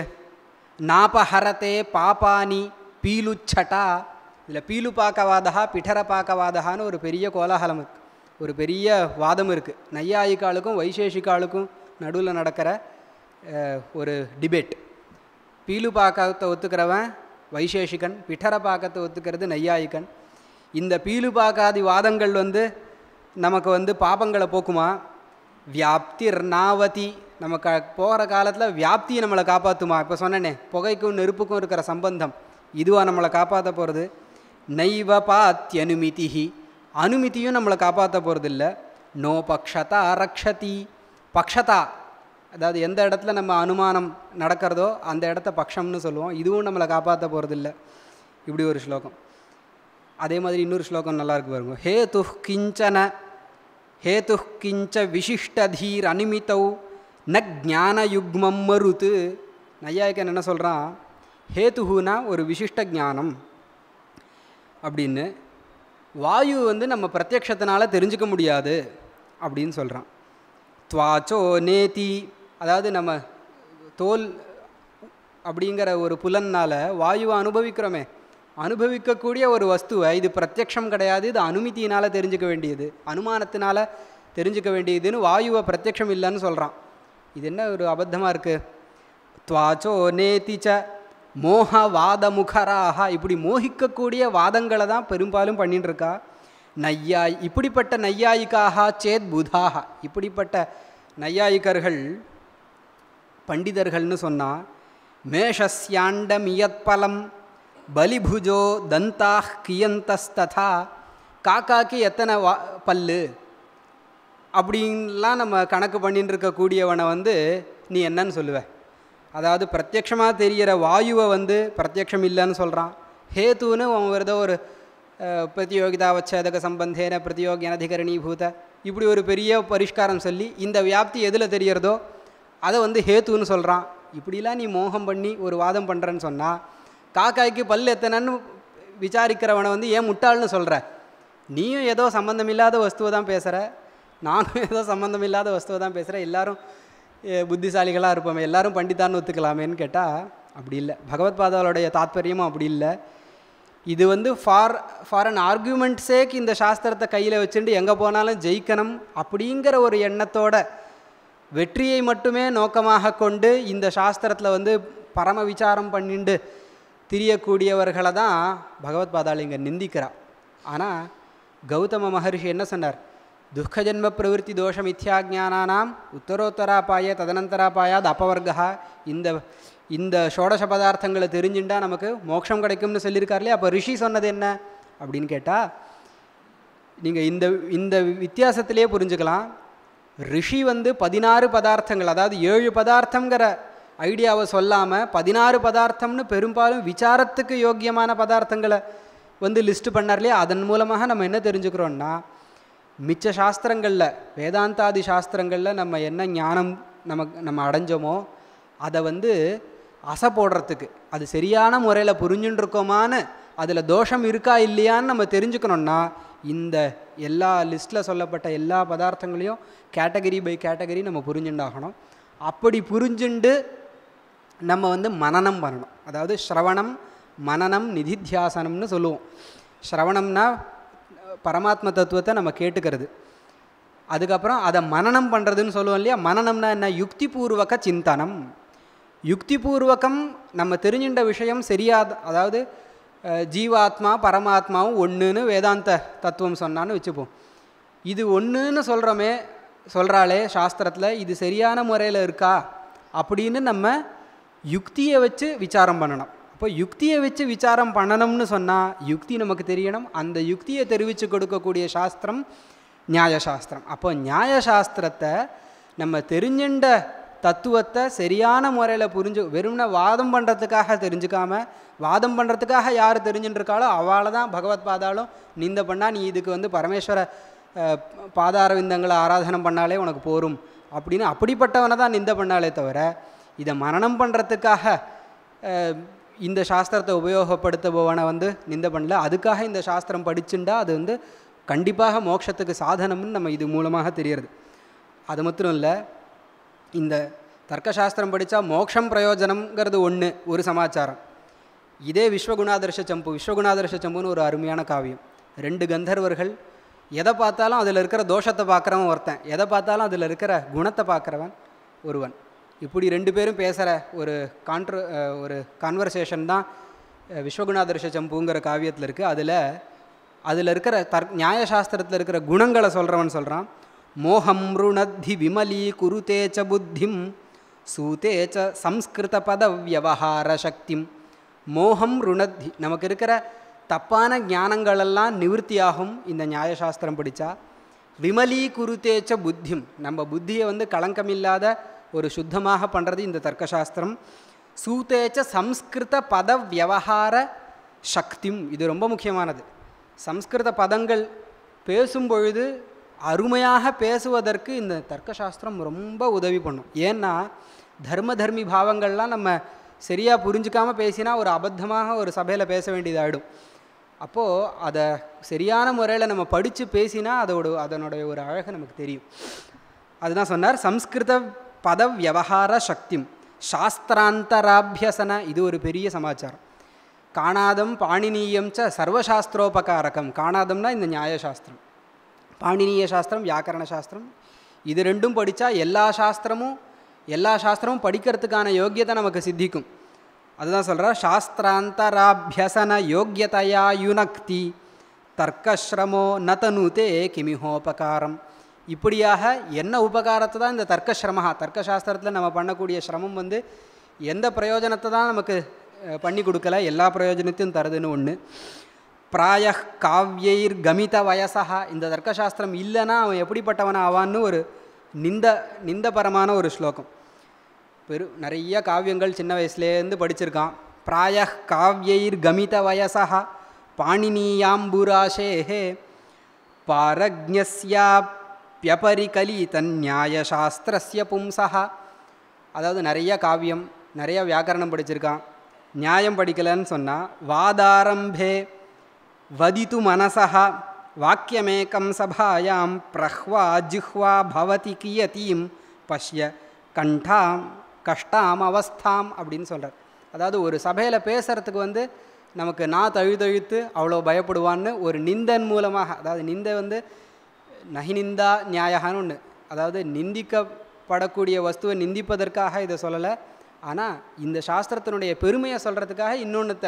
நாபஹரத்தே பாபானி பீலுச்சட்டா இதில் பீலு பாக்கவாதா பிடர பாக்கவாதகான்னு ஒரு பெரிய கோலாகலம் இருக்கு ஒரு பெரிய வாதம் இருக்குது நையாயிக்காளுக்கும் வைசேஷிகாளுக்கும் நடுவில் நடக்கிற அஹ், ஒரு டிபேட் பீலு பாக்கத்தை ஒத்துக்கிறவன் வைசேஷிகன் பிடர பாக்கத்தை ஒத்துக்கிறது நையாயிகன் இந்த பீலு பாக்காதி வாதங்கள் வந்து நமக்கு வந்து பாபங்களை போக்குமா வியாப்திர் நாவதி நம்ம க போகிற காலத்தில் வியாப்தி நம்மளை காப்பாற்றுமா இப்போ சொன்னனே புகைக்கும் நெருப்புக்கும் இருக்கிற சம்பந்தம் இதுவாக நம்மளை காப்பாற்ற போகிறது நைவ பாத்தியனுமிதிஹி அனுமதியும் நம்மளை காப்பாற்ற போகிறதில்ல நோ பக்ஷதா ரக்ஷதி பக்ஷதா அதாவது எந்த இடத்துல நம்ம அனுமானம் நடக்கிறதோ அந்த இடத்த பக்ஷம்னு சொல்லுவோம் இதுவும் நம்மளை காப்பாற்ற போகிறதில்ல இப்படி ஒரு ஸ்லோகம் அதே மாதிரி இன்னொரு ஸ்லோகம் நல்லா இருக்கு பாருங்க ஹேது கிஞ்சன ஹேது கிஞ்ச விசிஷ்டதீர் அனிமித்தௌ ந ஞானயுக்மம் மருத்து நையாய்க்கன் என்ன சொல்கிறான் ஹேதுஹுனா ஒரு விசிஷ்ட ஞானம் அப்படின்னு வாயு வந்து நம்ம பிரத்யக்ஷத்தினால தெரிஞ்சுக்க முடியாது அப்படின்னு சொல்கிறான் துவாச்சோ நேதி அதாவது நம்ம தோல் அப்படிங்கிற ஒரு புலன்னால் வாயுவை அனுபவிக்கிறோமே அனுபவிக்கக்கூடிய ஒரு வஸ்துவை இது பிரத்யக்ஷம் கிடையாது இது அனுமதியினால் தெரிஞ்சுக்க வேண்டியது அனுமானத்தினால தெரிஞ்சுக்க வேண்டியதுன்னு வாயுவை பிரத்யக்ஷம் இல்லைன்னு சொல்கிறான் இது என்ன ஒரு அபத்தமாக இருக்குது துவாச்சோ நேதிச்ச மோக வாத முகராக இப்படி மோகிக்கக்கூடிய வாதங்களை தான் பெரும்பாலும் பண்ணிட்டு இருக்கா நையாய் இப்படிப்பட்ட நையாயிக்காக சேத் புதாக இப்படிப்பட்ட நையாயிக்கர்கள் பண்டிதர்கள்னு சொன்னால் மேஷஸ்யாண்டமியத்பலம் பலிபுஜோ தந்தாக கியந்தஸ்ததா காக்காக்கு எத்தனை வா பல்லு அப்படின்லாம் நம்ம கணக்கு பண்ணிட்டு இருக்கக்கூடியவனை வந்து நீ என்னன்னு சொல்லுவ அதாவது பிரத்யக்ஷமாக தெரிகிற வாயுவை வந்து பிரத்யக்ஷம் இல்லைன்னு சொல்கிறான் ஹேத்துன்னு அவன் ஏதோ ஒரு அஹ், பிரதியோகிதா வச்சதக சம்பந்தேன பிரதியோகியனதிகரணீபூத இப்படி ஒரு பெரிய பரிஷ்காரம் சொல்லி இந்த வியாப்தி எதில் தெரியறதோ அதை வந்து ஹேத்துன்னு சொல்கிறான் இப்படிலாம் நீ மோகம் பண்ணி ஒரு வாதம் பண்ணுறேன்னு சொன்னால் காக்காய்க்கு பல் எத்தனைன்னு விசாரிக்கிறவனை வந்து ஏன் முட்டாள்னு சொல்கிற நீயும் ஏதோ சம்மந்தமில்லாத வஸ்துவை தான் பேசுகிற நானும் ஏதோ சம்மந்தமில்லாத வஸ்துவை தான் பேசுகிறேன் எல்லாரும் அஹ், புத்திசாலிகளாக இருப்போமே எல்லாரும் பண்டிதான்னு ஒத்துக்கலாமேன்னு கேட்டால் அப்படி இல்லை பகவத் பாதாவுடைய தாத்பரியமும் அப்படி இல்லை இது வந்து for for an argument sake இந்த சாஸ்திரத்தை கையில் வச்சுட்டு எங்கே போனாலும் ஜெயிக்கணும் அப்படிங்கிற ஒரு எண்ணத்தோட வெற்றியை மட்டுமே நோக்கமாக கொண்டு இந்த சாஸ்திரத்தில் வந்து பரம விசாரம் பண்ணிண்டு திரியக்கூடியவர்களை தான் பகவத் பாதாள் இங்கே நிந்திக்கிறா ஆனால் கௌதம மகர்ஷி என்ன சொன்னார் துக்க ஜென்ம பிரவருத்தி தோஷ மித்யாஜானானாம் உத்தரோத்தராபாய ததனந்தராபாயாத் அபவர்கா இந்த இந்த ஷோடச பதார்த்தங்களை தெரிஞ்சுட்டா நமக்கு மோட்சம் கிடைக்கும்னு சொல்லியிருக்கார் இல்லையா அப்போ ரிஷி சொன்னது என்ன அப்படின்னு கேட்டால் நீங்கள் இந்த இந்த வித்தியாசத்திலே புரிஞ்சுக்கலாம் ரிஷி வந்து பதினாறு பதார்த்தங்கள் அதாவது ஏழு பதார்த்தங்கிற ஐடியாவை சொல்லாமல் பதினாறு பதார்த்தம்னு பெரும்பாலும் விசாரத்துக்கு யோக்கியமான பதார்த்தங்களை வந்து லிஸ்ட் பண்ணார் இல்லையா அதன் மூலமாக நம்ம என்ன தெரிஞ்சுக்கிறோன்னா மிச்ச சாஸ்திரங்களில் வேதாந்தாதி சாஸ்திரங்களில் நம்ம என்ன ஞானம் நமக்கு நம்ம அடைஞ்சோமோ அதை வந்து அசை போடுறதுக்கு அது சரியான முறையில் புரிஞ்சுட்டு இருக்கோமான்னு அதில் தோஷம் இருக்கா இல்லையான்னு நம்ம தெரிஞ்சுக்கணுன்னா இந்த எல்லா லிஸ்ட்டில் சொல்லப்பட்ட எல்லா பதார்த்தங்களையும் கேட்டகரி பை கேட்டகரி நம்ம புரிஞ்சுண்டாகணும் அப்படி புரிஞ்சுண்டு நம்ம வந்து மனனம் பண்ணணும் அதாவது ஸ்ரவணம் மனனம் நிதித்தியாசனம்னு சொல்லுவோம் ஸ்ரவணம்னா பரமாத்ம தத்துவத்தை நம்ம கேட்டுக்கிறது அதுக்கப்புறம் அதை மனனம் பண்ணுறதுன்னு சொல்லுவோம் இல்லையா மனனம்னா என்ன யுக்திபூர்வக சிந்தனம் யுக்திபூர்வகம் நம்ம தெரிஞ்சின்ற விஷயம் சரியாத அதாவது அஹ், ஜீவாத்மா பரமாத்மாவும் ஒன்றுன்னு வேதாந்த தத்துவம் சொன்னான்னு வச்சுப்போம் இது ஒன்றுன்னு சொல்கிறோமே சொல்கிறாளே சாஸ்திரத்தில் இது சரியான முறையில் இருக்கா அப்படின்னு நம்ம யுக்தியை வச்சு விசாரம் பண்ணணும் அப்போ யுக்தியை வச்சு விசாரம் பண்ணணும்னு சொன்னால் யுக்தி நமக்கு தெரியணும் அந்த யுக்தியை தெரிவித்து கொடுக்கக்கூடிய சாஸ்திரம் நியாயசாஸ்திரம் அப்போ நியாயசாஸ்திரத்தை நம்ம தெரிஞ்சின்ற தத்துவத்தை சரியான முறையில் புரிஞ்சு வெறும்ன வாதம் பண்ணுறதுக்காக தெரிஞ்சுக்காம வாதம் பண்ணுறதுக்காக யார் தெரிஞ்சுட்டு இருக்காளோ அவளை தான் பகவத் பாதாலும் நிந்த பண்ணால் நீ இதுக்கு வந்து பரமேஸ்வர அஹ், பாதார விந்தங்களை ஆராதனம் பண்ணாலே உனக்கு போரும் அப்படின்னு அப்படிப்பட்டவனை தான் நிந்த பண்ணாலே தவிர இதை மரணம் பண்ணுறதுக்காக இந்த சாஸ்திரத்தை உபயோகப்படுத்துபவனை வந்து நிந்த பண்ணல அதுக்காக இந்த சாஸ்திரம் படிச்சுண்டா அது வந்து கண்டிப்பாக மோட்சத்துக்கு சாதனம்னு நம்ம இது மூலமாக தெரியறது அது மட்டும் இல்லை இந்த தர்க்கசாஸ்திரம் படித்தா மோட்சம் பிரயோஜனம்ங்கிறது ஒன்று ஒரு சமாச்சாரம் இதே விஸ்வகுணாதர்ஷ சம்பு விஸ்வகுணாதர்ஷ சம்புன்னு ஒரு அருமையான காவியம் ரெண்டு கந்தர்வர்கள் எதை பார்த்தாலும் அதில் இருக்கிற தோஷத்தை பார்க்குறவன் ஒருத்தன் எதை பார்த்தாலும் அதில் இருக்கிற குணத்தை பார்க்குறவன் ஒருவன் இப்படி ரெண்டு பேரும் பேசுகிற ஒரு கான்ட்ரு ஒரு கான்வர்சேஷன் தான் அஹ், விஸ்வகுணாதர்ஷ சம்புங்கிற காவியத்தில் இருக்குது அதில் அதில் இருக்கிற தர் நியாயசாஸ்திரத்தில் இருக்கிற குணங்களை சொல்கிறவன் சொல்கிறான் மோகம் ருணத்தி விமலீ குருதே ச புத்திம் சூதே ச சம்ஸ்கிருத பத வியவஹார சக்திம் மோகம் ருணத்தி நமக்கு இருக்கிற தப்பான ஞானங்களெல்லாம் நிவர்த்தியாகும் இந்த நியாயசாஸ்திரம் படித்தா விமலீ குருதேச்ச புத்திம் நம்ம புத்தியை வந்து களங்கமில்லாத ஒரு சுத்தமாக பண்ணுறது இந்த தர்க்கசாஸ்திரம் சூதேச்ச சம்ஸ்கிருத பத வியவஹார சக்திம் இது ரொம்ப முக்கியமானது சம்ஸ்கிருத பதங்கள் பேசும் பொழுது அருமையாக பேசுவதற்கு இந்த தர்க்கசாஸ்திரம் ரொம்ப உதவி பண்ணும் ஏன்னா தர்ம தர்மி பாவங்கள்லாம் நம்ம சரியாக புரிஞ்சுக்காம பேசினா ஒரு அபத்தமாக ஒரு சபையில் பேச வேண்டியதாகிடும் அப்போது அதை சரியான முறையில் நம்ம படித்து பேசினா அதோட அதனுடைய ஒரு அழகு நமக்கு தெரியும் அதுதான் சொன்னார் சம்ஸ்கிருத பத வியவஹார சக்திம் சாஸ்திராந்தராபியசன இது ஒரு பெரிய சமாச்சாரம் காணாதம் பாணினீயம் ச சர்வசாஸ்திரோபகாரகம் காணாதம்னா இந்த நியாயசாஸ்திரம் பாணினீய சாஸ்திரம் வியாக்கரண சாஸ்திரம் இது ரெண்டும் படித்தா எல்லா சாஸ்திரமும் எல்லா சாஸ்திரமும் படிக்கிறதுக்கான யோக்கியத்தை நமக்கு சித்திக்கும் அதுதான் சொல்கிறார் சாஸ்திராந்தராபியசன யோக்கியதையா யுனக்தி தர்க்கஸ்ரமோ நதனுதே கிமிஹோபகாரம் இப்படியாக என்ன உபகாரத்தை தான் இந்த தர்க்கஸ்ரமஹா தர்க்கசாஸ்திரத்தில் நம்ம பண்ணக்கூடிய சிரமம் வந்து எந்த பிரயோஜனத்தை தான் நமக்கு அஹ், பண்ணி கொடுக்கல எல்லா பிரயோஜனத்தையும் தருதுன்னு ஒன்று பிராய காவியைர் கமித வயசா இந்த தர்க்கசாஸ்திரம் இல்லைன்னா அவன் எப்படிப்பட்டவன் ஆவான்னு ஒரு நிந்த நிந்தபரமான ஒரு ஸ்லோகம் பெரு நிறைய காவியங்கள் சின்ன வயசுலேருந்து படிச்சிருக்கான் பிராய காவியைர் கமித வயசா பாணினீயாம்புராஷேஹே பாரஜ்யஸ்யாப்யபரிகலித நியாயசாஸ்திரஸ்ய பும்சா அதாவது நிறைய காவியம் நிறைய வியாக்கரணம் படிச்சிருக்கான் நியாயம் படிக்கலைன்னு சொன்னால் வாதாரம்பே வதித்து மனசா வாக்கியமேக்கம் சபாயாம் பிரஹ்வா ஜிஹ்வா பவதி கியதீம் பஷ்ய கண்டாம் கஷ்டாம் அவஸ்தாம் அப்படின்னு சொல்கிறார் அதாவது ஒரு சபையில் பேசுகிறதுக்கு வந்து நமக்கு நான் தழுதழுத்து அவ்வளோ பயப்படுவான்னு ஒரு நிந்தன் மூலமாக அதாவது நிந்தை வந்து நகிநிந்தா நியாயகான்னு ஒன்று அதாவது நிந்திக்கப்படக்கூடிய வஸ்துவை நிந்திப்பதற்காக இதை சொல்லலை ஆனால் இந்த சாஸ்திரத்தினுடைய பெருமையை சொல்கிறதுக்காக இன்னொன்றுத்த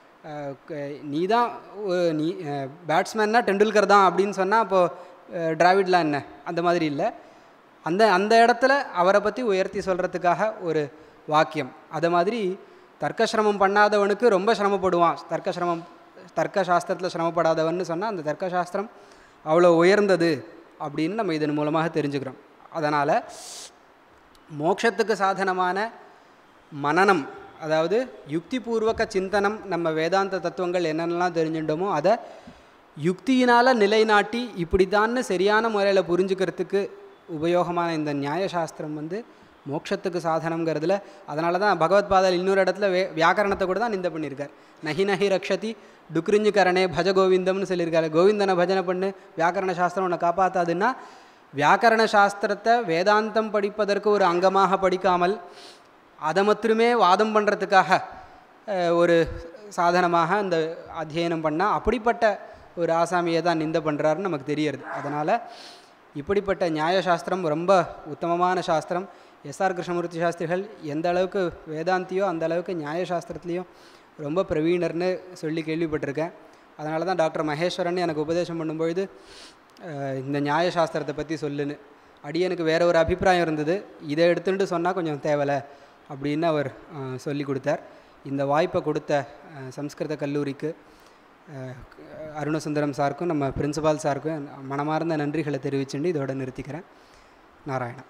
நீ தான் நீ பேட்ஸ்மேன்னா டெண்டுல்கர் தான் அப்படின்னு சொன்னால் அப்போது டிராவிட்லாம் என்ன அந்த மாதிரி இல்லை அந்த அந்த இடத்துல அவரை பற்றி உயர்த்தி சொல்கிறதுக்காக ஒரு வாக்கியம் அதை மாதிரி தர்க்கசிரமம் பண்ணாதவனுக்கு ரொம்ப சிரமப்படுவான் தர்க்கசிரமம் தர்க்க சாஸ்திரத்தில் சிரமப்படாதவன்னு சொன்னால் அந்த தர்க்க சாஸ்திரம் அவ்வளோ உயர்ந்தது அப்படின்னு நம்ம இதன் மூலமாக தெரிஞ்சுக்கிறோம் அதனால் மோட்சத்துக்கு சாதனமான மனனம் அதாவது யுக்திபூர்வக சிந்தனம் நம்ம வேதாந்த தத்துவங்கள் என்னென்னலாம் தெரிஞ்சுட்டோமோ அதை யுக்தியினால் நிலைநாட்டி இப்படித்தான்னு சரியான முறையில் புரிஞ்சுக்கிறதுக்கு உபயோகமான இந்த நியாயசாஸ்திரம் வந்து மோட்சத்துக்கு சாதனங்கிறதுல அதனால தான் பகவத்பாதல் இன்னொரு இடத்துல வே வியாக்கரணத்தை கூட தான் நிந்த பண்ணியிருக்கார் நஹி நஹி ரக்ஷதி டுக்ரிஞ்சு கரணே பஜ கோவிந்தம்னு சொல்லியிருக்காரு கோவிந்தனை பஜனை பண்ணு வியாக்கரண சாஸ்திரம் உன்னை காப்பாற்றாதுன்னா வியாக்கரண சாஸ்திரத்தை வேதாந்தம் படிப்பதற்கு ஒரு அங்கமாக படிக்காமல் அதை மட்டுமே வாதம் பண்ணுறதுக்காக ஒரு சாதனமாக அந்த அத்தியனம் பண்ணால் அப்படிப்பட்ட ஒரு ஆசாமியை தான் நிந்த பண்ணுறாருன்னு நமக்கு தெரியறது அதனால் இப்படிப்பட்ட நியாயசாஸ்திரம் ரொம்ப உத்தமமான சாஸ்திரம் எஸ்ஆர் கிருஷ்ணமூர்த்தி சாஸ்திரிகள் எந்த அளவுக்கு வேதாந்தியோ அந்த அளவுக்கு நியாயசாஸ்திரத்துலேயும் ரொம்ப பிரவீணர்னு சொல்லி கேள்விப்பட்டிருக்கேன் அதனால தான் டாக்டர் மகேஸ்வரன் எனக்கு உபதேசம் பண்ணும்பொழுது இந்த நியாயசாஸ்திரத்தை பற்றி சொல்லுன்னு அடியனுக்கு வேற ஒரு அபிப்பிராயம் இருந்தது இதை எடுத்துட்டு சொன்னால் கொஞ்சம் தேவலை அப்படின்னு அவர் சொல்லி கொடுத்தார் இந்த வாய்ப்பை கொடுத்த சம்ஸ்கிருத கல்லூரிக்கு அருணசுந்தரம் சாருக்கும் நம்ம பிரின்சிபால் சாருக்கும் மனமார்ந்த நன்றிகளை தெரிவிச்சுட்டு இதோட நிறுத்திக்கிறேன் நாராயணா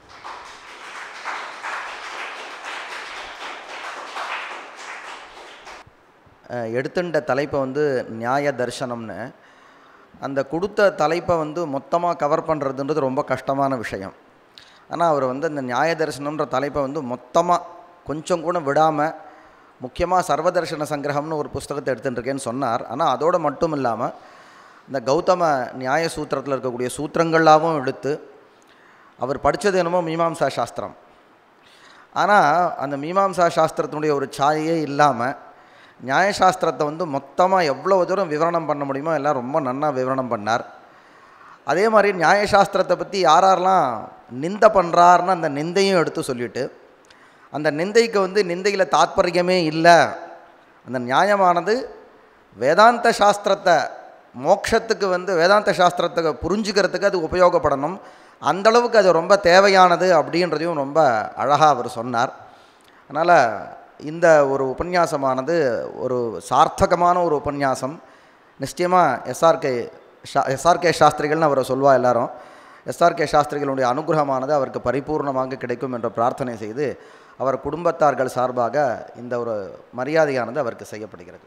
எடுத்துட்ட தலைப்பை வந்து நியாய தர்சனம்னு அந்த கொடுத்த தலைப்பை வந்து மொத்தமாக கவர் பண்ணுறதுன்றது ரொம்ப கஷ்டமான விஷயம் ஆனால் அவர் வந்து அந்த நியாய தரிசனம்ன்ற தலைப்பை வந்து மொத்தமாக கொஞ்சம் கூட விடாமல் முக்கியமாக சர்வதர்ஷன சங்கிரகம்னு ஒரு புஸ்தகத்தை எடுத்துட்டுருக்கேன்னு சொன்னார் ஆனால் அதோடு மட்டும் இல்லாமல் இந்த கௌதம நியாய சூத்திரத்தில் இருக்கக்கூடிய சூத்திரங்களாகவும் எடுத்து அவர் படித்தது என்னமோ மீமாம்சா சாஸ்திரம் ஆனால் அந்த மீமாம்சா சாஸ்திரத்தினுடைய ஒரு சாயே இல்லாமல் நியாயசாஸ்திரத்தை வந்து மொத்தமாக எவ்வளோ தூரம் விவரணம் பண்ண முடியுமோ எல்லாம் ரொம்ப நன்னா விவரணம் பண்ணார் அதே மாதிரி நியாயசாஸ்திரத்தை பற்றி யார் யாரெல்லாம் நிந்த பண்ணுறாருன்னு அந்த நிந்தையும் எடுத்து சொல்லிவிட்டு அந்த நிந்தைக்கு வந்து நிந்தையில் தாத்பரியமே இல்லை அந்த நியாயமானது வேதாந்த சாஸ்திரத்தை மோட்சத்துக்கு வந்து வேதாந்த சாஸ்திரத்தை புரிஞ்சுக்கிறதுக்கு அது உபயோகப்படணும் அந்தளவுக்கு அது ரொம்ப தேவையானது அப்படின்றதையும் ரொம்ப அழகாக அவர் சொன்னார் அதனால் இந்த ஒரு உபன்யாசமானது ஒரு சார்த்தகமான ஒரு உபன்யாசம் நிச்சயமாக எஸ்ஆர்கே ஷா எஸ்ஆர்கே சாஸ்திரிகள்னு அவரை சொல்வா எல்லாரும் எஸ்ஆர்கே சாஸ்திரிகளுடைய அனுகிரகமானது அவருக்கு பரிபூர்ணமாக கிடைக்கும் என்ற பிரார்த்தனை செய்து அவர் குடும்பத்தார்கள் சார்பாக இந்த ஒரு மரியாதையானது அவருக்கு செய்யப்படுகிறது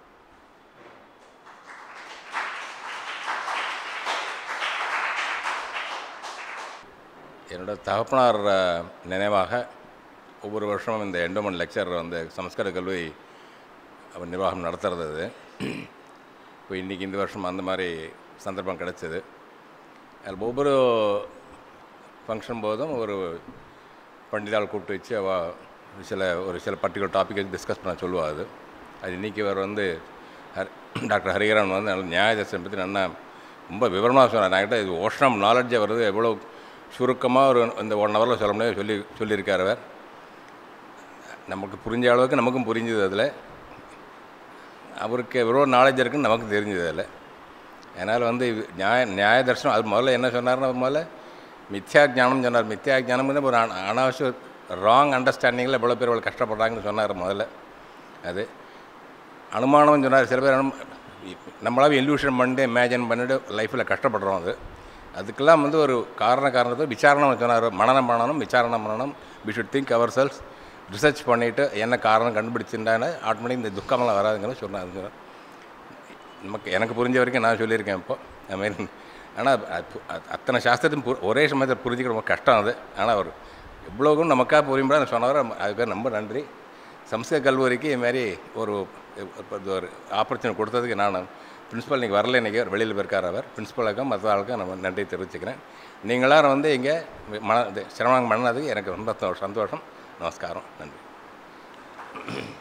என்னோட தகப்பனார் நினைவாக ஒவ்வொரு வருஷமும் இந்த எண்டோமன் லெக்சர் வந்து சமஸ்கிருத கல்வி அவர் நிர்வாகம் நடத்துறது அது இப்போ இன்றைக்கி இந்த வருஷம் அந்த மாதிரி சந்தர்ப்பம் கிடச்சிது அதில் ஒவ்வொரு ஃபங்க்ஷன் போதும் ஒரு பண்டிதாள் கூப்பிட்டு வச்சு அவள் சில ஒரு சில பர்டிகுலர் டாப்பிக்கை டிஸ்கஸ் பண்ண சொல்லுவா அது அது இன்றைக்கி அவர் வந்து ஹர் டாக்டர் ஹரிகரன் வந்து நல்ல நியாயதர்சனம் பற்றி நல்லா ரொம்ப விவரமாக சொன்னார் என்கிட்ட இது ஓஷனம் நாலெட்ஜை வருது எவ்வளோ சுருக்கமாக ஒரு இந்த ஒன் ஹவரில் சொல்ல முடியாது சொல்லி சொல்லியிருக்கார் அவர் நமக்கு புரிஞ்ச அளவுக்கு நமக்கும் புரிஞ்சுது அதில் அவருக்கு எவ்வளோ நாலேஜ் இருக்குன்னு நமக்கு தெரிஞ்சது அதில் அதனால் வந்து நியாய நியாய தர்ஷனம் அது முதல்ல என்ன சொன்னார்னா முதல்ல மித்யா ஜானம் சொன்னார் மித்யா ஜானம்னு ஒரு அனாவசிய ராங் அண்டர்ஸ்டாண்டிங்கில் இவ்வளோ பேர் இவ்வளோ கஷ்டப்படுறாங்கன்னு சொன்னார் முதல்ல அது அனுமானம் சொன்னார் சில பேர் அனும நம்மளாவே இல்யூஷன் பண்ணிட்டு இமேஜின் பண்ணிட்டு லைஃப்பில் கஷ்டப்படுறோம் அது அதுக்கெல்லாம் வந்து ஒரு காரண காரணத்தை விசாரணை சொன்னார் மனநம் பண்ணணும் விசாரணை பண்ணணும் we should think ourselves research பண்ணிவிட்டு என்ன காரணம் கண்டுபிடிச்சிருந்தானே ஆட்டோமேட்டிக் இந்த துக்கமெல்லாம் வராதுங்கிற சொன்னார் நமக்கு எனக்கு புரிஞ்ச வரைக்கும் நான் சொல்லியிருக்கேன் இப்போ ஐ மீன் ஆனால் அத்தனை சாஸ்திரத்தையும் பு ஒரே சமயத்தில் புரிஞ்சுக்க ரொம்ப கஷ்டம் அது ஆனால் அவர் எவ்வளோக்கும் நமக்காக புரியும்போது சொன்னவர் அதுக்கு ரொம்ப நன்றி சம்ஸ்கிருத கல்லூரிக்கு இதுமாரி ஒரு ஒரு- ஒரு ஆப்பர்ச்சுனிட்டி கொடுத்ததுக்கு நான் பிரின்ஸிபல் இன்றைக்கி வரல இன்றைக்கி வெளியில் போயிருக்கார் அவர் பிரின்ஸிபலுக்கும் மற்ற ஆளுக்கும் நம்ம நன்றி தெரிவிச்சுக்கிறேன் நீங்களாம் வந்து இங்கே மன இது சிரமம் பண்ணதுக்கு எனக்கு ரொம்ப சந்தோஷம் நமஸ்காரம் நன்றி